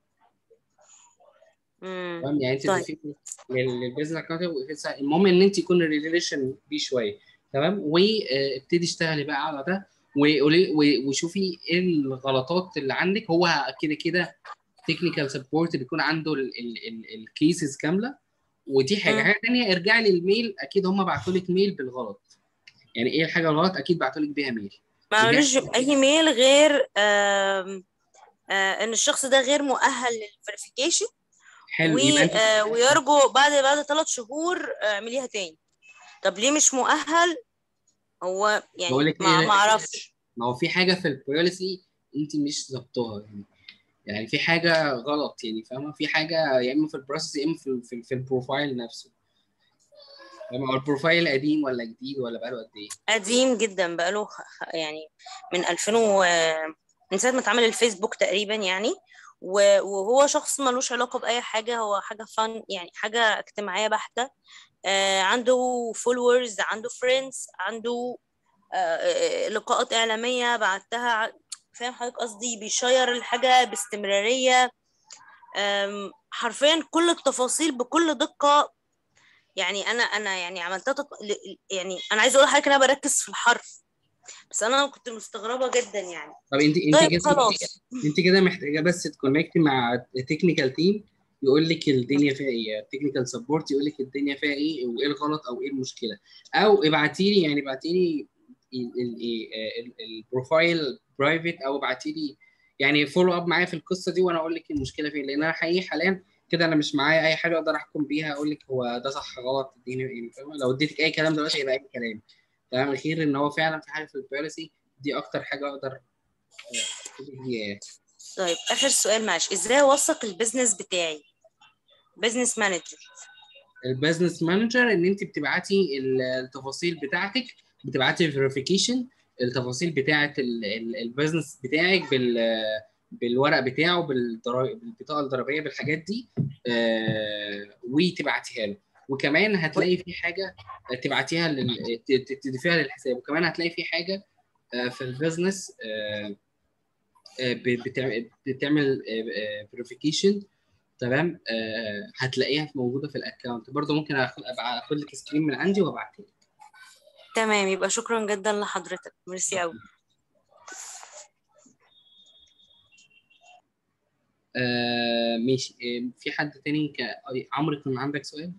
امم تمام يعني انت طيب. تضيفيه لل- للبيزنس اكونت واقفلي الصلاحيات. المهم ان انت يكون الريليشن بيه شويه تمام وابتدي اشتغلي بقى على ده وقولي و- وشوفي ايه الغلطات اللي عندك هو كده كده تكنيكال سبورت بيكون عنده الكيسز كامله ودي حاجه مم. حاجه ثانيه ارجعي للميل اكيد هم بعتوا لك ميل بالغلط يعني ايه الحاجه الغلط اكيد بعتوا لك بيها ميل ما عملوش اي ميل غير آم، آه ان الشخص ده غير مؤهل للفيريفيكيشن حلو و... يبقى انت آه ويرجو بعد بعد ثلاث شهور آه، اعمليها تاني طب ليه مش مؤهل هو يعني بقولك ما إيه؟ ما اعرفش ما هو في حاجه في البوليسي انت مش ظابطاها يعني يعني في حاجه غلط يعني فاهمه في حاجه يا اما في البروسيس يا اما في في, في البروفايل نفسه فاهمة؟ هو البروفايل قديم ولا جديد ولا بقاله قد ايه قديم جدا بقاله خ- يعني من 2000 و... من ساعة ما اتعمل الفيسبوك تقريبا يعني و- وهو شخص ملوش علاقة بأي حاجة هو حاجة فن يعني حاجة اجتماعية بحتة آه، عنده فولورز عنده فريندز عنده آه، آه، لقاءات إعلامية بعتها ع- فاهم حضرتك قصدي بيشير الحاجة باستمرارية آم، حرفيا كل التفاصيل بكل دقة يعني انا انا يعني عملتها تط... ل- يعني انا عايزه اقول لحضرتك ان انا بركز في الحرف بس انا كنت مستغربه جدا يعني طب انت انت طيب كده خلاص انت كده محتاجه بس تكونكت مع تكنيكال تيم يقول لك الدنيا فيها ايه تكنيكال سبورت يقول لك الدنيا فيها ايه وايه الغلط او ايه المشكله او ابعتي لي يعني ابعتي لي ال- ال- ال- ال- البروفايل برايفت او ابعتي لي يعني فولو اب معايا في القصه دي وانا اقول لك المشكله فين لان انا حقيقي حاليا كده انا مش معايا اي حاجه اقدر احكم بيها اقول لك هو ده صح غلط اديني ايه فاهمة؟ لو اديتك اي كلام دلوقتي يبقى اي كلام تمام غير ان هو فعلا في حاجه في البوليسي دي اكتر حاجه اقدر آه، أقول فيها يعني. طيب اخر سؤال معلش ازاي اوثق البيزنس بتاعي بيزنس مانجر البيزنس مانجر ان انت بتبعتي ال- التفاصيل بتاعتك بتبعتي فيريفيكيشن التفاصيل بتاعه البيزنس بتاعك بال بالورق بتاعه بالضرا- بالبطاقه الضريبيه بالحاجات دي آه وتبعتيها له وكمان هتلاقي في حاجه تبعتيها لل... ت- ت- تضيفيها للحساب وكمان هتلاقي في حاجه آه، في البيزنس آه، آه، ب- بتع- بتعمل فيريفيكيشن تمام آه، هتلاقيها موجوده في الاكونت برضه ممكن اخد ابقى اخد لك سكرين من عندي وابعتها لك تمام يبقى شكرا جدا لحضرتك ميرسي قوي آه ماشي آه، في حد تاني ك... أي- عمرو كان عندك سؤال؟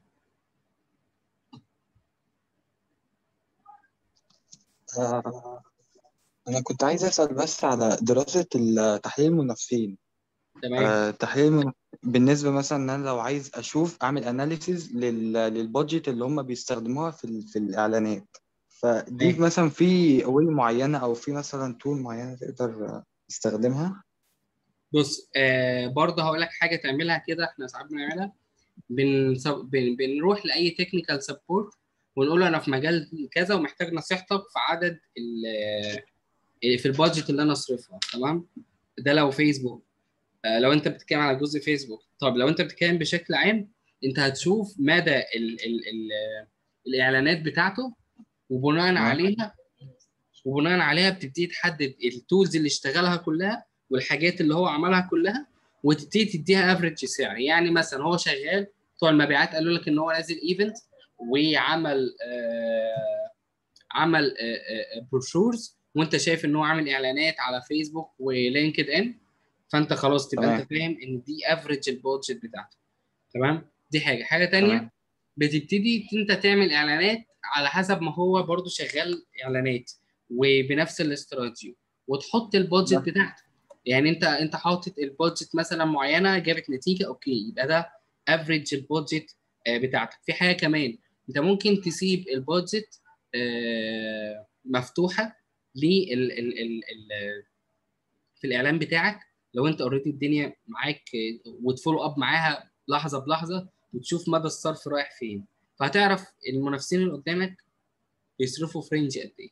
آه، أنا كنت عايز أسأل بس على دراسة ال- تحليل المنافسين تمام آه، تحليل المنافسين بالنسبة مثلا إن أنا لو عايز أشوف أعمل أناليسيز للبادجت اللي هم بيستخدموها في ال- في الإعلانات فدي تمام. مثلا في واي معينة أو في مثلا تول معينة تقدر آه، تستخدمها بص آه برضه هقول لك حاجه تعملها كده احنا ساعات بنعملها بن... بن... بنروح لاي تكنيكال سبورت ونقول له انا في مجال كذا ومحتاج نصيحتك في عدد ال... في البادجت اللي انا اصرفها تمام ده لو فيسبوك آه لو انت بتتكلم على جزء فيسبوك طب لو انت بتتكلم بشكل عام انت هتشوف مدى ال... ال... ال... الاعلانات بتاعته وبناء تمام. عليها وبناء عليها بتبتدي تحدد التولز اللي اشتغلها كلها والحاجات اللي هو عملها كلها وتبتدي تديها افريج سعر يعني مثلا هو شغال بتوع المبيعات قالوا لك ان هو نازل ايفنت وعمل آه عمل بروشورز وانت شايف ان هو عامل اعلانات على فيسبوك ولينكد ان فانت خلاص تبقى تمام. انت فاهم ان دي افريج البادجت بتاعته تمام دي حاجه حاجه تانية تمام. بتبتدي انت تعمل اعلانات على حسب ما هو برضو شغال اعلانات وبنفس الاستراتيجي وتحط البادجت نعم. بتاعتك يعني انت انت حاطط البادجت مثلا معينه جابت نتيجه اوكي يبقى ده افريج البادجت آه، بتاعتك في حاجه كمان انت ممكن تسيب البادجت آه، مفتوحه لل ال ال ال ال في الاعلان بتاعك لو انت اوريدي الدنيا معاك آه، وتفولو اب معاها لحظه بلحظه وتشوف مدى الصرف رايح فين فهتعرف المنافسين اللي قدامك بيصرفوا في رينج قد ايه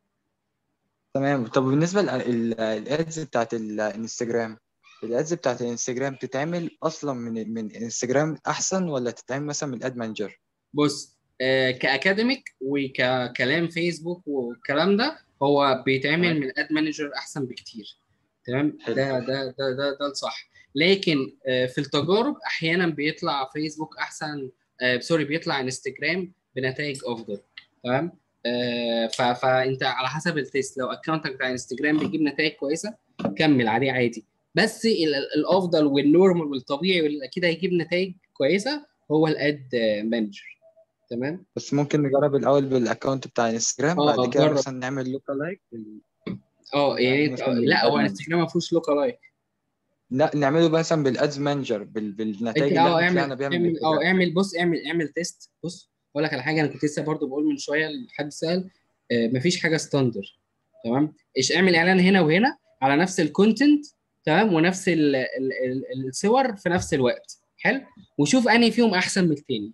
تمام طب بالنسبة للادز بتاعت الانستجرام الادز بتاعت الانستجرام تتعمل اصلا من من انستجرام احسن ولا تتعمل مثلا من الاد مانجر بص آه كاكاديميك وككلام فيسبوك والكلام ده هو بيتعمل تمام. من اد مانجر احسن بكتير تمام حلو. ده ده ده ده ده الصح لكن آه في التجارب احيانا بيطلع فيسبوك احسن آه سوري بيطلع انستجرام بنتائج افضل تمام آه ف- فانت على حسب التيست لو اكونتك بتاع انستجرام بيجيب نتائج كويسه كمل عليه عادي بس ال- ال- الافضل والنورمال والطبيعي واللي اكيد هيجيب نتائج كويسه هو الاد مانجر تمام بس ممكن نجرب الاول بالاكونت بتاع انستجرام اه بعد كده جرب. مثلا نعمل لوكا لايك اه يعني انت- مثلاً لا هو بالأد انستجرام ما فيهوش لوكا لايك لا نعمله مثلا بالادز مانجر بال... بالنتائج انت اللي اه احنا اعمل طلعنا بيها من اعمل اه الانستجرام اعمل بص اعمل اعمل تيست بص اقول لك على حاجه انا كنت لسه برضو بقول من شويه لحد سال آه مفيش حاجه ستاندر تمام ايش اعمل اعلان هنا وهنا على نفس الكونتنت تمام ونفس ال ال ال الصور في نفس الوقت حلو وشوف انهي فيهم احسن من التاني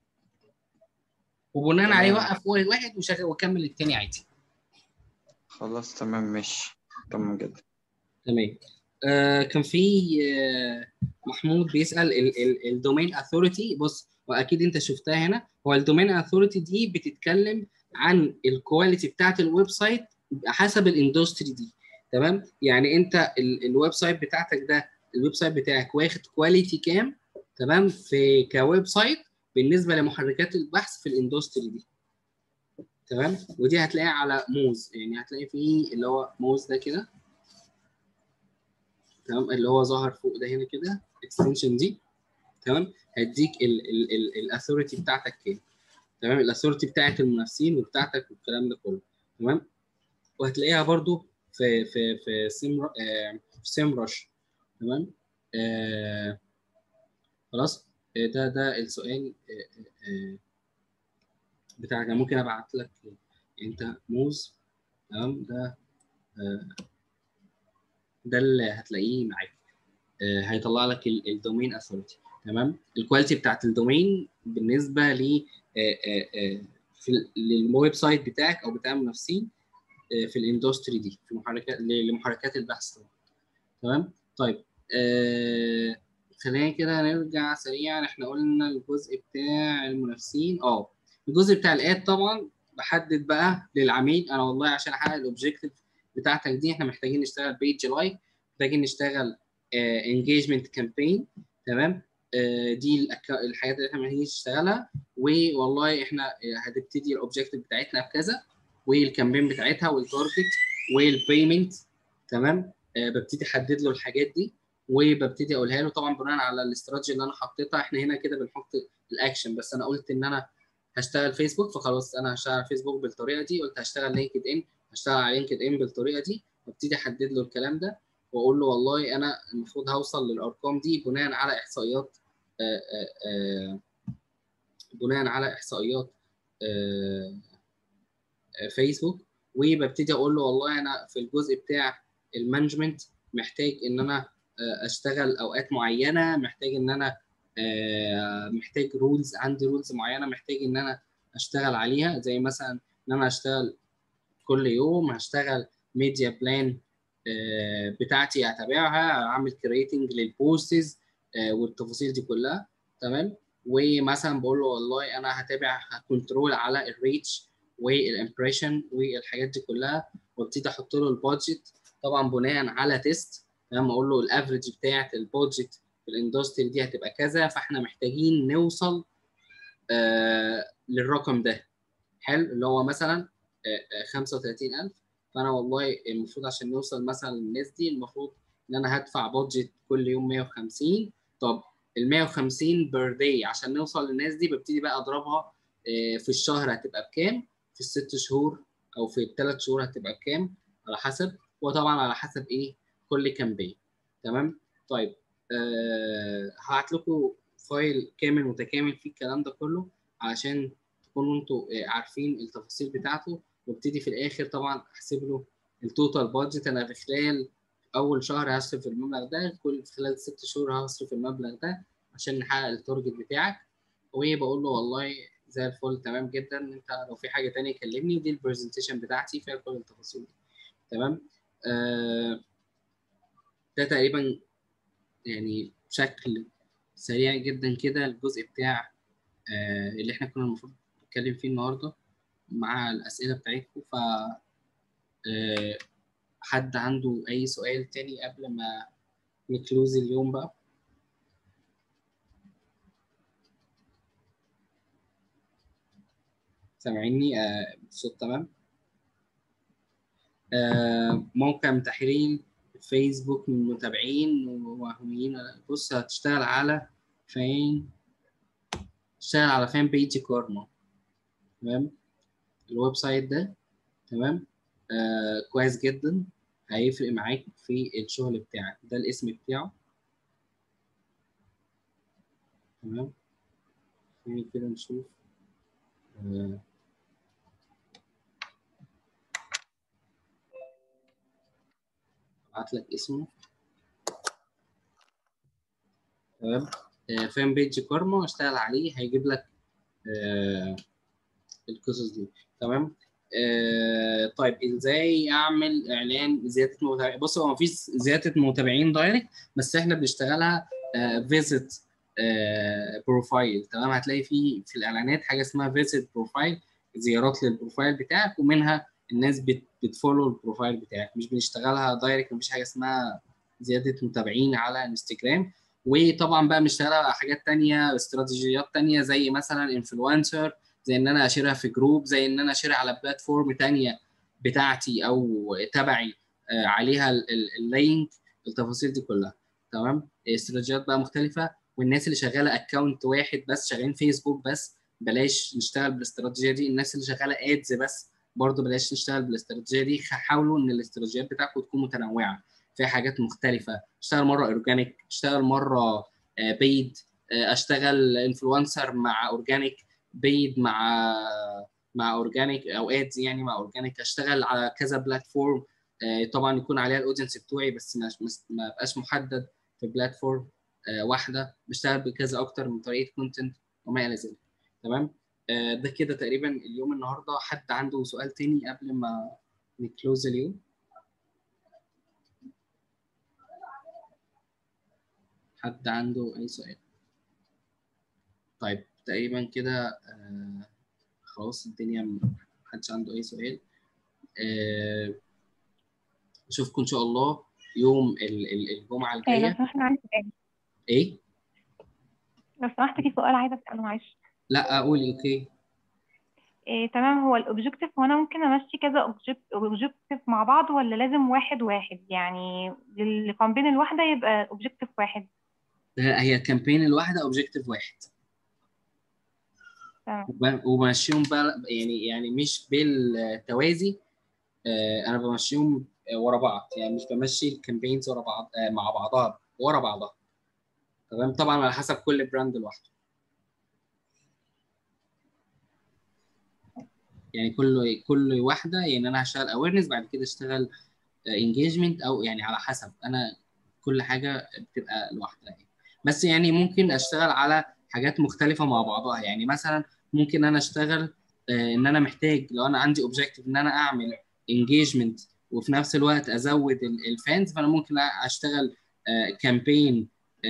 وبناء عليه تمام. وقف واحد وشغل وكمل التاني عادي خلاص تمام ماشي تمام جدا تمام آه كان في آه محمود بيسأل ال- ال- الدومين اثوريتي بص واكيد انت شفتها هنا هو الدومين اثوريتي دي بتتكلم عن الكواليتي بتاعت الويب سايت حسب الاندستري دي تمام يعني انت ال- الويب سايت بتاعتك ده الويب سايت بتاعك واخد كواليتي كام تمام في كويب سايت بالنسبه لمحركات البحث في الاندستري دي تمام ودي هتلاقيها على موز يعني هتلاقي فيه اللي هو موز ده كده تمام اللي هو ظهر فوق ده هنا كده اكستنشن دي تمام هيديك الاثوريتي بتاعتك كام تمام الاثوريتي بتاعت المنافسين وبتاعتك والكلام ده كله تمام وهتلاقيها برضو في في في سيم آه في سيم رش تمام آه خلاص آه ده ده السؤال آه آه بتاعك أنا ممكن ابعت لك انت موز تمام ده آه ده اللي هتلاقيه معاك آه هيطلع لك الدومين اثوريتي تمام الكواليتي بتاعت الدومين بالنسبه ل في للويب سايت بتاعك او بتاع المنافسين في الاندستري دي في محركات لمحركات البحث طبعا تمام طيب آه خلينا كده نرجع سريعا احنا قلنا الجزء بتاع المنافسين اه الجزء بتاع الاد طبعا بحدد بقى للعميل انا والله عشان احقق الاوبجيكتيف بتاعتك دي احنا محتاجين نشتغل بيج لايك محتاجين نشتغل انجيجمنت كامبين تمام آه دي الحاجات اللي احنا محتاجين نشتغلها والله احنا هتبتدي الاوبجيكتيف بتاعتنا بكذا والكامبين بتاعتها والتارجت والبيمنت تمام آه ببتدي احدد له الحاجات دي وببتدي اقولها له طبعا بناء على الاستراتيجي اللي انا حطيتها احنا هنا كده بنحط الاكشن بس انا قلت ان انا هشتغل فيسبوك فخلاص انا هشتغل فيسبوك بالطريقه دي قلت هشتغل لينكد ان هشتغل على لينكد ان بالطريقه دي وابتدي احدد له الكلام ده واقول له والله انا المفروض هوصل للارقام دي بناء على احصائيات آآ آآ بناء على احصائيات فيسبوك وببتدي اقول له والله انا في الجزء بتاع المانجمنت محتاج ان انا اشتغل اوقات معينه محتاج ان انا محتاج رولز عندي رولز معينه محتاج ان انا اشتغل عليها زي مثلا ان انا اشتغل كل يوم هشتغل ميديا بلان بتاعتي اتابعها اعمل كرييتنج للبوستز والتفاصيل دي كلها تمام ومثلا بقول له والله انا هتابع كنترول على الريتش والامبريشن والحاجات دي كلها وابتدي احط له البادجت طبعا بناء على تيست تمام اقول له الافريج بتاعت البادجت في الاندستري دي هتبقى كذا فاحنا محتاجين نوصل آه للرقم ده حلو اللي هو مثلا آه 35000 فانا والله المفروض عشان نوصل مثلا للناس دي المفروض ان انا هدفع بادجت كل يوم 150 طب ال 150 بير داي عشان نوصل للناس دي ببتدي بقى اضربها آه في الشهر هتبقى بكام في الست شهور او في الثلاث شهور هتبقى بكام على حسب وطبعا على حسب ايه كل كامبين تمام طيب أه هبعت لكم فايل كامل متكامل فيه الكلام ده كله علشان تكونوا انتوا عارفين التفاصيل بتاعته وابتدي في الاخر طبعا احسب له التوتال بادجت انا في خلال اول شهر هصرف المبلغ ده كل في خلال ست شهور هصرف المبلغ ده عشان نحقق التارجت بتاعك وبقول له والله زي الفل تمام جدا انت لو في حاجه تانية كلمني ودي البرزنتيشن بتاعتي فيها كل التفاصيل دي تمام آه ده تقريبا يعني بشكل سريع جدا كده الجزء بتاع آه اللي احنا كنا المفروض نتكلم فيه النهارده مع الاسئله بتاعتكم ف آه حد عنده اي سؤال تاني قبل ما نكلوز اليوم بقى سامعيني آه الصوت تمام آه موقع تحرير فيسبوك من متابعين ووهميين بص هتشتغل على فين تشتغل على فان بيج كارما تمام الويب سايت ده تمام آه كويس جدا هيفرق معاك في الشغل بتاعك ده الاسم بتاعه تمام خلينا كده نشوف آه ابعت لك اسمه تمام آه فان بيج كارما اشتغل عليه هيجيب لك آه القصص دي تمام آه طيب ازاي اعمل اعلان زياده متابعين بص هو مفيش زياده متابعين دايركت بس احنا بنشتغلها فيزيت بروفايل تمام هتلاقي في في الاعلانات حاجه اسمها فيزيت بروفايل زيارات للبروفايل بتاعك ومنها الناس بت بتفولو البروفايل بتاعك مش بنشتغلها دايركت مفيش حاجه اسمها زياده متابعين على انستجرام وطبعا بقى بنشتغل على حاجات تانية استراتيجيات تانية زي مثلا انفلونسر زي ان انا اشيرها في جروب زي ان انا اشيرها على بلاتفورم تانية بتاعتي او تبعي آه، عليها ال- ال- اللينك التفاصيل دي كلها تمام استراتيجيات بقى مختلفة والناس اللي شغالة اكونت واحد بس شغالين فيسبوك بس بلاش نشتغل بالاستراتيجية دي الناس اللي شغالة ادز بس برضه بلاش نشتغل بالاستراتيجية دي حاولوا ان الاستراتيجيات بتاعتكم تكون متنوعة فيها حاجات مختلفة اشتغل مرة اورجانيك اشتغل مرة بيد اشتغل انفلونسر مع اورجانيك بيد مع مع اورجانيك او ادز يعني مع اورجانيك اشتغل على كذا بلاتفورم آه، طبعا يكون عليها الاودينس بتوعي بس ما مش- ما بقاش محدد في بلاتفورم آه، واحده بشتغل بكذا اكتر من طريقه كونتنت وما الى ذلك تمام آه، ده كده تقريبا اليوم النهارده حد عنده سؤال تاني قبل ما نكلوز اليوم حد عنده اي سؤال طيب تقريبا كده آه، خلاص الدنيا محدش عنده اي سؤال آه، اشوفكم ان شاء الله يوم ال- ال- الجمعه إيه، لو الجايه سمحت أنا عندي سؤال ايه لو سمحت في سؤال عايزة أسأله معلش لا قولي اوكي إيه تمام هو الأوبجيكتيف هو أنا ممكن أمشي كذا أوبجيكتيف مع بعض ولا لازم واحد واحد يعني للكامبين الواحدة يبقى أوبجيكتيف واحد لا، هي الكامبين الواحده اوبجيكتيف واحد تمام وب- وبمشيهم بقى يعني يعني مش بالتوازي آه، انا بمشيهم آه، ورا بعض يعني مش بمشي الكامبينز ورا بعض آه، مع بعضها ورا بعضها تمام طبعا على حسب كل براند لوحده يعني كل كل واحده يعني انا هشتغل اويرنس بعد كده اشتغل انجيجمنت او يعني على حسب انا كل حاجه بتبقى لوحدها يعني بس يعني ممكن اشتغل على حاجات مختلفه مع بعضها يعني مثلا ممكن انا اشتغل آه، ان انا محتاج لو انا عندي اوبجيكتيف ان انا اعمل انجيجمنت وفي نفس الوقت ازود الفانز فانا ممكن اشتغل كامبين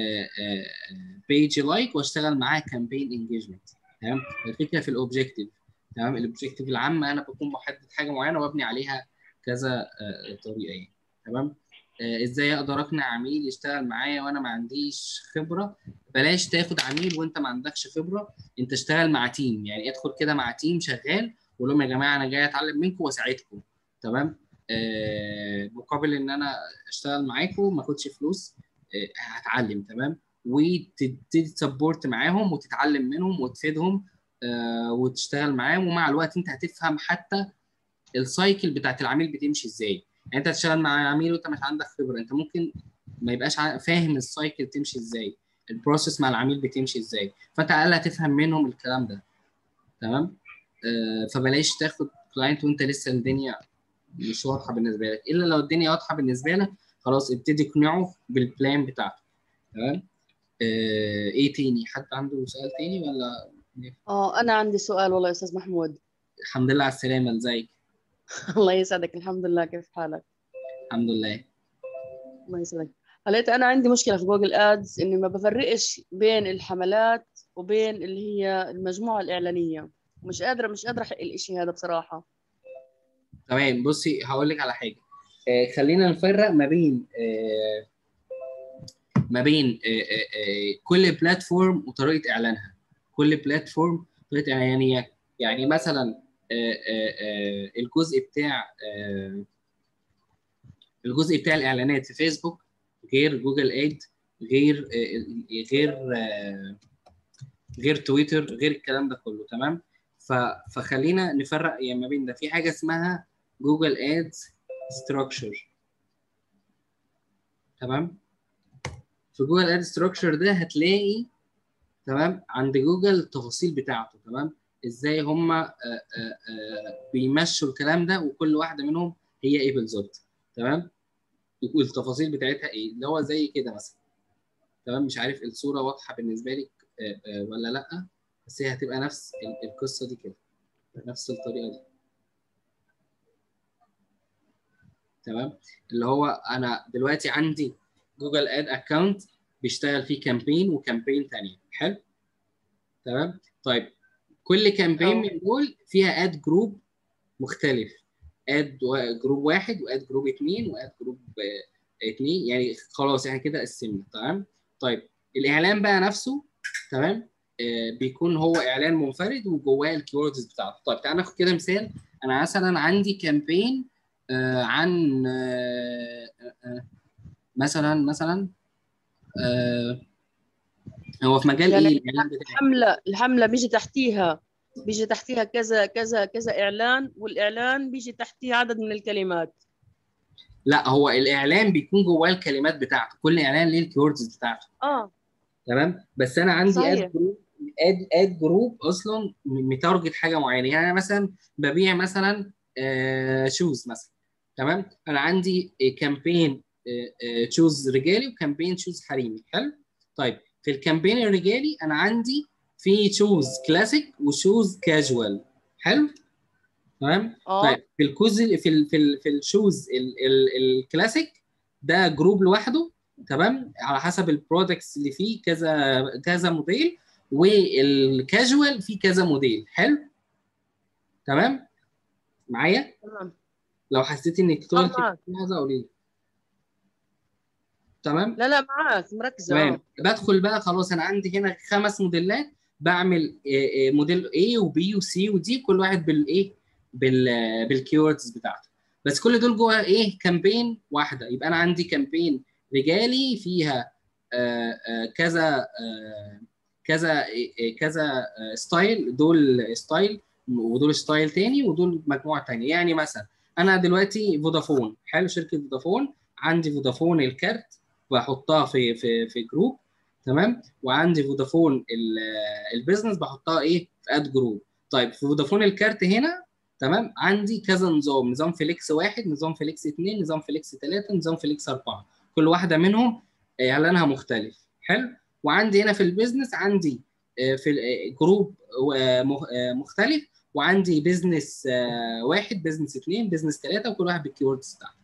بيج لايك واشتغل معاه كامبين انجيجمنت تمام الفكره في الاوبجيكتيف تمام الاوبجيكتيف العام انا بكون محدد حاجه معينه وابني عليها كذا آه، طريقه يعني تمام آه، ازاي اقدر اقنع عميل يشتغل معايا وانا ما عنديش خبره بلاش تاخد عميل وانت ما عندكش خبره انت اشتغل مع تيم يعني ادخل كده مع تيم شغال وقول لهم يا جماعه انا جاي اتعلم منكم واساعدكم تمام آه مقابل ان انا اشتغل معاكم ما اخدش فلوس آه هتعلم تمام وتبتدي تسبورت معاهم وتتعلم منهم وتفيدهم آه وتشتغل معاهم ومع الوقت انت هتفهم حتى السايكل بتاعت العميل بتمشي ازاي يعني انت هتشتغل مع عميل وانت مش عندك خبره انت ممكن ما يبقاش ع- فاهم السايكل بتمشي ازاي البروسيس مع العميل بتمشي ازاي فانت على الاقل هتفهم منهم الكلام ده تمام آه فبلاش تاخد كلاينت وانت لسه الدنيا مش واضحه بالنسبه لك الا لو الدنيا واضحه بالنسبه لك خلاص ابتدي اقنعه بالبلان بتاعته تمام آه ايه تاني حد عنده سؤال تاني ولا اه انا عندي سؤال والله يا استاذ محمود الحمد لله على السلامه ازيك الله يسعدك الحمد لله كيف حالك الحمد لله الله يسعدك هلقيت انا عندي مشكله في جوجل ادز اني ما بفرقش بين الحملات وبين اللي هي المجموعه الاعلانيه مش قادره مش قادره احقق الاشي هذا بصراحه تمام بصي هقول لك على حاجه آه خلينا نفرق ما بين آه ما بين آه آه آه كل بلاتفورم وطريقه اعلانها كل بلاتفورم طريقه اعلانيه يعني مثلا آه آه آه الجزء بتاع آه الجزء بتاع الاعلانات في فيسبوك غير جوجل اد غير آه غير آه غير تويتر غير الكلام ده كله تمام ف- فخلينا نفرق يعني ما بين ده في حاجه اسمها جوجل ادز ستراكشر تمام في جوجل اد ستراكشر ده هتلاقي تمام عند جوجل التفاصيل بتاعته تمام ازاي هم بيمشوا الكلام ده وكل واحده منهم هي ايه بالظبط تمام والتفاصيل بتاعتها ايه اللي هو زي كده مثلا تمام مش عارف الصوره واضحه بالنسبه لك آه، آه، ولا لا بس هي هتبقى نفس ال- القصه دي كده نفس الطريقه دي تمام اللي هو انا دلوقتي عندي جوجل اد اكونت بيشتغل فيه كامبين وكامبين تانية حلو تمام طيب كل كامبين من دول فيها اد جروب مختلف اد جروب واحد واد جروب اثنين واد جروب آه، اثنين يعني خلاص احنا كده قسمنا تمام طيب الاعلان بقى نفسه تمام آه، بيكون هو اعلان منفرد وجواه الكيوردز بتاعته طيب تعال ناخد كده مثال انا مثلا عندي كامبين عن آه، آه، آه، مثلا مثلا آه، هو في مجال يعني ايه الاعلان بتاعي الحملة الحملة بيجي تحتيها بيجي تحتيها كذا كذا كذا إعلان والإعلان بيجي تحتيه عدد من الكلمات لا هو الاعلان بيكون جواه الكلمات بتاعته كل اعلان ليه الكيوردز بتاعته اه تمام بس انا عندي صحيح. اد جروب اد اد جروب اصلا م- متارجت حاجه معينه يعني انا مثلا ببيع مثلا شوز مثلا تمام انا عندي كامبين شوز رجالي وكامبين شوز حريمي حلو طيب في الكامبين الرجالي انا عندي في شوز كلاسيك وشوز كاجوال حلو تمام اه طيب في الكوز في ال في ال في الشوز ال ال الكلاسيك ده جروب لوحده تمام على حسب البرودكتس اللي فيه كذا كذا موديل والكاجوال فيه كذا موديل حلو تمام معايا تمام لو حسيت انك اه طولت معك في حاجه قولي لي تمام لا لا معك مركزة تمام اه بدخل بقى خلاص انا عندي هنا خمس موديلات بعمل آه، آه، موديل A وB وC ودي كل واحد بالايه بال بالكيوردز بتاعته بس كل دول جوه ايه كامبين واحده يبقى انا عندي كامبين رجالي فيها آه، آه، كذا آه، كذا آه، آه، كذا آه، ستايل دول ستايل ودول ستايل تاني ودول مجموعه تانيه يعني مثلا انا دلوقتي فودافون حلو شركه فودافون عندي فودافون الكارت بحطها في في في جروب تمام وعندي فودافون ال- البيزنس بحطها ايه في اد جروب طيب في فودافون الكارت هنا تمام عندي كذا نظام نظام فليكس واحد نظام فليكس اثنين نظام فليكس ثلاثة نظام فليكس أربعة كل واحدة منهم إعلانها مختلف حلو وعندي هنا في البيزنس عندي آه، في ال- آه، جروب آه، مخ- آه، مختلف وعندي بيزنس آه، واحد بيزنس اثنين بيزنس ثلاثة وكل واحد بالكيوردز بتاعته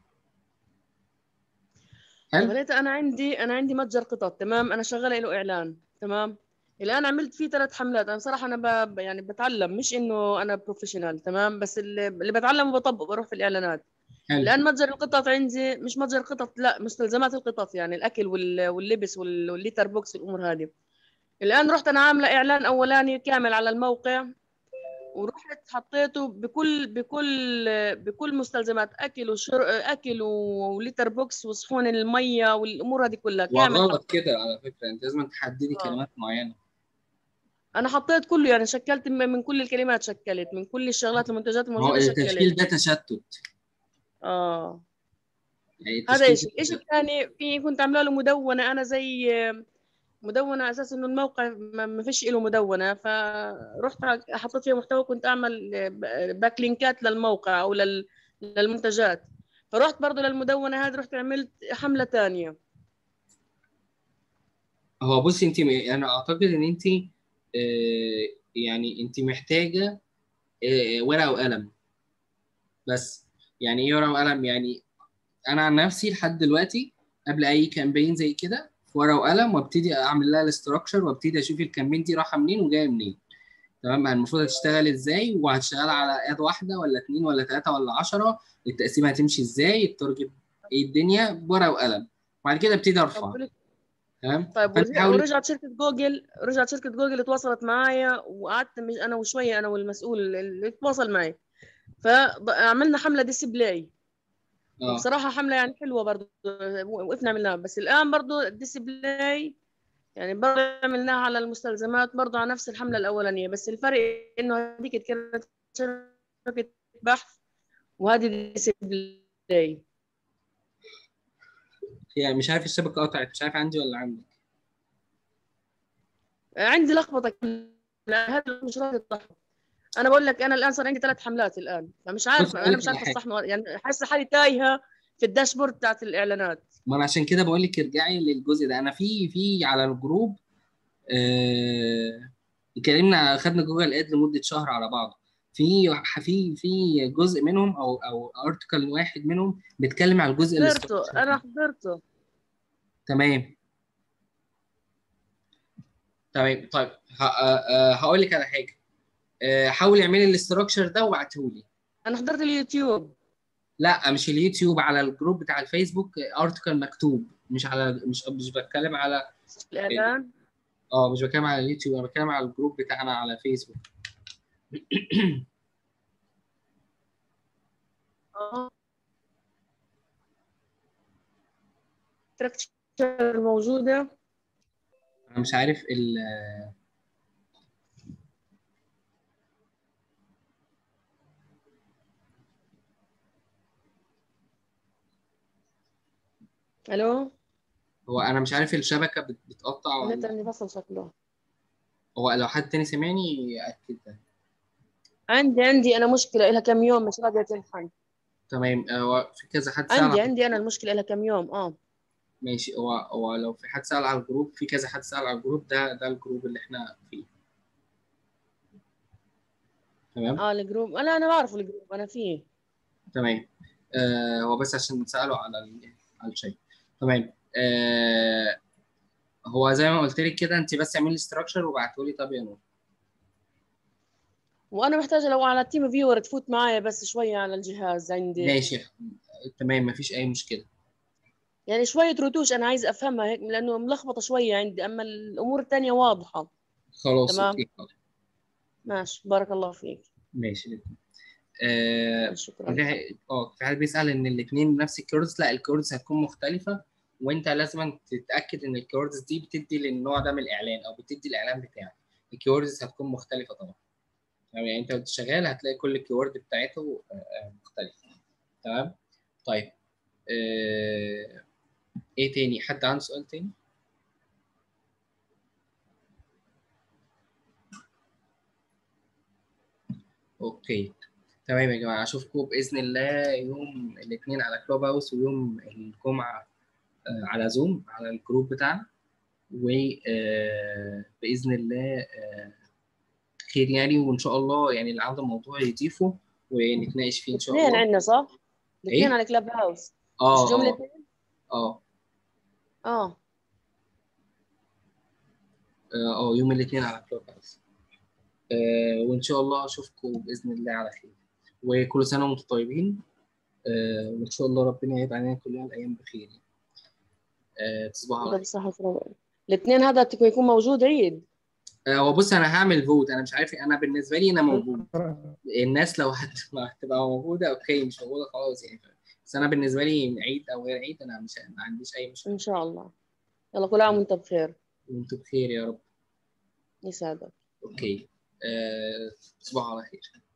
حلو خليته انا عندي انا عندي متجر قطط تمام انا شغاله له اعلان تمام الان عملت فيه ثلاث حملات انا صراحه انا ب... يعني بتعلم مش انه انا بروفيشنال تمام بس اللي, اللي بتعلم وبطبق بروح في الاعلانات حلو الان متجر القطط عندي مش متجر قطط لا مستلزمات القطط يعني الاكل وال... واللبس وال... والليتر بوكس والامور هذه الان رحت انا عامله اعلان اولاني كامل على الموقع ورحت حطيته بكل بكل بكل مستلزمات اكل وشر اكل وليتر بوكس وصحون الميه والامور هذه كلها كامل وغلط حطيته كده على فكرة انت لازم تحددي اه كلمات معينة انا حطيت كله يعني شكلت من من كل الكلمات شكلت من كل الشغلات المنتجات ما هو الموجوده التشكيل شكلت ده تشتت اه يعني هذا التشكيل شيء الشيء الثاني في كنت عامله له مدونه انا زي مدونه على اساس انه الموقع ما ما فيش له مدونه فرحت حطيت فيها محتوى كنت اعمل باك لينكات للموقع او لل- للمنتجات فرحت برضه للمدونه هذه رحت عملت حمله ثانيه هو بصي انت انا اعتقد ان انت آه، يعني انت محتاجه آه، ورقه وقلم بس يعني ايه ورقه وقلم يعني انا عن نفسي لحد دلوقتي قبل اي كامبين زي كده ورقه وقلم وابتدي اعمل لها الاستراكشر وابتدي اشوف الكامبين دي رايحه منين وجايه منين تمام المفروض هتشتغل ازاي وهتشتغل على اد واحده ولا اتنين ولا تلاته ولا عشرة التقسيمه هتمشي ازاي التارجت ايه الدنيا بورقه وقلم وبعد كده ابتدي طب ارفع ورج- تمام طيب فانت ورجع- حاولي ورجعت شركه جوجل رجعت شركه جوجل تواصلت معايا وقعدت مش انا وشويه انا والمسؤول اللي تواصل معي فعملنا حمله ديسبلاي اه وبصراحه حمله يعني حلوه برضه وقفنا عملناها بس الان برضه الديسبلاي يعني برضه عملناها على المستلزمات برضه على نفس الحمله الاولانيه بس الفرق انه هذيك كانت شركه بحث وهذه ديسبلاي يعني مش عارف الشبكه قطعت مش عارف عندي ولا عندك عندي لخبطه لا هذا مش راضي تضحك انا بقول لك انا الان صار عندي ثلاث حملات الان فمش بص عارف اقول انا لك مش على عارفه حاجه الصح من- يعني حاسه حالي تايهه في الداشبورد بتاعت الاعلانات ما انا عشان كده بقول لك ارجعي للجزء ده انا في في على الجروب آه اتكلمنا خدنا جوجل اد لمده شهر على بعضه في في في جزء منهم او او ارتكل واحد منهم بيتكلم على الجزء حضرته الاستراكشر انا حضرته تمام تمام طيب ه- آه، آه، هقول لك على حاجه آه، حاولي اعملي الاستراكشر ده وابعته لي انا حضرت اليوتيوب لا مش اليوتيوب على الجروب بتاع الفيسبوك ارتكل مكتوب مش على مش مش بتكلم على الاعلان اه مش بتكلم على اليوتيوب انا بتكلم على الجروب بتاعنا على فيسبوك اه structure موجودة انا مش عارف ال الو هو انا مش عارف الشبكه بت- بتقطع النت ولا عندي فصل شكله هو لو حد تاني سمعني ياكد ده عندي عندي انا مشكلة لها كم يوم مش راضية تنحل تمام هو في كذا حد سأل عندي على عندي انا المشكلة لها كم يوم اه ماشي هو هو لو في حد سأل على الجروب في كذا حد سأل على الجروب ده ده الجروب اللي احنا فيه تمام اه الجروب انا انا بعرف الجروب انا فيه تمام آه هو بس عشان سألوا على ال... على الشيء تمام آه هو زي ما قلت لك كده انت بس اعملي استراكشر وابعتوا لي طب يا نور وانا محتاجة لو على التيم فيور تفوت معايا بس شوية على الجهاز عندي ماشي تمام مفيش اي مشكله يعني شوية رتوش انا عايز افهمها هيك لانه ملخبطة شوية عندي اما الامور التانية واضحة خلاص تمام. اوكي خلاص. ماشي بارك الله فيك ماشي آه شكرا في اه في حد بيسأل ان الاثنين نفس الكيوردز لا الكيوردز هتكون مختلفة وانت لازم تتأكد ان الكيوردز دي بتدي للنوع ده من الاعلان او بتدي الاعلان بتاعك الكيوردز هتكون مختلفة طبعا تمام يعني انت وانت شغال هتلاقي كل الكيورد بتاعته آه، آه، مختلفة تمام طيب آه، ايه تاني حد عنده سؤال تاني اوكي تمام يا جماعه اشوفكم باذن الله يوم الاثنين على كلوب هاوس ويوم الجمعه آه، على زوم على الجروب بتاعنا وباذن الله آه، خير يعني وان شاء الله يعني اللي عنده موضوع يضيفه ونتناقش فيه ان شاء اثنين الله عندنا صح؟ الاثنين إيه؟ على كلاب هاوس اه مش جملة اه اثنين؟ اه اه اه آه، يوم الاثنين على كلوب هاوس آه وان شاء الله اشوفكم باذن الله على خير وكل سنه وانتم طيبين آه وان شاء الله ربنا يعيد علينا كلنا الايام بخير آه تصبحوا على هذا بالصحة والسلامة الاثنين هذا تكون يكون موجود عيد آه، هو بص انا هعمل فوت انا مش عارف انا بالنسبه لي انا موجود الناس لو هت- هتبقى موجوده اوكي مش موجوده خلاص يعني بس انا بالنسبه لي عيد او غير عيد انا مش ما عنديش اي مشكله ان شاء الله يلا كل عام وانت بخير وانتم بخير يا رب يسعدك اوكي آه تصبحوا على خير